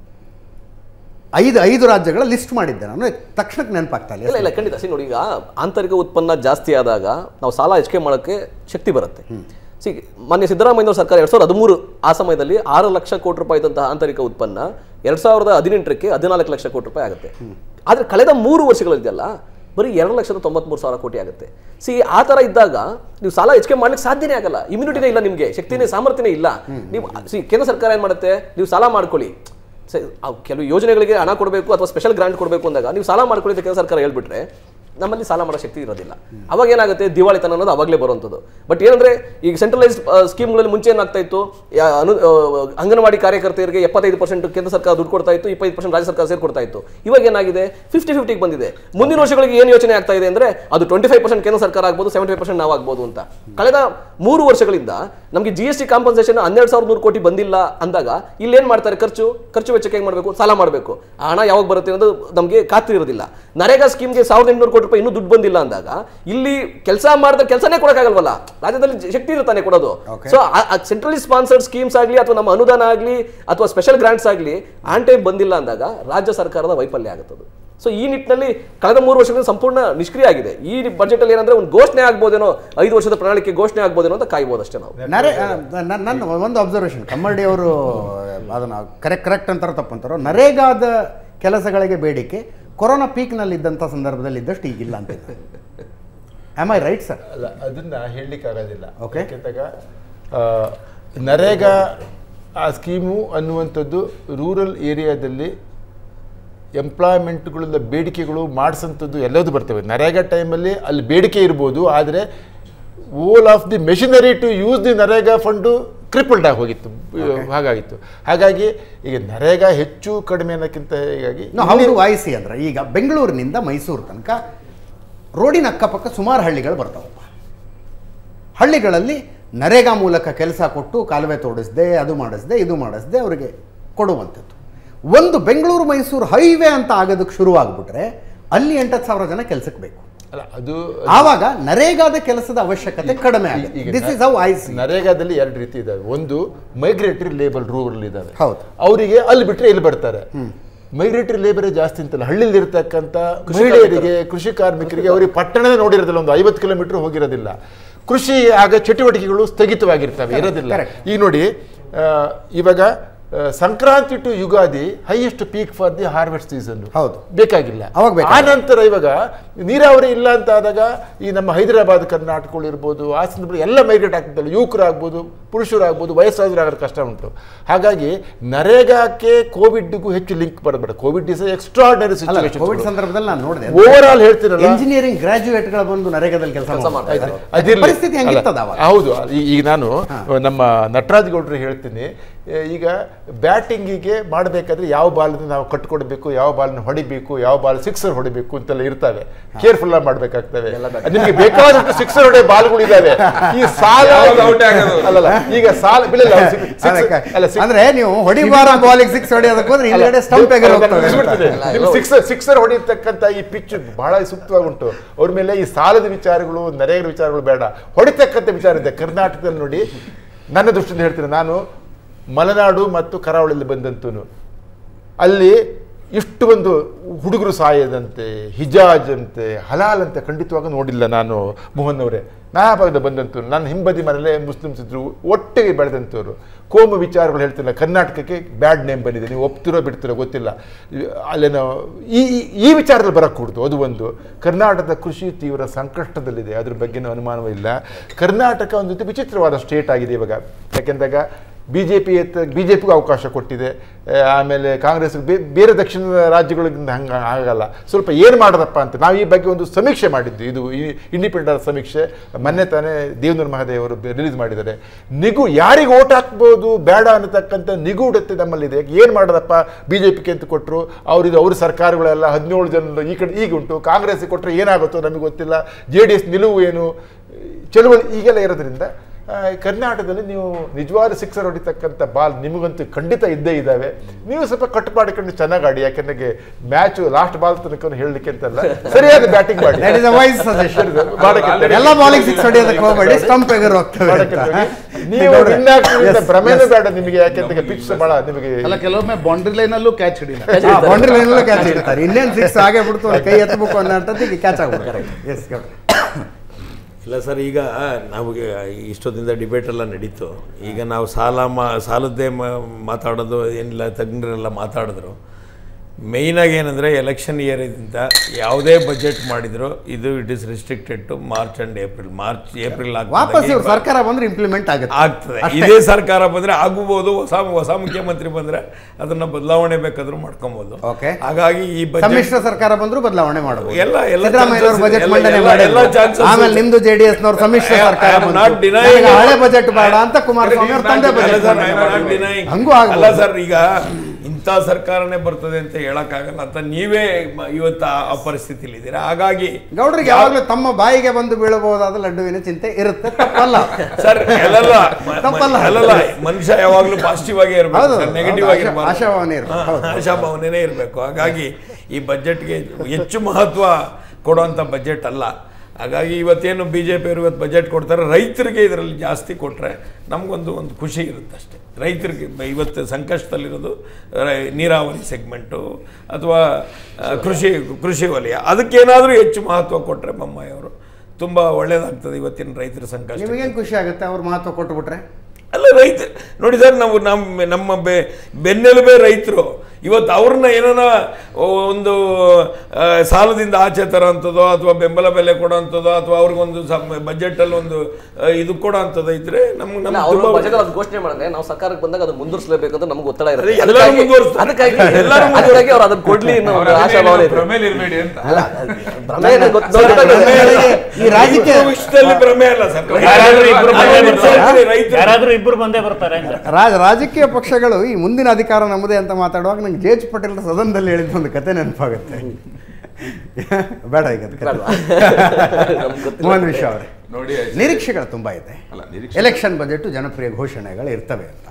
Speaker 8: ಐದು ಐದು ರಾಜ್ಯಗಳ ಲಿಸ್ಟ್ ಮಾಡಿದ್ದೆ ನಾನು ತಕ್ಷಣಕ್ಕೆ ನೆನಪಾಗ್ತಾ
Speaker 5: ಇಲ್ಲ
Speaker 8: ಇಲ್ಲ
Speaker 5: ಇಲ್ಲ ಖಂಡಿತ ಸಿ ನೋಡಿ ಈಗ ಆಂತರಿಕ ಉತ್ಪನ್ನ ಜಾಸ್ತಿ ಆದಾಗ ನಾವು ಸಾಲ ಹೆಚ್ಚಿಗೆ ಮಾಡೋಕ್ಕೆ ಶಕ್ತಿ ಬರುತ್ತೆ ಸಿ ಮಾನ್ಯ ಸಿದ್ದರಾಮಯ್ಯನವ್ರ ಸರ್ಕಾರ ಎರಡ್ ಸಾವಿರದ ಹದಿಮೂರು ಆ ಸಮಯದಲ್ಲಿ ಆರು ಲಕ್ಷ ಕೋಟಿ ರೂಪಾಯಿ ಇದ್ದಂತಹ ಆಂತರಿಕ ಉತ್ಪನ್ನ ಎರಡ್ ಸಾವಿರದ ಹದಿನೆಂಟರಕ್ಕೆ ಹದಿನಾಲ್ಕು ಲಕ್ಷ ಕೋಟಿ ರೂಪಾಯಿ ಆಗುತ್ತೆ ಆದ್ರೆ ಕಳೆದ ಮೂರು ವರ್ಷಗಳಿದೆಯಲ್ಲ ಬರೀ ಎರಡು ಲಕ್ಷದ ತೊಂಬತ್ಮೂರು ಸಾವಿರ ಕೋಟಿ ಆಗುತ್ತೆ ಸಿ ಆ ಥರ ಇದ್ದಾಗ ನೀವು ಸಾಲ ಹೆಚ್ಚಿಗೆ ಮಾಡ್ಲಿಕ್ಕೆ ಸಾಧ್ಯನೇ ಆಗಲ್ಲ ಇಮ್ಯುನಿಟಿನೇ ಇಲ್ಲ ನಿಮಗೆ ಶಕ್ತಿನೇ ಸಾಮರ್ಥ್ಯನೇ ಇಲ್ಲ ನೀವು ಸಿ ಕೇಂದ್ರ ಸರ್ಕಾರ ಏನು ಮಾಡುತ್ತೆ ನೀವು ಸಾಲ ಮಾಡ್ಕೊಳ್ಳಿ ಸ- ಅವ್ ಕೆಲವು ಯೋಜನೆಗಳಿಗೆ ಹಣ ಕೊಡಬೇಕು ಅಥವಾ ಸ್ಪೆಷಲ್ ಗ್ರಾಂಟ್ ಕೊಡಬೇಕು ಅಂದಾಗ ನೀವು ಸಾಲ ಮಾಡ್ಕೊಳ್ಳಿ ಅಂತ ಕೇಂದ್ರ ಸರ್ಕಾರ ಹೇಳ್ಬಿಟ್ರೆ ನಮ್ಮಲ್ಲಿ ಸಾಲ ಮಾಡೋ ಶಕ್ತಿ ಇರೋದಿಲ್ಲ ಅವಾಗ ಏನಾಗುತ್ತೆ ದಿವಾಳಿತನ ಅನ್ನೋದು ಅವಾಗಲೇ ಬರುವಂಥದ್ದು ಬಟ್ ಏನಂದ್ರೆ ಈಗ ಸೆಂಟ್ರಲೈಸ್ಡ್ ಸ್ಕೀಮ್ಗಳಲ್ಲಿ ಮುಂಚೆ ಏನಾಗ್ತಾ ಇತ್ತು ಯಾ- ಅನು ಆ, ಅಂಗನವಾಡಿ ಕಾರ್ಯಕರ್ತೆಯರಿಗೆ ಎಪ್ಪತ್ತೈದು ಪರ್ಸೆಂಟ್ ಕೇಂದ್ರ ಸರ್ಕಾರ ದುಡ್ಡು ಕೊಡ್ತಾ ಇತ್ತು ಇಪ್ಪತ್ತೈದು ಪರ್ಸೆಂಟ್ ರಾಜ್ಯ ಸರ್ಕಾರ ಸೇರ್ಕೊಡ್ತಾ ಇತ್ತು ಇವಾಗ ಏನಾಗಿದೆ ಫಿಫ್ಟಿ ಫಿಫ್ಟಿಗೆ ಬಂದಿದೆ ಮುಂದಿನ ವರ್ಷಗಳಿಗೆ ಏನು ಯೋಚನೆ ಆಗ್ತಾ ಇದೆ ಅಂದ್ರೆ ಅದು ಟ್ವೆಂಟಿ ಫೈವ್ ಪರ್ಸೆಂಟ್ ಕೇಂದ್ರ ಸರ್ಕಾರ ಆಗ್ಬೋದು ಸೆವೆಂಟಿ ಫೈವ್ ಪರ್ಸೆಂಟ್ ನಾವು ಆಗ್ಬೋದು ಅಂತ ಕಳೆದ ಮೂರು ವರ್ಷಗಳಿಂದ ನಮಗೆ ಜಿ ಎಸ್ ಟಿ ಕಾಂಪನ್ಸೇಷನ್ ಹನ್ನೆರಡು ಸಾವಿರದ ನೂರು ಕೋಟಿ ಬಂದಿಲ್ಲ ಅಂದಾಗ ಇಲ್ಲಿ ಏನು ಮಾಡ್ತಾರೆ ಖರ್ಚು ಖರ್ಚು ವೆಚ್ಚಕ್ಕೆ ಹೆಂಗೆ ಮಾಡಬೇಕು ಸಾಲ ಮಾಡಬೇಕು ಆ ಹಣ ಯಾವಾಗ ಬರುತ್ತೆ ಅನ್ನೋದು ನಮಗೆ ಖಾತ್ರಿ ಇರೋದಿಲ್ಲ ನರೇಗಾ ಸ್ಕೀಮ್ಗೆ ಸಾವಿರದ ಎಂಟುನೂರು ಕೋಟಿ ರೂಪಾಯಿ ಇನ್ನೂ ದುಡ್ಡು ಬಂದಿಲ್ಲ ಅಂದಾಗ ಇಲ್ಲಿ ಕೆಲಸ ಮಾಡಿದ ಕೆಲಸನೇ ಕೊಡೋಕ್ಕಾಗಲ್ವಲ್ಲ ರಾಜ್ಯದಲ್ಲಿ ಜ- ಶಕ್ತಿ ಇರುತ್ತಾನೆ ಕೊಡೋದು ಸೊ ಸೆಂಟ್ರಲಿ ಸ್ಪಾನ್ಸರ್ಡ್ ಸ್ಕೀಮ್ಸ್ ಆಗಲಿ ಅಥವಾ ನಮ್ಮ ಅನುದಾನ ಆಗಲಿ ಅಥವಾ ಸ್ಪೆಷಲ್ ಗ್ರಾಂಟ್ಸ್ ಆಗಲಿ ಆನ್ ಟೈಮ್ ಬಂದಿಲ್ಲ ಅಂದಾಗ ರಾಜ್ಯ ಸರ್ಕಾರದ ವೈಫಲ್ಯ ಆಗುತ್ತದೆ ಸೊ ಈ ನಿಟ್ಟಿನಲ್ಲಿ ಕಳೆದ ಮೂರು ವರ್ಷಗಳಿಂದ ಸಂಪೂರ್ಣ ನಿಷ್ಕ್ರಿಯ ಆಗಿದೆ ಈ ಬಜೆಟ್ ಅಲ್ಲಿ ಏನಂದ್ರೆ ಒಂದು ಘೋಷಣೆ ಆಗ್ಬೋದೇನೋ ಐದು ವರ್ಷದ ಪ್ರಣಾಳಿಕೆ ಘೋಷಣೆ ಆಗ್ಬೋದೇನೋ ಅಂತ ಕಾಯ್ಬೋದು ಅಷ್ಟೇ ನಾವು
Speaker 8: ನರೇ ನನ್ನ ನನ್ನ ಒಂದು ಅಬ್ಸರ್ವೇಷನ್ ಕಮ್ಮರ್ಡಿ ಅವರು ಅದನ್ನು ಕರೆಕ್ಟ್ ಕರೆಕ್ಟ್ ಅಂತಾರೋ ತಪ್ಪು ಅಂತಾರೋ ನರೇಗಾದ ಕೆಲಸಗಳಿಗೆ ಬೇಡಿಕೆ ಕೊರೋನಾ ಪೀಕ್ನಲ್ಲಿ ಇದ್ದಂಥ ಸಂದರ್ಭದಲ್ಲಿ ಇದ್ದಷ್ಟು ಈಗಿಲ್ಲ ಅಂತ ಆಮ್ ಐ ರೈಟ್ ಸರ್
Speaker 3: ಅಲ್ಲ ಅದನ್ನ ಹೇಳಲಿಕ್ಕೆ ಆಗೋದಿಲ್ಲ
Speaker 8: Okay.
Speaker 3: ಯಾಕೆಂದಾಗ ಆ, ನರೇಗಾ ಆ ಸ್ಕೀಮು ಅನ್ನುವಂಥದ್ದು ರೂರಲ್ ಏರಿಯಾದಲ್ಲಿ ಎಂಪ್ಲಾಯ್ಮೆಂಟ್ಗಳಿಂದ ಬೇಡಿಕೆಗಳು ಮಾಡಿಸೋಂಥದ್ದು ಎಲ್ಲದೂ ಬರ್ತವೆ ನರೇಗಾ ಟೈಮಲ್ಲಿ ಅಲ್ಲಿ ಬೇಡಿಕೆ ಇರ್ಬೋದು ಆದರೆ whole of the machinery to use the NREGA fund crippled ಆಗಿ ಹೋಗಿತ್ತು ಹಾಗಾಗಿತ್ತು ಹಾಗಾಗಿ ಈಗ ನರೇಗಾ ಹೆಚ್ಚು ಕಡಿಮೆ ಅನ್ನೋಕ್ಕಿಂತ ಹೀಗಾಗಿ
Speaker 8: ಹೌದು
Speaker 3: ಇಲ್ಲಿ-
Speaker 8: ವಾಯಿಸಿ ಅಂದ್ರೆ ಈಗ ಬೆಂಗಳೂರಿನಿಂದ ಮೈಸೂರು ತನಕ ರೋಡಿನ ಅಕ್ಕಪಕ್ಕ ಸುಮಾರು ಹಳ್ಳಿಗಳು ಬರ್ತಾವಪ್ಪ ಹಳ್ಳಿಗಳಲ್ಲಿ ನರೇಗಾ ಮೂಲಕ ಕೆಲಸ ಕೊಟ್ಟು ಕಾಲುವೆ ತೋಡಿಸ್ದೆ ಅದು ಮಾಡಿಸ್ದೆ ಇದು ಮಾಡಿಸ್ದೆ ಅವರಿಗೆ ಕೊಡುವಂಥದ್ದು ಒಂದು ಬೆಂಗಳೂರು ಮೈಸೂರು ಹೈವೇ ಅಂತ ಆಗೋದಕ್ಕೆ ಶುರುವಾಗ್ಬಿಟ್ರೆ ಅಲ್ಲಿ ಎಂಟತ್ತು ಸಾವಿರ ಜನ ಕೆಲಸಕ್ಕೆ ಬೇಕು
Speaker 3: ಅಲ್ಲ ಅದು
Speaker 8: ಆವಾಗ ನರೇಗಾದ ಕೆಲಸದ ಅವಶ್ಯಕತೆ ಕಡಿಮೆ ಆಗುತ್ತೆ
Speaker 3: ಈಗ
Speaker 8: this is how I see
Speaker 3: ನರೇಗಾದಲ್ಲಿ ಎರಡು ರೀತಿ ಇದಾವೆ ಒಂದು ಮೈಗ್ರೇಟರಿ ಲೇಬರ್ ರೂರಲ್ ಇದಾವೆ
Speaker 8: ಹೌದು.
Speaker 3: ಅವರಿಗೆ ಅಲ್ಲಿ ಬಿಟ್ಟರೆ ಇಲ್ಲಿ ಬರ್ತಾರೆ ಮೈಗ್ರೇಟರಿ ಲೇಬರೇ ಜಾಸ್ತಿ ಅಂತಲ್ಲ ಹಳ್ಳಿಲಿ ಇರ್ತಕ್ಕಂಥ ಮಹಿಳೆಯರಿಗೆ ಕೃಷಿ ಕಾರ್ಮಿಕರಿಗೆ ಅವರಿಗೆ ಪಟ್ಟಣನೇ ನೋಡಿರೋದಿಲ್ಲ ಒಂದು ಐವತ್ತು ಕಿಲೋಮೀಟರ್ ಹೋಗಿರೋದಿಲ್ಲ ಕೃಷಿ ಆಗ ಚಟುವಟಿಕೆಗಳು ಸ್ಥಗಿತವಾಗಿರ್ತವೆ ಇರೋದಿಲ್ಲ ಈಗ ನೋಡಿ ಆ, ಇವಾಗ ಆ, Sankranti to Ugadi highest peak for the harvest season
Speaker 8: ಹೌದು.
Speaker 3: ಬೇಕಾಗಿಲ್ಲ
Speaker 8: ಅವಾಗ
Speaker 3: ಆ
Speaker 8: ಬೇಕಾಗಿಲ್ಲ.
Speaker 3: ನಂತರ ಇವಾಗ ನೀರಾವರಿ ಇಲ್ಲ ಅಂತ ಆದಾಗ ಈ ನಮ್ಮ ಹೈದರಾಬಾದ್ ಕರ್ನಾಟಕಗಳು ಇರ್ಬೋದು ಆ ಸಂದರ್ಭದಲ್ಲಿ ಎಲ್ಲ ಮೈಗ್ರೇಟ್ ಆಗ್ತಿದ್ದಲ್ಲ ಯುವಕರಾಗ್ಬೋದು ಪುರುಷರಾಗ್ಬೋದು ವಯಸ್ಸಾದ್ರು ಆಗೋದು ಕಷ್ಟ ಉಂಟು ಹಾಗಾಗಿ ನರೇಗಾಕ್ಕೆ ಕೋವಿಡ್ಗೂ ಹೆಚ್ಚು ಲಿಂಕ್ ಬರಬೇಡ ಕೋವಿಡ್ ಇಸ್ ಎಕ್ಸ್ಟ್ರಾರ್ಡಿನರಿ
Speaker 8: ಅಲ್ಲ ಕೋವಿಡ್
Speaker 3: ಸಿಚುವೇಶನ್
Speaker 8: ಸಂದರ್ಭದಲ್ಲಿ ನಾನು ನೋಡಿದೆ
Speaker 3: ಓವರ್ ಆಲ್ ಹೇಳ್ತೀರಲ್ಲ
Speaker 8: ಇಂಜಿನಿಯರಿಂಗ್ ಗ್ರಾಜುಯೇಟ್ಗಳು ಬಂದು ನರೇಗಾದಲ್ಲಿ ಕೆಲಸ ಮಾಡ್ತಾ ಇದ್ದಾರೆ
Speaker 3: ಅದಿರ್ಲಿ.
Speaker 8: ಪರಿಸ್ಥಿತಿ ಹೆಂಗಿರ್ತದ
Speaker 3: ಅಲ್ಲ,
Speaker 8: ಅವಾಗ
Speaker 3: ಹೌದು ಈ- ಈಗ ನಾನು ನಮ್ಮ ನಟರಾಜ್ ಗೌಡ್ರು ಹೇಳ್ತೀನಿ ಏ, ಈಗ ಬ್ಯಾಟಿಂಗಿಗೆ ಮಾಡಬೇಕಾದ್ರೆ ಯಾವ ಬಾಲ್ನ ನಾವು ಕಟ್ಕೊಡ್ಬೇಕು ಯಾವ ಬಾಲ್ನ ಹೊಡಿಬೇಕು ಯಾವ ಬಾಲ್ ಸಿಕ್ಸರ್ ಹೊಡಿಬೇಕು ಅಂತೆಲ್ಲ ಇರ್ತವೆ ಕೇರ್ಫುಲ್ ಆಗಿ ಮಾಡ್ಬೇಕಾಗ್ತವೆ ನಿಮಗೆ ಬೇಕಾದಷ್ಟು ಸಿಕ್ಸರ್ ಹೊಡೆಯೋ ಬಾಲ್ಗಳು ಇದಾವೆ ಈ ಸಾಲ
Speaker 7: ಯಾವ್ದು out ಆಗೋದು?
Speaker 3: ಅಲ್ಲಲ್ಲ ಈಗ ಸಾಲ ಬಿಡಲ್ಲ ಅವ್ನು six- six-
Speaker 8: ಅದಕ್ಕೆ-
Speaker 3: ಅಲ್ಲ six-
Speaker 8: ಅಂದ್ರೆ ನೀವು ಹೊಡಿಬಾರ ಬಾಲಿಗೆ ಸಿಕ್ಸ್ ಹೊಡೆಯೋದಕ್ಕೆ ಹೋದ್ರೆ ಹಿಂದ್ಗಡೆ ಸ್ಟಂಪ್
Speaker 3: ಮುಗಿಸ್ಬಿಡ್ತೀನಿ. ನಿಮ್ಗೆ ಸಿಕ್ಸರ್ ಸಿಕ್ಸರ್ ಹೊಡಿತಕ್ಕಂತ ಈ ಪಿಚ್ ಬಹಳ ಸೂಕ್ತವಾಗಿ ಉಂಟು ಅವ್ರ ಮೇಲೆ ಈ ಸಾಲದ ವಿಚಾರಗಳು ನರೇಗದ ವಿಚಾರಗಳು ಬೇಡ ಹೊಡಿತಕ್ಕಂಥ ವಿಚಾರ ಇದೆ ಕರ್ನಾಟಕದಲ್ಲಿ ನೋಡಿ ನನ್ನ ದೃಷ್ಟಿಯಿಂದ ಹೇಳ್ತೀನಿ ನಾನು ಮಲೆನಾಡು ಮತ್ತು ಕರಾವಳಿಯಲ್ಲಿ ಬಂದಂತೂ ಅಲ್ಲಿ ಇಷ್ಟು ಒಂದು ಹುಡುಗರು ಸಾಯದಂತೆ ಹಿಜಾಜ್ ಅಂತೆ ಹಲಾಲ್ ಅಂತೆ ಖಂಡಿತವಾಗ ನೋಡಿಲ್ಲ ನಾನು ಮೋಹನ್ ಅವರೇ ನಾ ಭಾಗದ ಬಂದಂತೂ ನನ್ನ ಹಿಂಬದಿ ಮನೇಲೆ ಮುಸ್ಲಿಮ್ಸ್ ಇದ್ರು ಒಟ್ಟಿಗೆ ಬೆಳೆದಂಥವ್ರು ಕೋಮು ವಿಚಾರಗಳು ಹೇಳ್ತಿಲ್ಲ ಕರ್ನಾಟಕಕ್ಕೆ ಬ್ಯಾಡ್ ನೇಮ್ ಬಂದಿದೆ ನೀವು ಒಪ್ತಿರೋ ಬಿಡ್ತಿರೋ ಗೊತ್ತಿಲ್ಲ ಈ- ಅಲ್ಲೇನೋ ಈ ಈ- ಈ ವಿಚಾರದಲ್ಲಿ ಬರக்கூಡ್ದು ಅದು ಒಂದು ಕರ್ನಾಟಕದ ಕೃಷಿ ತೀವ್ರ ಸಂಕಷ್ಟದಲ್ಲಿದೆ ಅದ್ರ ಬಗ್ಗೆನೂ ಅನುಮಾನವೂ ಇಲ್ಲ ಕರ್ನಾಟಕ ಒಂದು ರೀತಿ ವಿಚಿತ್ರವಾದ ಸ್ಟೇಟ್ ಆಗಿದೆ ಇವಾಗ ಯಾಕೆಂದಾಗ B J P B J ಪಿಗೂ ಅವಕಾಶ ಕೊಟ್ಟಿದೆ ಆ, ಆಮೇಲೆ ಕಾಂಗ್ರೆಸ್ ಬೇರೆ ದಕ್ಷಿಣ ರಾಜ್ಯಗಳಿಂದ ಹಂಗೆ ಆಗಲ್ಲ ಸ್ವಲ್ಪ ಏನು ಮಾಡೋದಪ್ಪ ಅಂತ ನಾವು ಈ ಬಗ್ಗೆ ಒಂದು ಸಮೀಕ್ಷೆ ಮಾಡಿದ್ವಿ ಇದು ಇಂಡಿಪೆಂಡೆಂಟ್ ಸಮೀಕ್ಷೆ ಮೊನ್ನೆ ತಾನೇ ದೇವೇಂದ್ರ ಮಹದೇವ್ ಅವರು ರಿಲೀಸ್ ಮಾಡಿದ್ದಾರೆ ನಿಗು ಯಾರಿಗೆ ಓಟ್ ಹಾಕ್ಬೋದು ಬೇಡ ಅನ್ನತಕ್ಕಂಥ ನಿಗೂಢತೆ ನಮ್ಮಲ್ಲಿದೆ ಏನು ಮಾಡೋದಪ್ಪ ಬಿ ಜೆ ಪಿಗೆ ಅಂತ ಕೊಟ್ಟರು ಅವ್ರಿದು ಅವ್ರ ಸರ್ಕಾರಗಳೆಲ್ಲ ಹದಿನೇಳು ಜನ ಈ ಕಡೆ ಈಗ ಉಂಟು ಕಾಂಗ್ರೆಸ್ಗೆ ಕೊಟ್ಟರೆ ಏನಾಗುತ್ತೋ ನಮಗೆ ಗೊತ್ತಿಲ್ಲ ಜೆ ಡಿ ಎಸ್ ನಿಲುವು ಏನು ಚಳುವಳಿ ಈಗೆಲ್ಲ ಇರೋದ್ರಿಂದ ಆ, ಕರ್ನಾಟಕದಲ್ಲಿ ನೀವು ನಿಜವಾದ ಸಿಕ್ಸರ್ ಹೊಡಿತಕ್ಕಂಥ ಬಾಲ್ ನಿಮಗಂತೂ ಖಂಡಿತ ಇದ್ದೇ ಇದ್ದಾವೆ ನೀವು ಸ್ವಲ್ಪ ಕಟ್ ಮಾಡಿಕೊಂಡು ಚೆನ್ನಾಗಿ ಆಡಿ ಯಾಕಂದ್ರೆ ಮ್ಯಾಚ್ ಲಾಸ್ಟ್ ಬಾಲ್ ತನಕ ಹೇಳಲಿಕ್ಕೆ ಅಂತಲ್ಲ ಸರಿಯಾದ ಬ್ಯಾಟಿಂಗ್ ಮಾಡಿ
Speaker 8: that is a wise suggestion
Speaker 3: ಮಾಡಕ್ಕೆ
Speaker 8: ಎಲ್ಲ ಬಾಲಿಗೆ ಸಿಕ್ಸ್ ಹೊಡೆಯೋದಕ್ಕೆ ಹೋಗಬೇಡಿ ಸ್ಟಂಪ್ ಎಗರ್ ಹೋಗ್ತವೆ
Speaker 3: ಮಾಡಕ್ಕೆ
Speaker 8: ಅಂತ.
Speaker 3: ಹೋಗಿ. ನೀವು
Speaker 8: ಗೌಡ್ರೆ.
Speaker 3: win ಆಗ್ತೀರಿ ಅಂತ
Speaker 8: Yes,
Speaker 3: ಭ್ರಮೆನೂ
Speaker 8: yes.
Speaker 3: ಬೇಡ ನಿಮಗೆ ಯಾಕೆಂದ್ರೆ ಪಿಚ್ ಬಹಳ ನಿಮಗೆ
Speaker 2: ಅಲ್ಲ ಕೆಲವೊಮ್ಮೆ ಬೌಂಡ್ರಿ ಲೈನಲ್ಲೂ ಕ್ಯಾಚ್ ಹಿಡಿಲ್ಲ
Speaker 8: ಹಾ, boundary line ಅಲ್ಲೂ ಕ್ಯಾಚ್ ಇಡ್ತಾರೆ ಇನ್ನೇನು ಸಿಕ್ಸ್ ಆಗೇ ಬಿಡ್ತು ಅವ್ರು ಕೈ ಎತ್ತಬೇಕು ಅನ್ನೋಂಥದ್ದು ಕ್ಯಾಚ್ ಆಗ್ಬಿಡ್ತಾರೆ ಎಸ್
Speaker 7: ಇಲ್ಲ ಸರ್ ಈಗ ನಾವು ಇಷ್ಟೊತ್ತಿಂದ ಡಿಬೇಟ್ ಎಲ್ಲ ನಡೀತು ಈಗ ನಾವು ಸಾಲ ಮಾ ಸಾಲದ್ದೇ ಮ- ಮಾತಾಡೋದು ಏನಿಲ್ಲ ತಜ್ಞರೆಲ್ಲ ಮಾತಾಡಿದ್ರು ಮೇಯ್ನಾಗಿ ಏನಂದರೆ ಎಲೆಕ್ಷನ್ ಇಯರ್ ಇದ್ದಿಂದ ಯಾವುದೇ ಬಜೆಟ್ ಮಾಡಿದ್ರು ಇದು it is restricted to March and April March April
Speaker 8: ವಾಪಸ್ ಇವ್ರ ಸರ್ಕಾರ ಬಂದ್ರೆ ಇಂಪ್ಲಿಮೆಂಟ್ ಆಗುತ್ತೆ
Speaker 7: ಆಗ್ತದೆ ಇದೇ ಸರ್ಕಾರ ಬಂದ್ರೆ ಆಗಬಹುದು ಹೊಸ ಹೊಸ ಮುಖ್ಯಮಂತ್ರಿ ಬಂದ್ರೆ ಅದನ್ನ ಬದಲಾವಣೆ ಬೇಕಾದ್ರೂ ಮಾಡ್ಕೊಬಹುದು
Speaker 8: Okay.
Speaker 7: ಹಾಗಾಗಿ ಈ ಬಜೆಟ್
Speaker 8: ಸಮ್ಮಿಶ್ರ ಸರ್ಕಾರ ಬಂದ್ರು ಬದಲಾವಣೆ ಮಾಡಬಹುದು
Speaker 7: ಎಲ್ಲ ಎಲ್ಲ
Speaker 8: ಸಿದ್ದರಾಮಯ್ಯ
Speaker 7: chances
Speaker 8: ಬಜೆಟ್
Speaker 7: ಎಲ್ಲ-
Speaker 8: ಮಂಡನೆ
Speaker 7: ಎಲ್ಲ-
Speaker 8: ಮಾಡಿದ್ರು.
Speaker 7: ಎಲ್ಲ chances
Speaker 8: ಆಮೇಲೆ
Speaker 7: ಇದೆ.
Speaker 8: ನಿಮ್ದು ಜೆಡಿಎಸ್ ನವರು ಸಮ್ಮಿಶ್ರ
Speaker 7: I am-
Speaker 8: ಸರ್ಕಾರ
Speaker 7: I am
Speaker 8: ಬಂತು.
Speaker 7: not denying
Speaker 8: ನನಗೆ
Speaker 7: it.
Speaker 8: ಹಳೆ ಬಜೆಟ್ ಬೇಡ ಅಂತ ಕುಮಾರಸ್ವಾಮಿ ಅವರು ತಂದೆ
Speaker 7: ಅಲ್ಲ
Speaker 8: budget
Speaker 7: sir, I am not denying.
Speaker 8: ಹಂಗೂ ಆಗ್ಬೋದು.
Speaker 7: ಅಲ್ಲ ಸರ್ ಈಗ ಇಂಥ ಸರ್ಕಾರನೇ ಬರ್ತದೆ ಅಂತ ಹೇಳಕ್ಕಾಗಲ್ಲ ಅಂತ ನೀವೇ ಮ- ಇವತ್ತು ಆ- ಆ ಪರಿಸ್ಥಿತಿಲಿ ಇದ್ದೀರಾ ಹಾಗಾಗಿ
Speaker 8: ಗೌಡ್ರಿಗೆ ಯಾವಾಗಲೂ ತಮ್ಮ ಬಾಯಿಗೆ ಬಂದು ಬೀಳಬಹುದಾದ ಲಡ್ಡುವಿನ ಚಿಂತೆ ಇರುತ್ತೆ ತಪ್ಪಲ್ಲ
Speaker 7: ಸರ್ ಎಲ್ಲಲ್ಲ ಮ- ಮ-
Speaker 8: ತಪ್ಪಲ್ಲ.
Speaker 7: ಅಲ್ಲಲ್ಲ ಮನುಷ್ಯ ಯಾವಾಗಲೂ ಪಾಸಿಟಿವ್ ಆಗೇ ಇರಬೇಕು
Speaker 8: ಹೌದು,
Speaker 7: ಸರ್ ನೆಗೆಟಿವ್
Speaker 8: ಹೌದು,
Speaker 7: ಆಗಿರ್ಬಾರ್ದು
Speaker 8: ಆಶಾ- ಆಶಾಭಾವನೆ ಇರ್ಬೇಕು,
Speaker 7: ಹಾ,
Speaker 8: ಹೌದು.
Speaker 7: ಆಶಾಭಾವನೆನೇ ಇರಬೇಕು ಹಾಗಾಗಿ ಈ ಬಜೆಟ್ಗೆ ಹೆಚ್ಚು ಮಹತ್ವ ಕೊಡುವಂಥ ಬಜೆಟ್ ಅಲ್ಲ ಹಾಗಾಗಿ ಇವತ್ತೇನು ಬಿ ಜೆ ಪಿಯವರು ಇವತ್ತು ಬಜೆಟ್ ಕೊಡ್ತಾರೆ ರೈತರಿಗೆ ಇದರಲ್ಲಿ ಜಾಸ್ತಿ ಕೊಟ್ಟರೆ ನಮಗೊಂದು ಒಂದು ಖುಷಿ ಇರುತ್ತೆ ಅಷ್ಟೇ ರೈತರಿಗೆ ಬ- ಇವತ್ತು ಸಂಕಷ್ಟದಲ್ಲಿರೋದು ರೈ- ನೀರಾವರಿ ಸೆಗ್ಮೆಂಟು ಅಥವಾ ಆ, ಕೃಷಿ ಕೃಷಿ ವಲಯ ಅದಕ್ಕೇನಾದರೂ ಹೆಚ್ಚು ಮಹತ್ವ ಕೊಟ್ಟರೆ ಬೊಮ್ಮಾಯಿಯವರು ತುಂಬ ಒಳ್ಳೆಯದಾಗ್ತದೆ ಇವತ್ತಿನ ರೈತರ ಸಂಕಷ್ಟ
Speaker 8: ನಿಮಗೇನು ಖುಷಿ ಆಗುತ್ತೆ ಅವ್ರು ಮಹತ್ವ ಕೊಟ್ಟು ಬಿಟ್ರೆ
Speaker 7: ಅಲ್ಲ ರೈತ ನೋಡಿ ಸರ್ ನಾವು ನಮ್ಮ ನಮ್ಮ ಬೆ ಬೆನ್ನೆಲುಬೆ ರೈತರು ಇವತ್ತು ಅವ್ರನ್ನ ಏನಾನ ಒಂದು ಆ, ಸಾಲದಿಂದ ಆಚೆ ತರೋಂಥದ್ದೋ ಅಥವಾ ಬೆಂಬಲ ಬೆಲೆ ಕೊಡೋಂಥದ್ದೋ ಅಥವಾ ಅವ್ರಿಗೊಂದು ಬಜೆಟಲ್ಲಿ ಒಂದು ಆ, ಇದು ಕೊಡೋ ಅಂಥದ್ದು ಇದ್ರೆ ನಮ್ಗೆ
Speaker 5: ಇಲ್ಲ,
Speaker 7: ನಮ್ಗೆ
Speaker 5: ಅವ್ರು
Speaker 7: ತುಂಬ
Speaker 5: ಬಜೆಟ್ ಅದು ಘೋಷಣೆ ಮಾಡಿದ್ರೆ ನಾವು ಸರ್ಕಾರಕ್ಕೆ ಬಂದಾಗ ಅದನ್ನ ಮುಂದುವರಿಸಲೇಬೇಕು ಅಂತ ನಮ್ಗೆ ಒತ್ತಡ ಇರುತ್ತೆ
Speaker 7: ಅದೇ ಎಲ್ಲರೂ
Speaker 5: ಅದಕ್ಕಾಗಿ-
Speaker 7: ಮುಂದುವರಿಸ್ತಾರೆ.
Speaker 5: ಅದಕ್ಕಾಗಿ
Speaker 7: ಎಲ್ಲರೂ
Speaker 5: ಅದಕ್ಕಾಗಿ ಅವ್ರು ಅದನ್ನ ಕೊಡ್ಲಿ ಅನ್ನೋ
Speaker 6: ಅವ್ರ
Speaker 5: ಒಂದು ಆಶಾಭಾವನೆ ಇದೆ
Speaker 6: ಭ್ರಮೇಲಿ ಇರ್ಬೇಡಿ ಅಂತ
Speaker 5: ಅಲ್ಲ ಭ್ರಮೆ ಏನೋ ಗೊತ್ತು-
Speaker 7: ಸರ್,
Speaker 5: ಗೊತ್ತಾಗಿದೆ.
Speaker 7: ಭ್ರಮೆ ಅಲ್ಲ.
Speaker 8: ಈ ರಾಜಕೀಯ
Speaker 7: ಇಬ್ಬರು ವಿಷಯದಲ್ಲಿ ಭ್ರಮೆ ಅಲ್ಲ ಸರ್
Speaker 4: ಯಾರಾದ್ರೂ ಇಬ್ರು ಬಂದೇ
Speaker 7: ರೈತರು-
Speaker 4: ಬರ್ತಾರೆ
Speaker 7: ರೈತರು-
Speaker 4: ಯಾರಾದ್ರೂ ಇಬ್ರು ಬಂದೇ ಬರ್ತಾರೆ ಅಂತ
Speaker 8: ರಾಜ ರಾಜಕೀಯ ಪಕ್ಷಗಳು ಈ ಮುಂದಿನ ಅಧಿಕಾರ ನಮ್ಮದೇ ಅಂತ ಮಾತಾಡುವಾಗ ನಂಗೆ ಜೆ ಎಚ್ ಪಟೇಲ್ ಸದನದಲ್ಲಿ ಹೇಳಿದ ಒಂದು ಕತೆ ನೆನಪಾಗುತ್ತೆ ಬೇಡ ಈಗ ಅದು ಕತೆ.
Speaker 5: ನಮ್ಗೆ ಗೊತ್ತಿಲ್ಲ.
Speaker 8: ಮೋಹನ್ ವಿಶ್ವ ಅವರೇ
Speaker 6: ನೋಡಿ ಅಜಯ್,
Speaker 8: ನಿರೀಕ್ಷೆಗಳು ತುಂಬಾ ಇದೆ
Speaker 6: ಅಲ್ಲ, ನಿರೀಕ್ಷೆ-
Speaker 8: ಎಲೆಕ್ಷನ್ ಬಜೆಟ್ ಜನಪ್ರಿಯ ಘೋಷಣೆಗಳು ಇರ್ತವೆ ಅಂತ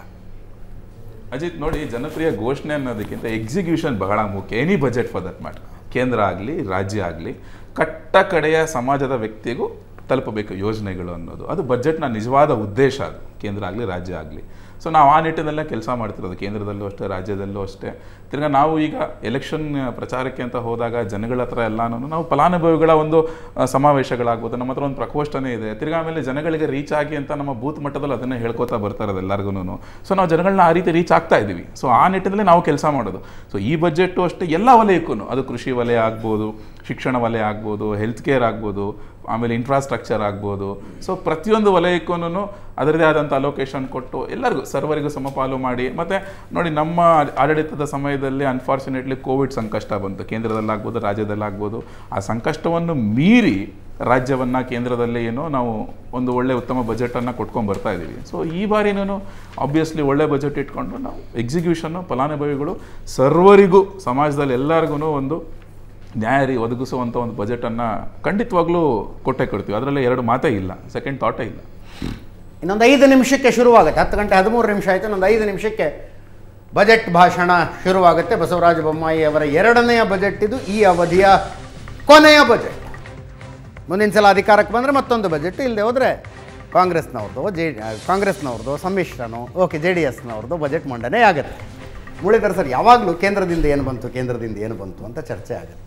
Speaker 6: ಅಜಿತ್ ನೋಡಿ ಜನಪ್ರಿಯ ಘೋಷಣೆ ಅನ್ನೋದಕ್ಕಿಂತ ಎಕ್ಸಿಕ್ಯೂಷನ್ ಬಹಳ ಮುಖ್ಯ any budget for that matter ಕೇಂದ್ರ ಆಗಲಿ ರಾಜ್ಯ ಆಗಲಿ ಕಟ್ಟ ಕಡೆಯ ಸಮಾಜದ ವ್ಯಕ್ತಿಗೂ ತಲುಪಬೇಕು ಯೋಜನೆಗಳು ಅನ್ನೋದು ಅದು ಬಜೆಟ್ನ ನಿಜವಾದ ಉದ್ದೇಶ ಅದು ಕೇಂದ್ರ ಆಗಲಿ ರಾಜ್ಯ ಆಗಲಿ ಸೊ ನಾವು ಆ ನಿಟ್ಟಿನಲ್ಲೇ ಕೆಲಸ ಮಾಡ್ತಿರೋದು ಕೇಂದ್ರದಲ್ಲೂ ಅಷ್ಟೇ ರಾಜ್ಯದಲ್ಲೂ ಅಷ್ಟೇ ತಿರ್ಗಾ ನಾವು ಈಗ ಎಲೆಕ್ಷನ್ ಪ್ರಚಾರಕ್ಕೆ ಅಂತ ಹೋದಾಗ ಜನಗಳ ಹತ್ರ ಎಲ್ಲಾನು ನಾವು ಫಲಾನುಭವಿಗಳ ಒಂದು ಆ, ಸಮಾವೇಶಗಳಾಗ್ಬೋದು ನಮ್ಮ ಹತ್ರ ಒಂದು ಪ್ರಕೋಷ್ಠನೇ ಇದೆ ತಿರ್ಗಾ ಆಮೇಲೆ ಜನಗಳಿಗೆ ರೀಚ್ ಆಗಿ ಅಂತ ನಮ್ಮ ಬೂತ್ ಮಟ್ಟದಲ್ಲಿ ಅದನ್ನೇ ಹೇಳ್ಕೊತಾ ಬರ್ತಾರೆ ಎಲ್ಲರಿಗೂ ಸೊ ನಾವು ಜನಗಳನ್ನ ಆ ರೀತಿ ರೀಚ್ ಆಗ್ತಾ ಇದ್ದೀವಿ ಸೊ ಆ ನಿಟ್ಟಿನಲ್ಲಿ ನಾವು ಕೆಲಸ ಮಾಡೋದು ಸೊ ಈ ಬಜೆಟ್ಟು ಅಷ್ಟೇ ಎಲ್ಲ ವಲಯಕ್ಕೂ ಅದು ಕೃಷಿ ವಲಯ ಆಗ್ಬೋದು ಶಿಕ್ಷಣ ವಲಯ ಆಗ್ಬೋದು ಹೆಲ್ತ್ ಕೇರ್ ಆಗ್ಬೋದು ಆಮೇಲೆ ಇನ್ಫ್ರಾಸ್ಟ್ರಕ್ಚರ್ ಆಗ್ಬೋದು ಸೊ ಪ್ರತಿಯೊಂದು ವಲಯಕ್ಕೂ ಅದರದೇ ಆದಂಥ ಅಲೋಕೇಶನ್ ಕೊಟ್ಟು ಎಲ್ಲರಿಗೂ ಸರ್ವರಿಗೂ ಸಮಪಾಲು ಮಾಡಿ ಮತ್ತು ನೋಡಿ ನಮ್ಮ ಆಡಳಿತದ ಸಮಯದಲ್ಲಿ ಅನ್ಫಾರ್ಚುನೇಟ್ಲಿ ಕೋವಿಡ್ ಸಂಕಷ್ಟ ಬಂತು ಕೇಂದ್ರದಲ್ಲಾಗ್ಬೋದು ರಾಜ್ಯದಲ್ಲಾಗ್ಬೋದು ಆ ಸಂಕಷ್ಟವನ್ನು ಮೀರಿ ರಾಜ್ಯವನ್ನು ಕೇಂದ್ರದಲ್ಲಿ ಏನೋ ನಾವು ಒಂದು ಒಳ್ಳೆ ಉತ್ತಮ ಬಜೆಟನ್ನು ಕೊಟ್ಕೊಂಡು ಬರ್ತಾ ಇದ್ದೀವಿ ಸೊ ಈ ಬಾರಿನೂ ಆಬ್ವಿಯಸ್ಲಿ ಒಳ್ಳೆ ಬಜೆಟ್ ಇಟ್ಕೊಂಡು ನಾವು ಎಕ್ಸಿಕ್ಯೂಷನ್ನು ಫಲಾನುಭವಿಗಳು ಸರ್ವರಿಗೂ ಸಮಾಜದಲ್ಲಿ ಎಲ್ಲರಿಗೂ ಒಂದು ನ್ಯಾಯ ರೀ ಒದಗಿಸುವಂಥ ಒಂದು ಬಜೆಟನ್ನು ಖಂಡಿತವಾಗ್ಲೂ ಕೊಟ್ಟೆ ಕೊಡ್ತೀವಿ ಅದರಲ್ಲಿ ಎರಡು ಮಾತೇ ಇಲ್ಲ ಸೆಕೆಂಡ್ ಥಾಟೇ ಇಲ್ಲ
Speaker 8: ಇನ್ನೊಂದು ಐದು ನಿಮಿಷಕ್ಕೆ ಶುರುವಾಗುತ್ತೆ ಹತ್ತು ಗಂಟೆ ಹದಿಮೂರು ನಿಮಿಷ ಆಯಿತು ಇನ್ನೊಂದು ಐದು ನಿಮಿಷಕ್ಕೆ ಬಜೆಟ್ ಭಾಷಣ ಶುರುವಾಗುತ್ತೆ ಬಸವರಾಜ ಬೊಮ್ಮಾಯಿ ಅವರ ಎರಡನೆಯ ಬಜೆಟ್ ಇದು ಈ ಅವಧಿಯ ಕೊನೆಯ ಬಜೆಟ್ ಮುಂದಿನ ಸಲ ಅಧಿಕಾರಕ್ಕೆ ಬಂದರೆ ಮತ್ತೊಂದು ಬಜೆಟ್ ಇಲ್ಲದೆ ಹೋದರೆ ಕಾಂಗ್ರೆಸ್ನವ್ರದ್ದು ಜೆ ಕಾಂಗ್ರೆಸ್ನವ್ರದ್ದು ಸಮ್ಮಿಶ್ರನೋ ಓಕೆ ಜೆ ಡಿ ಎಸ್ನವ್ರದ್ದು ಬಜೆಟ್ ಮಂಡನೆ ಆಗುತ್ತೆ ಮುರಳೀಧರ್ ಸರ್ ಯಾವಾಗಲೂ ಕೇಂದ್ರದಿಂದ ಏನು ಬಂತು ಕೇಂದ್ರದಿಂದ ಏನು ಬಂತು ಅಂತ ಚರ್ಚೆ ಆಗುತ್ತೆ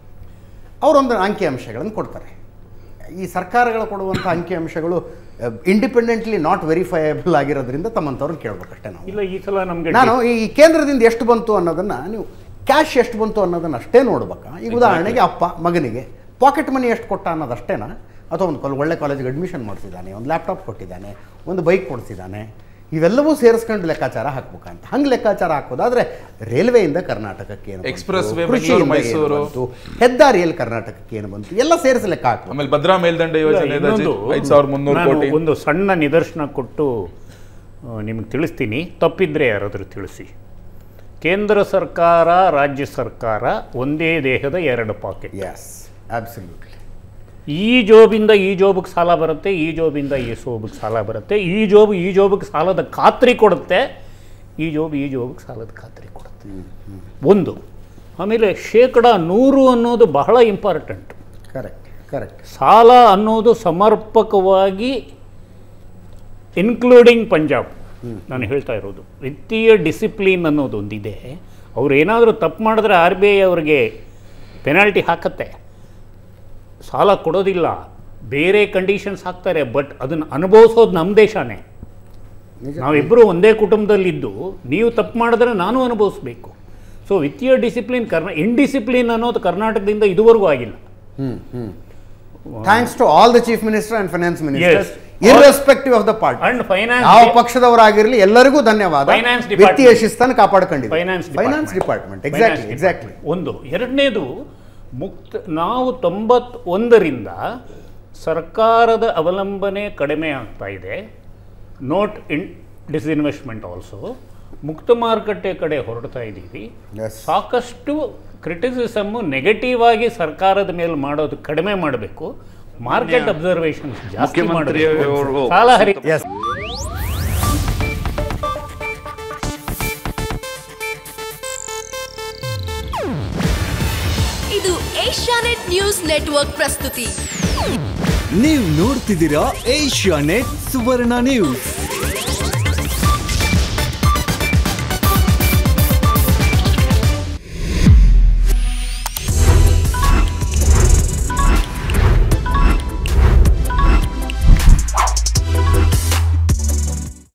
Speaker 8: ಅವರೊಂದು ಅಂಕಿಅಂಶಗಳನ್ನು ಕೊಡ್ತಾರೆ ಈ ಸರ್ಕಾರಗಳು ಕೊಡುವಂಥ ಅಂಕಿಅಂಶಗಳು ಇಂಡಿಪೆಂಡೆಂಟ್ಲಿ ನಾಟ್ ವೆರಿಫೈಯಬಲ್ ಆಗಿರೋದ್ರಿಂದ ತಮ್ಮಂಥವ್ರನ್ನ ಕೇಳ್ಬೇಕಷ್ಟೇ ನಾವು
Speaker 4: ಇಲ್ಲ ಈ ಸಲ ನಮ್ಗೆ
Speaker 8: ನಾನು ಈ ಕೇಂದ್ರದಿಂದ ಎಷ್ಟು ಬಂತು ಅನ್ನೋದನ್ನು ನೀವು ಕ್ಯಾಶ್ ಎಷ್ಟು ಬಂತು ಅನ್ನೋದನ್ನು ಅಷ್ಟೇ ನೋಡ್ಬೇಕಾ ಈಗ ಉದಾಹರಣೆಗೆ ಅಪ್ಪ ಮಗನಿಗೆ ಪಾಕೆಟ್ ಮನಿ ಎಷ್ಟು ಕೊಟ್ಟ ಅನ್ನೋದಷ್ಟೇನಾ ಅಥವಾ ಒಂದು ಕಾಲ್ ಒಳ್ಳೆ ಕಾಲೇಜಿಗೆ ಅಡ್ಮಿಷನ್ ಮಾಡಿಸಿದ್ದಾನೆ ಒಂದು ಲ್ಯಾಪ್ಟಾಪ್ ಕೊಟ್ಟಿದ್ದಾನೆ ಒಂದು ಬೈಕ್ ಕೊಡಿಸಿದ್ದಾನೆ ಇವೆಲ್ಲವೂ ಸೇರಿಸ್ಕೊಂಡು ಲೆಕ್ಕಾಚಾರ ಹಾಕ್ಬೇಕಂತ ಹಂಗೆ ಲೆಕ್ಕಾಚಾರ ಹಾಕೋದಾದ್ರೆ ರೈಲ್ವೆಯಿಂದ ಕರ್ನಾಟಕಕ್ಕೆ ಏನು ಬಂತು?
Speaker 6: Express way
Speaker 8: ಕೃಷಿಯಿಂದ
Speaker 6: ಬೆಂಗಳೂರು,
Speaker 8: ಏನು
Speaker 6: ಮೈಸೂರು.
Speaker 8: ಬಂತು? ಹೆದ್ದಾರಿಯಲ್ಲಿ ಕರ್ನಾಟಕಕ್ಕೆ ಏನು ಬಂತು ಎಲ್ಲ ಸೇರಿಸಿ ಲೆಕ್ಕ ಹಾಕ್ಬೇಕು
Speaker 6: ಆಮೇಲೆ ಭದ್ರಾ ಮೇಲ್ದಂಡೆ
Speaker 4: ಇಲ್ಲ,
Speaker 6: ಯೋಜನೆ ಇದೆ
Speaker 4: ಇನ್ನೊಂದು
Speaker 6: ಐದು ಸಾವಿರದ ಮುನ್ನೂರು
Speaker 4: ನಾನು
Speaker 6: ಕೋಟಿ
Speaker 4: ಒಂದು ಸಣ್ಣ ನಿದರ್ಶನ ಕೊಟ್ಟು ನಿಮಗೆ ತಿಳಿಸ್ತೀನಿ ತಪ್ಪಿದ್ರೆ ಯಾರಾದರೂ ತಿಳಿಸಿ ಕೇಂದ್ರ ಸರ್ಕಾರ ರಾಜ್ಯ ಸರ್ಕಾರ ಒಂದೇ ದೇಹದ ಎರಡು ಪಾಕೆಟ್
Speaker 8: ಎಸ್ ಆಬ್ಸಲ್ಯೂಟ್ಲಿ
Speaker 4: ಈ ಜೋಬಿಂದ ಈ ಜೋಬಿಗೆ ಸಾಲ ಬರುತ್ತೆ ಈ ಜೋಬಿಂದ ಈ ಜೋಬಿಗೆ ಸಾಲ ಬರುತ್ತೆ ಈ ಜೋಬು ಈ ಜೋಬಿಗೆ ಸಾಲದ ಖಾತ್ರಿ ಕೊಡುತ್ತೆ ಈ ಜೋಬು ಈ ಜೋಬಿಗೆ ಸಾಲದ ಖಾತ್ರಿ ಕೊಡುತ್ತೆ ಒಂದು ಆಮೇಲೆ ಶೇಕಡ ನೂರು ಅನ್ನೋದು ಬಹಳ ಇಂಪಾರ್ಟೆಂಟ್
Speaker 8: ಕರೆಕ್ಟ್ ಕರೆಕ್ಟ್
Speaker 4: ಸಾಲ ಅನ್ನೋದು ಸಮರ್ಪಕವಾಗಿ ಇನ್ಕ್ಲೂಡಿಂಗ್ ಪಂಜಾಬ್ ನಾನು ಹೇಳ್ತಾ ಇರೋದು ವಿತ್ತೀಯ ಡಿಸಿಪ್ಲಿನ್ ಅನ್ನೋದು ಒಂದಿದೆ ಅವ್ರು ಏನಾದರೂ ತಪ್ಪು ಮಾಡಿದ್ರೆ ಆರ್ ಬಿ ಐ ಅವ್ರಿಗೆ ಪೆನಾಲ್ಟಿ ಹಾಕತ್ತೆ ಸಾಲ ಕೊಡೋದಿಲ್ಲ ಬೇರೆ ಕಂಡೀಷನ್ಸ್ ಹಾಕ್ತಾರೆ ಬಟ್ ಅದನ್ನು ಅನುಭವಿಸೋದು ನಮ್ಮ ದೇಶನೇ ನಾವಿಬ್ಬರು ಒಂದೇ ಕುಟುಂಬದಲ್ಲಿದ್ದು ನೀವು ತಪ್ಪು ಮಾಡಿದ್ರೆ ನಾನು ಅನುಭವಿಸ್ಬೇಕು ಸೊ ವಿತ್ತೀಯ ಡಿಸಿಪ್ಲಿನ್ ಕರ್ನಾ ಇನ್ಡಿಸಿಪ್ಲಿನ್ ಅನ್ನೋದು ಕರ್ನಾಟಕದಿಂದ ಇದುವರೆಗೂ ಆಗಿಲ್ಲ
Speaker 8: thanks to all the chief minister and finance ministers
Speaker 4: Yes.
Speaker 8: Irrespective of the party
Speaker 4: and finance
Speaker 8: ಯಾವ ಪಕ್ಷದವರಾಗಿರಲಿ ಎಲ್ಲರಿಗೂ ಧನ್ಯವಾದ
Speaker 4: Finance
Speaker 8: ವಿತ್ತೀಯ
Speaker 4: department.
Speaker 8: ಶಿಸ್ತನ್ನು ಕಾಪಾಡ್ಕೊಂಡಿದೆ
Speaker 4: finance
Speaker 8: finance department exactly exactly
Speaker 4: ಒಂದು ಎರಡನೇದು ಮುಕ್ತ ನಾವು ತೊಂಬತ್ತೊಂದರಿಂದ ಸರ್ಕಾರದ ಅವಲಂಬನೆ ಕಡಿಮೆ ಆಗ್ತಾ ಇದೆ ನೋಟ್ ಇನ್ ಡಿಸ್ಇನ್ವೆಸ್ಟ್ಮೆಂಟ್ ಆಲ್ಸೋ ಮುಕ್ತ ಮಾರುಕಟ್ಟೆ ಕಡೆ ಹೊರಡ್ತಾ ಇದ್ದೀವಿ
Speaker 8: Yes.
Speaker 4: ಸಾಕಷ್ಟು ಕ್ರಿಟಿಸಿಸಮ್ಮು ನೆಗೆಟಿವ್ ಆಗಿ ಸರ್ಕಾರದ ಮೇಲೆ ಮಾಡೋದು ಕಡಿಮೆ ಮಾಡಬೇಕು ಮಾರ್ಕೆಟ್ ಅಬ್ಸರ್ವೇಷನ್ಸ್ ಜಾಸ್ತಿ ಮಾಡಬೇಕು ಸಾಲ ಹರಿ
Speaker 8: ಎಸ್
Speaker 9: ಇದು ಏಷ್ಯಾನೆಟ್ ನ್ಯೂಸ್ ನೆಟ್ವರ್ಕ್ ಪ್ರಸ್ತುತಿ
Speaker 10: ನೀವು ನೋಡ್ತಿದ್ದೀರಾ ಏಷ್ಯಾ ನೆಟ್ ಸುವರ್ಣ ನ್ಯೂಸ್